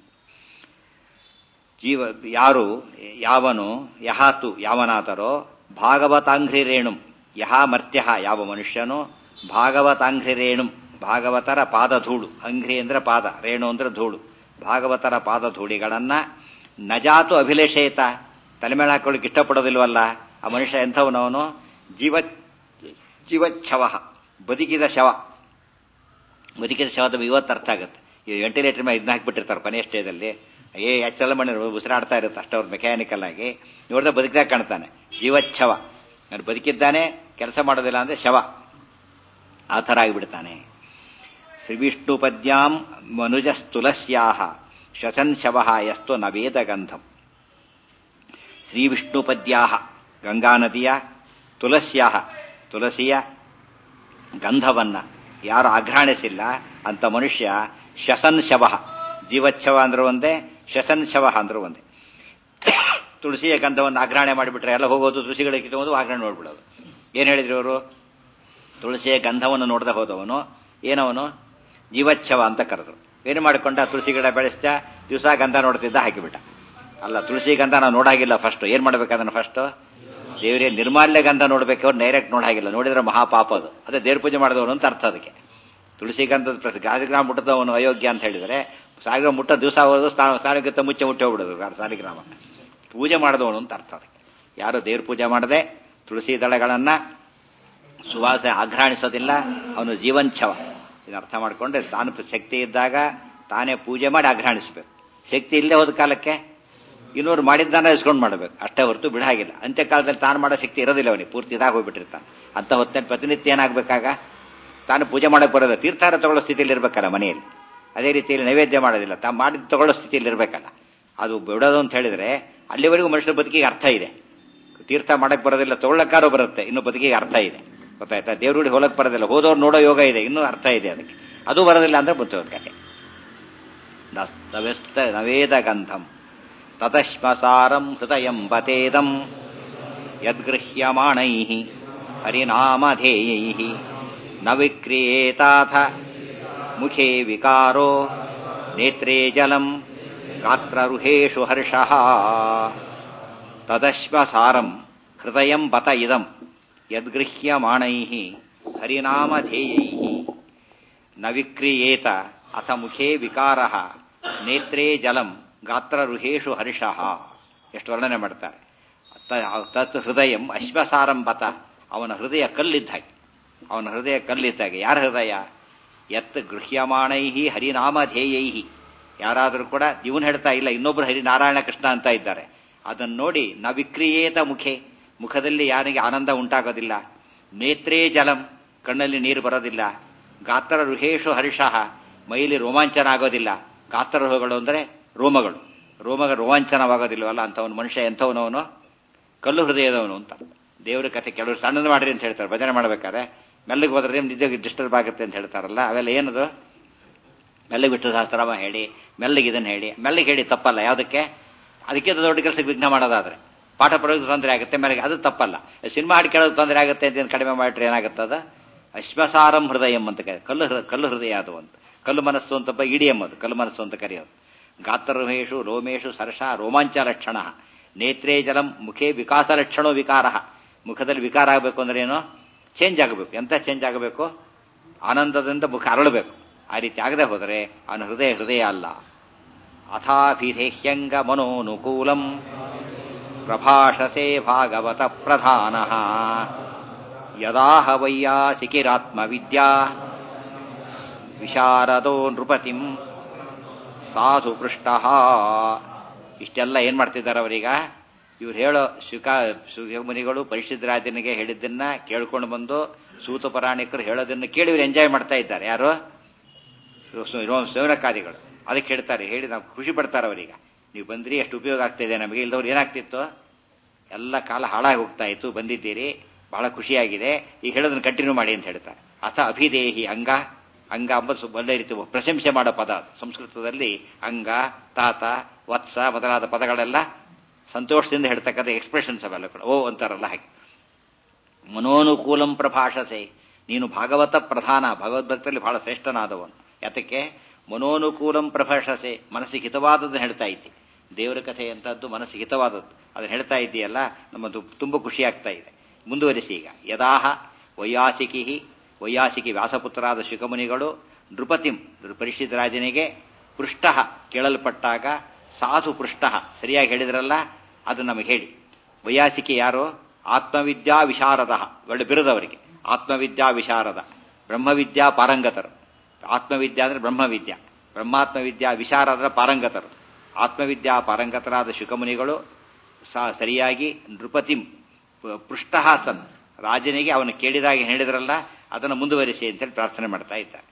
ಜೀವ ಯಾರು ಯಾವನು ಯಹಾತು ಯಾವನಾದರೋ ಭಾಗವತಾಂಘ್ರಿ ರೇಣುಂ ಯಹ ಮರ್ತ್ಯ ಯಾವ ಮನುಷ್ಯನು ಭಾಗವತಾಂಘ್ರಿ ರೇಣುಂ ಭಾಗವತರ ಪಾದ ಧೂಳು ಅಂಘ್ರಿ ಅಂದ್ರೆ ಪಾದ ರೇಣು ಅಂದ್ರೆ ಧೂಳು ಭಾಗವತರ ಪಾದ ಧೂಳಿಗಳನ್ನ ನಜಾತು ಅಭಿಲೇಷೇತ ತಲೆಮೇಳ ಹಾಕೊಳ್ಳಿಕ್ಕೆ ಇಷ್ಟಪಡೋದಿಲ್ವಲ್ಲ ಆ ಮನುಷ್ಯ ಎಂಥವನವನು ಜೀವ ಜೀವಚ್ಛವ ಬದುಕಿದ ಶವ ಬದುಕಿದ ಶವದ ಇವತ್ತು ಅರ್ಥ ಆಗುತ್ತೆ ಈ ವೆಂಟಿಲೇಟರ್ ಮೇಲೆ ಇದನ್ನ ಹಾಕ್ಬಿಟ್ಟಿರ್ತಾರೆ ಕೊನೆ ಸ್ಟೇಜಲ್ಲಿ ಏ ಎಚ್ಚಲ ಮನೆ ಉಸಿರಾಡ್ತಾ ಇರುತ್ತೆ ಅಷ್ಟೇ ಅವ್ರು ಮೆಕ್ಯಾನಿಕಲ್ ಆಗಿ ನೋಡಿದ್ರೆ ಬದುಕಿದಾಗ ಕಾಣ್ತಾನೆ ಜೀವಚ್ಛವ ಅವ್ನು ಬದುಕಿದ್ದಾನೆ ಕೆಲಸ ಮಾಡೋದಿಲ್ಲ ಅಂದ್ರೆ ಶವ ಆ ಥರ ಆಗಿಬಿಡ್ತಾನೆ ಶ್ರೀವಿಷ್ಣು ಪದ್ಯಾಂ ಮನುಜಸ್ತುಲಸ್ಯಾಹ ಶ್ವಸನ್ ಶವ ಯಸ್ತು ನವೇದ ಗಂಧಂ ಶ್ರೀವಿಷ್ಣು ಪದ್ಯಾಹ ಗಂಗಾ ನದಿಯ ತುಳಸ್ಯಾಹ ತುಳಸಿಯ ಗಂಧವನ್ನ ಯಾರು ಆಘ್ರಾಣಿಸಿಲ್ಲ ಅಂತ ಮನುಷ್ಯ ಶಸನ್ ಶವ ಜೀವಚ್ಛವ ಅಂದ್ರೂ ಒಂದೇ ಶಸನ್ ಶವ ಅಂದ್ರೂ ಒಂದೇ ತುಳಸಿಯ ಗಂಧವನ್ನು ಆಘ್ರಾಣೆ ಮಾಡಿಬಿಟ್ರೆ ಎಲ್ಲ ಹೋಗೋದು ತುಳಸಿಗಳಿಗೆ ಕಿತ್ಕೊಂಡು ಆಘ್ರಾಣೆ ನೋಡ್ಬಿಡೋದು ಏನ್ ಹೇಳಿದ್ರು ಅವರು ತುಳಸಿಯ ಗಂಧವನ್ನು ನೋಡದೆ ಹೋದವನು ಏನವನು ಜೀವಚ್ಛವ ಅಂತ ಕರೆದ್ರು ಏನು ಮಾಡಿಕೊಂಡ ತುಳಸಿ ಗಿಡ ಬೆಳೆಸ್ದ ದಿವಸ ಗಂಧ ನೋಡ್ತಿದ್ದ ಹಾಕಿಬಿಟ್ಟ ಅಲ್ಲ ತುಳಸಿ ಗಂಧ ನಾವು ನೋಡಾಗಿಲ್ಲ ಫಸ್ಟ್ ಏನ್ ಮಾಡ್ಬೇಕು ಅದನ್ನ ಫಸ್ಟ್ ದೇವರೇ ನಿರ್ಮಾಲ್ಯ ಗಂಧ ನೋಡ್ಬೇಕು ಅವ್ರು ಡೈರೆಕ್ಟ್ ನೋಡಾಗಿಲ್ಲ ನೋಡಿದ್ರೆ ಮಹಾಪಾಪ ಅದು ಅದೇ ದೇವ್ರ ಪೂಜೆ ಮಾಡಿದವನು ಅಂತ ಅರ್ಥ ಅದಕ್ಕೆ ತುಳಸಿ ಗಂಧದ ಪ್ರಸ ಗಾಜಗ್ರಾಮ ಬಿಟ್ಟದವನು ಅಯೋಗ್ಯ ಅಂತ ಹೇಳಿದರೆ ಸಾಲಿಗ್ರಾಮ ಮುಟ್ಟ ದಿವಸ ಹೋದ್ರು ಸ್ನಾನ ಸ್ನಾನಕ್ಕಿಂತ ಮುಂಚೆ ಮುಟ್ಟಿ ಹೋಗ್ಬಿಡೋದು ಆ ಸಾಲಿಗ್ರಾಮ ಪೂಜೆ ಮಾಡಿದವನು ಅಂತ ಅರ್ಥ ಅದಕ್ಕೆ ಯಾರು ದೇವ್ರ ಪೂಜೆ ಮಾಡದೆ ತುಳಸಿ ದಳಗಳನ್ನ ಸುವಾಸ ಆಘ್ರಾಣಿಸೋದಿಲ್ಲ ಅವನು ಜೀವಂಛವ ಇದು ಅರ್ಥ ಮಾಡ್ಕೊಂಡ್ರೆ ತಾನು ಶಕ್ತಿ ಇದ್ದಾಗ ತಾನೇ ಪೂಜೆ ಮಾಡಿ ಆಘ್ರಾಣಿಸ್ಬೇಕು ಶಕ್ತಿ ಇಲ್ಲದೆ ಹೋದ ಕಾಲಕ್ಕೆ ಇನ್ನೂರು ಮಾಡಿದ್ದಾನೆ ಇಸ್ಕೊಂಡು ಮಾಡಬೇಕು ಅಷ್ಟೇ ಹೊರತು ಬಿಡಾಗಿಲ್ಲ ಅಂತ್ಯಕಾಲದಲ್ಲಿ ತಾನು ಮಾಡೋ ಶಕ್ತಿ ಇರೋದಿಲ್ಲ ಅವನಿಗೆ ಪೂರ್ತಿ ಇದಾಗ ಹೋಗ್ಬಿಟ್ಟಿರ್ತಾನೆ ಅಂತ ಹೊತ್ತಿನ ಪ್ರತಿನಿತ್ಯ ಏನಾಗಬೇಕಾಗ ತಾನು ಪೂಜೆ ಮಾಡಕ್ಕೆ ಬರೋದಿಲ್ಲ ತೀರ್ಥಾರ ತಗೊಳ್ಳೋ ಸ್ಥಿತಿಯಲ್ಲಿ ಇರಬೇಕಲ್ಲ ಮನೆಯಲ್ಲಿ ಅದೇ ರೀತಿಯಲ್ಲಿ ನೈವೇದ್ಯ ಮಾಡೋದಿಲ್ಲ ತಾನು ಮಾಡಿದ ತಗೊಳ್ಳೋ ಸ್ಥಿತಿಯಲ್ಲಿ ಇರಬೇಕಲ್ಲ ಅದು ಬಿಡೋದು ಅಂತ ಹೇಳಿದ್ರೆ ಅಲ್ಲಿವರೆಗೂ ಮನುಷ್ಯರ ಬದುಕಿಗೆ ಅರ್ಥ ಇದೆ ತೀರ್ಥ ಮಾಡಕ್ಕೆ ಬರೋದಿಲ್ಲ ತಗೊಳ್ಳಕ್ಕಾರೋ ಬರುತ್ತೆ ಇನ್ನು ಬದುಕಿಗೆ ಅರ್ಥ ಇದೆ ಗೊತ್ತಾಯ್ತಾ ದೇವ್ರುಡಿ ಹೋಲಕ್ ಬರೋದಿಲ್ಲ ಹೋದವ್ರು ನೋಡೋ ಯೋಗ ಇದೆ ಇನ್ನೂ ಅರ್ಥ ಇದೆ ಅದಕ್ಕೆ ಅದು ಬರೋದಿಲ್ಲ ಅಂದ್ರೆ ಬಂತು ಕತೆ ನವ್ಯಸ್ತ ನವೇದ ಗಂಧಂ ತತಶ್ಮಸಾರಂ ಹೃದಯಂ ಬತೇದಂ ಯದ್ಗೃಹ್ಯಮಾಣೈ ಹರಿನಾಮಧೇಯೈ ನ ವಿಕ್ರಿಯೇತಾಥ ಮುಖೇ ವಿಕಾರೋ ನೇತ್ರೇ ಜಲಂ ಗಾತ್ರರುಹೇಷು ಹರ್ಷಃ ತದಶ್ವಸಾರಂ ಹೃದಯಂ ಬತ ಇದಂ ಯದ್ಗೃಹ್ಯಮಾಣೈ ಹರಿನಾಮಧೇಯೈ ನ ವಿಕ್ರಿಯೇತ ಅಥ ಮುಖೇ ವಿಕಾರ ನೇತ್ರೇ ಜಲಂ ಗಾತ್ರರುಹೇಷು ಹರ್ಷಃ ಎಷ್ಟು ವರ್ಣನೆ ಮಾಡ್ತಾರೆ ತತ್ ಹೃದಯಂ ಅಶ್ವಸಾರಂ ಬತ ಅವನ ಹೃದಯ ಕಲ್ಲಿದ್ದ ಹಾಗೆ ಅವನ ಹೃದಯ ಕಲ್ಲಿದ್ದಾಗೆ ಯಾರ ಹೃದಯ ಎತ್ ಗೃಹ್ಯಮಾಣೈ ಹರಿನಾಮಧೇಯೈ ಯಾರಾದರೂ ಕೂಡ ಇವನು ಹೇಳ್ತಾ ಇಲ್ಲ ಇನ್ನೊಬ್ರು ಹರಿನಾರಾಯಣ ಕೃಷ್ಣ ಅಂತ ಇದ್ದಾರೆ ಅದನ್ನು ನೋಡಿ ನ ವಿಕ್ರಿಯೇತ ಮುಖೆ ಮುಖದಲ್ಲಿ ಯಾರಿಗೆ ಆನಂದ ಉಂಟಾಗೋದಿಲ್ಲ ನೇತ್ರೇ ಜಲಂ ಕಣ್ಣಲ್ಲಿ ನೀರು ಬರೋದಿಲ್ಲ ಗಾತ್ರ ರುಹೇಶು ಹರ್ಷಃ ಮೈಲಿ ರೋಮಾಂಚನ ಆಗೋದಿಲ್ಲ ಗಾತ್ರ ರೋಗಗಳು ಅಂದರೆ ರೋಮಗಳು ರೋಮಗ ರೋಮಾಂಚನವಾಗೋದಿಲ್ವಲ್ಲ ಅಂತವನು ಮನುಷ್ಯ ಎಂಥವನವನು ಕಲ್ಲು ಹೃದಯದವನು ಅಂತ ದೇವರ ಕಥೆ ಕೆಲವರು ಸಣ್ಣದು ಮಾಡ್ರಿ ಅಂತ ಹೇಳ್ತಾರೆ ಭಜನೆ ಮಾಡ್ಬೇಕಾದ್ರೆ ಮೆಲ್ಲಗೆ ಹೋದ್ರೆ ನಿಜವಾಗಿ ಡಿಸ್ಟರ್ಬ್ ಆಗುತ್ತೆ ಅಂತ ಹೇಳ್ತಾರಲ್ಲ ಅವೆಲ್ಲ ಏನದು ಮೆಲ್ಲಗೆ ಬಿಟ್ಟು ಸಹಸ್ರಮ ಹೇಳಿ ಮೆಲ್ಲಗೆ ಇದನ್ನು ಹೇಳಿ ಮೆಲ್ಲಗೆ ಹೇಳಿ ತಪ್ಪಲ್ಲ ಯಾವುದಕ್ಕೆ ಅದಕ್ಕೆ ದೊಡ್ಡ ಕೆಲಸಕ್ಕೆ ವಿಘ್ನ ಮಾಡೋದಾದ್ರೆ ಪಾಠ ಪ್ರಯೋಗ ತೊಂದರೆ ಆಗುತ್ತೆ ಮೇಲೆ ಅದು ತಪ್ಪಲ್ಲ ಸಿನಿಮಾ ಹಾಡು ಕೇಳೋದು ತೊಂದರೆ ಆಗುತ್ತೆ ಅಂತ ಕಡಿಮೆ ಮಾಡಿಟ್ರೆ ಏನಾಗುತ್ತದ ಅಶ್ವಸಾರಂ ಹೃದಯಂ ಅಂತ ಕರೆ ಕಲ್ಲು ಹೃದಯ ಕಲ್ಲು ಹೃದಯ ಅದು ಅಂತ ಕಲ್ಲು ಮನಸ್ಸು ಅಂತ ಇಡಿಯಂ ಅದು ಕಲ್ಲು ಮನಸ್ಸು ಅಂತ ಕರೆಯೋದು ಗಾತ್ರಮೇಶು ರೋಮೇಶು ಸರ್ಷ ರೋಮಾಂಚ ಲಕ್ಷಣ ನೇತ್ರೇ ಜಲಂ ಮುಖೇ ವಿಕಾಸ ಲಕ್ಷಣೋ ವಿಕಾರ ಮುಖದಲ್ಲಿ ವಿಕಾರ ಆಗಬೇಕು ಅಂದ್ರೆ ಏನು ಚೇಂಜ್ ಆಗಬೇಕು ಎಂತ ಚೇಂಜ್ ಆಗಬೇಕು ಆನಂದದಿಂದ ಮುಖ ಅರಳಬೇಕು ಆ ರೀತಿ ಆಗದೆ ಹೋದರೆ ಅವನ ಹೃದಯ ಹೃದಯ ಅಲ್ಲ ಅಥಾಭಿಧೇಹ್ಯಂಗ ಮನೋನುಕೂಲಂ ಪ್ರಭಾಷಸೆ ಭಾಗವತ ಪ್ರಧಾನ ಯದಾಹ ವೈಯಾಸಿಕಿರಾತ್ಮವಿದ್ಯಾ ವಿಶಾರದೋ ನೃಪತಿಂ ಸಾಧು ಪೃಷ್ಟ ಇಷ್ಟೆಲ್ಲ ಏನ್ ಮಾಡ್ತಿದ್ದಾರೆ ಅವರೀಗ ಇವ್ರು ಹೇಳೋ ಶುಕ ಮುನಿಗಳು ಪರಿಶುದ್ಧರಾಜನಿಗೆ ಹೇಳಿದ್ದನ್ನ ಕೇಳ್ಕೊಂಡು ಬಂದು ಸೂತ ಪರಾಣಿಕರು ಹೇಳೋದನ್ನ ಕೇಳಿ ಇವ್ರು ಎಂಜಾಯ್ ಮಾಡ್ತಾ ಇದ್ದಾರೆ ಯಾರು ಸೇವನಕಾದಿಗಳು ಅದಕ್ಕೆ ಹೇಳ್ತಾರೆ ಹೇಳಿ ನಾವು ಖುಷಿ ಪಡ್ತಾರೆ ಅವರೀಗ ನೀವು ಬಂದ್ರಿ ಎಷ್ಟು ಉಪಯೋಗ ಆಗ್ತಿದೆ ನಮಗೆ ಇಲ್ದವ್ರು ಏನಾಗ್ತಿತ್ತು ಎಲ್ಲ ಕಾಲ ಹಾಳಾಗಿ ಹೋಗ್ತಾ ಇತ್ತು ಬಂದಿದ್ದೀರಿ ಬಹಳ ಖುಷಿಯಾಗಿದೆ ಈಗ ಹೇಳೋದನ್ನ ಕಂಟಿನ್ಯೂ ಮಾಡಿ ಅಂತ ಹೇಳ್ತಾರೆ ಅಥ ಅಭಿದೇಹಿ ಅಂಗ ಅಂಗ ಅಂಬ ಒಳ್ಳೆ ರೀತಿ ಪ್ರಶಂಸೆ ಮಾಡೋ ಪದ ಸಂಸ್ಕೃತದಲ್ಲಿ ಅಂಗ ತಾತ ವತ್ಸ ಮೊದಲಾದ ಪದಗಳೆಲ್ಲ ಸಂತೋಷದಿಂದ ಹೇಳ್ತಕ್ಕಂಥ ಎಕ್ಸ್ಪ್ರೆಷನ್ಸ್ ಅವೆಲ್ಲ ಕೂಡ ಓ ಅಂತಾರಲ್ಲ ಹಾಗೆ ಮನೋನುಕೂಲಂ ಪ್ರಭಾಷಸೆ ನೀನು ಭಾಗವತ ಪ್ರಧಾನ ಭಗವದ್ಭಕ್ತರಲ್ಲಿ ಬಹಳ ಶ್ರೇಷ್ಠನಾದವನು ಯಾತಕ್ಕೆ ಮನೋನುಕೂಲಂ ಪ್ರಭಾಷಸೆ ಮನಸ್ಸಿಗೆ ಹಿತವಾದದ್ದು ಹೇಳ್ತಾ ಇದ್ದಿ ದೇವರ ಕಥೆ ಅಂತದ್ದು ಮನಸ್ಸಿಗೆ ಹಿತವಾದದ್ದು ಅದನ್ನು ಹೇಳ್ತಾ ಇದ್ದೀಯಲ್ಲ ನಮ್ಮದು ತುಂಬ ಖುಷಿ ಆಗ್ತಾ ಇದೆ ಮುಂದುವರಿಸಿ ಈಗ ಯದಾಹ ವೈಯಾಸಿಕಿ ವೈಯಾಸಿಕಿ ವ್ಯಾಸಪುತ್ರರಾದ ಶುಕಮುನಿಗಳು ನೃಪತಿಂ ಪರಿಷಿತ್ ರಾಜನಿಗೆ ಪೃಷ್ಟ ಕೇಳಲ್ಪಟ್ಟಾಗ ಸಾಧು ಪೃಷ್ಟ ಸರಿಯಾಗಿ ಹೇಳಿದ್ರಲ್ಲ ಅದು ನಮಗೆ ಹೇಳಿ ವೈಯಾಸಿಕಿ ಯಾರು ಆತ್ಮವಿದ್ಯಾ ವಿಶಾರದ ಒಳ್ಳೆ ಬಿರುದವರಿಗೆ ಆತ್ಮವಿದ್ಯಾ ವಿಶಾರದ ಬ್ರಹ್ಮವಿದ್ಯಾ ಪಾರಂಗತರು ಆತ್ಮವಿದ್ಯಾ ಅಂದ್ರೆ ಬ್ರಹ್ಮವಿದ್ಯಾ ಬ್ರಹ್ಮಾತ್ಮವಿದ್ಯಾ ವಿಶಾರದ ಪಾರಂಗತರು ಆತ್ಮವಿದ್ಯಾ ಪಾರಂಗತರಾದ ಶುಕಮುನಿಗಳು ಸರಿಯಾಗಿ ನೃಪತಿಂ ಪೃಷ್ಟಹಾಸನ್ ರಾಜನಿಗೆ ಅವನು ಕೇಳಿದಾಗ ಹೇಳಿದ್ರಲ್ಲ ಅದನ್ನು ಮುಂದುವರಿಸಿ ಅಂತೇಳಿ ಪ್ರಾರ್ಥನೆ ಮಾಡ್ತಾ ಇದ್ದಾರೆ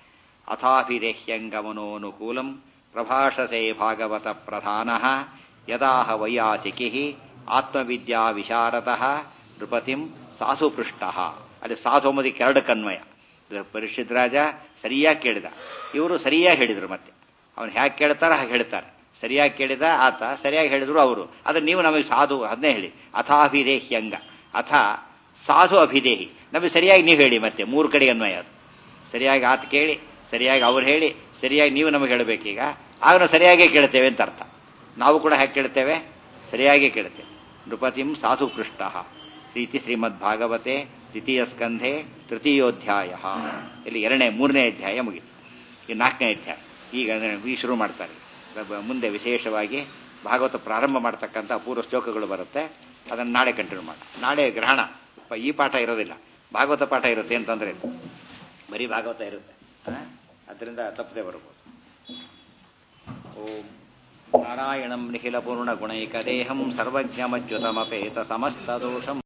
ಅಥಾಭಿರೇಹ್ಯಂಗಮನೋನುಕೂಲಂ ಪ್ರಭಾಷಸೆ ಭಾಗವತ ಪ್ರಧಾನ ಯದಾಹ ವೈಯಾಸಿಕಿ ಆತ್ಮವಿದ್ಯಾ ವಿಶಾರದಃ ನೃಪತಿಂ ಸಾಧು ಪೃಷ್ಟ ಅಲ್ಲಿ ಸಾಧು ಎಂಬುದಕ್ಕೆ ಎರಡು ಕನ್ವಯ ಪರಿಷತ್ ರಾಜ ಸರಿಯಾಗಿ ಕೇಳಿದ ಇವರು ಸರಿಯಾಗಿ ಹೇಳಿದರು ಮತ್ತೆ ಅವನು ಹೇಗೆ ಕೇಳ್ತಾರ ಹಾಗೆ ಹೇಳ್ತಾರೆ ಸರಿಯಾಗಿ ಕೇಳಿದ ಆತ ಸರಿಯಾಗಿ ಹೇಳಿದ್ರು ಅವರು ಅದನ್ನು ನೀವು ನಮಗೆ ಸಾಧು ಅದನ್ನೇ ಹೇಳಿ ಅಥಾಭಿದೇಹ್ಯಂಗ ಅಥ ಸಾಧು ಅಭಿದೇಹಿ ನಮಗೆ ಸರಿಯಾಗಿ ನೀವು ಹೇಳಿ ಮತ್ತೆ ಮೂರು ಕಡೆ ಅನ್ವಯ ಅದು ಸರಿಯಾಗಿ ಆತ ಕೇಳಿ ಸರಿಯಾಗಿ ಅವ್ರು ಹೇಳಿ ಸರಿಯಾಗಿ ನೀವು ನಮಗೆ ಹೇಳಬೇಕೀಗ ಆಗ ನಾವು ಸರಿಯಾಗೇ ಕೇಳ್ತೇವೆ ಅಂತ ಅರ್ಥ ನಾವು ಕೂಡ ಹೇಗೆ ಕೇಳ್ತೇವೆ ಸರಿಯಾಗಿ ಕೇಳ್ತೇವೆ ನೃಪತಿಂ ಸಾಧು ಪೃಷ್ಟ ಪ್ರೀತಿ ಶ್ರೀಮದ್ ಭಾಗವತೆ ದ್ವಿತೀಯ ಸ್ಕಂಧೆ ತೃತೀಯೋಧ್ಯಾಯ ಇಲ್ಲಿ ಎರಡನೇ ಮೂರನೇ ಅಧ್ಯಾಯ ಮುಗಿತು ಈ ನಾಲ್ಕನೇ ಅಧ್ಯಾಯ ಈಗ ಈಗ ಶುರು ಮಾಡ್ತಾರೆ ಬ- ಮುಂದೆ ವಿಶೇಷವಾಗಿ ಭಾಗವತ ಪ್ರಾರಂಭ ಮಾಡ್ತಕ್ಕಂಥ ಅಪೂರ್ವ ಶ್ಲೋಕಗಳು ಬರುತ್ತೆ ಅದನ್ನು ನಾಳೆ ಕಂಟಿನ್ಯೂ ಮಾಡಿ ನಾಳೆ ಗ್ರಹಣ ಪ- ಈ ಪಾಠ ಇರೋದಿಲ್ಲ ಭಾಗವತ ಪಾಠ ಇರುತ್ತೆ ಅಂತಂದ್ರೆ ಬರೀ ಭಾಗವತ ಇರುತ್ತೆ ಆ? ಅದರಿಂದ ತಪ್ಪದೆ ಬರ್ಬೋದು ಓಂ ನಾರಾಯಣಂ ನಿಖಿಲ ಪೂರ್ಣ ಗುಣೈಕ ದೇಹಂ ಸರ್ವಜ್ಞಮಚ್ಯುತಮಪೇತ ಸಮಸ್ತ ದೋಷಂ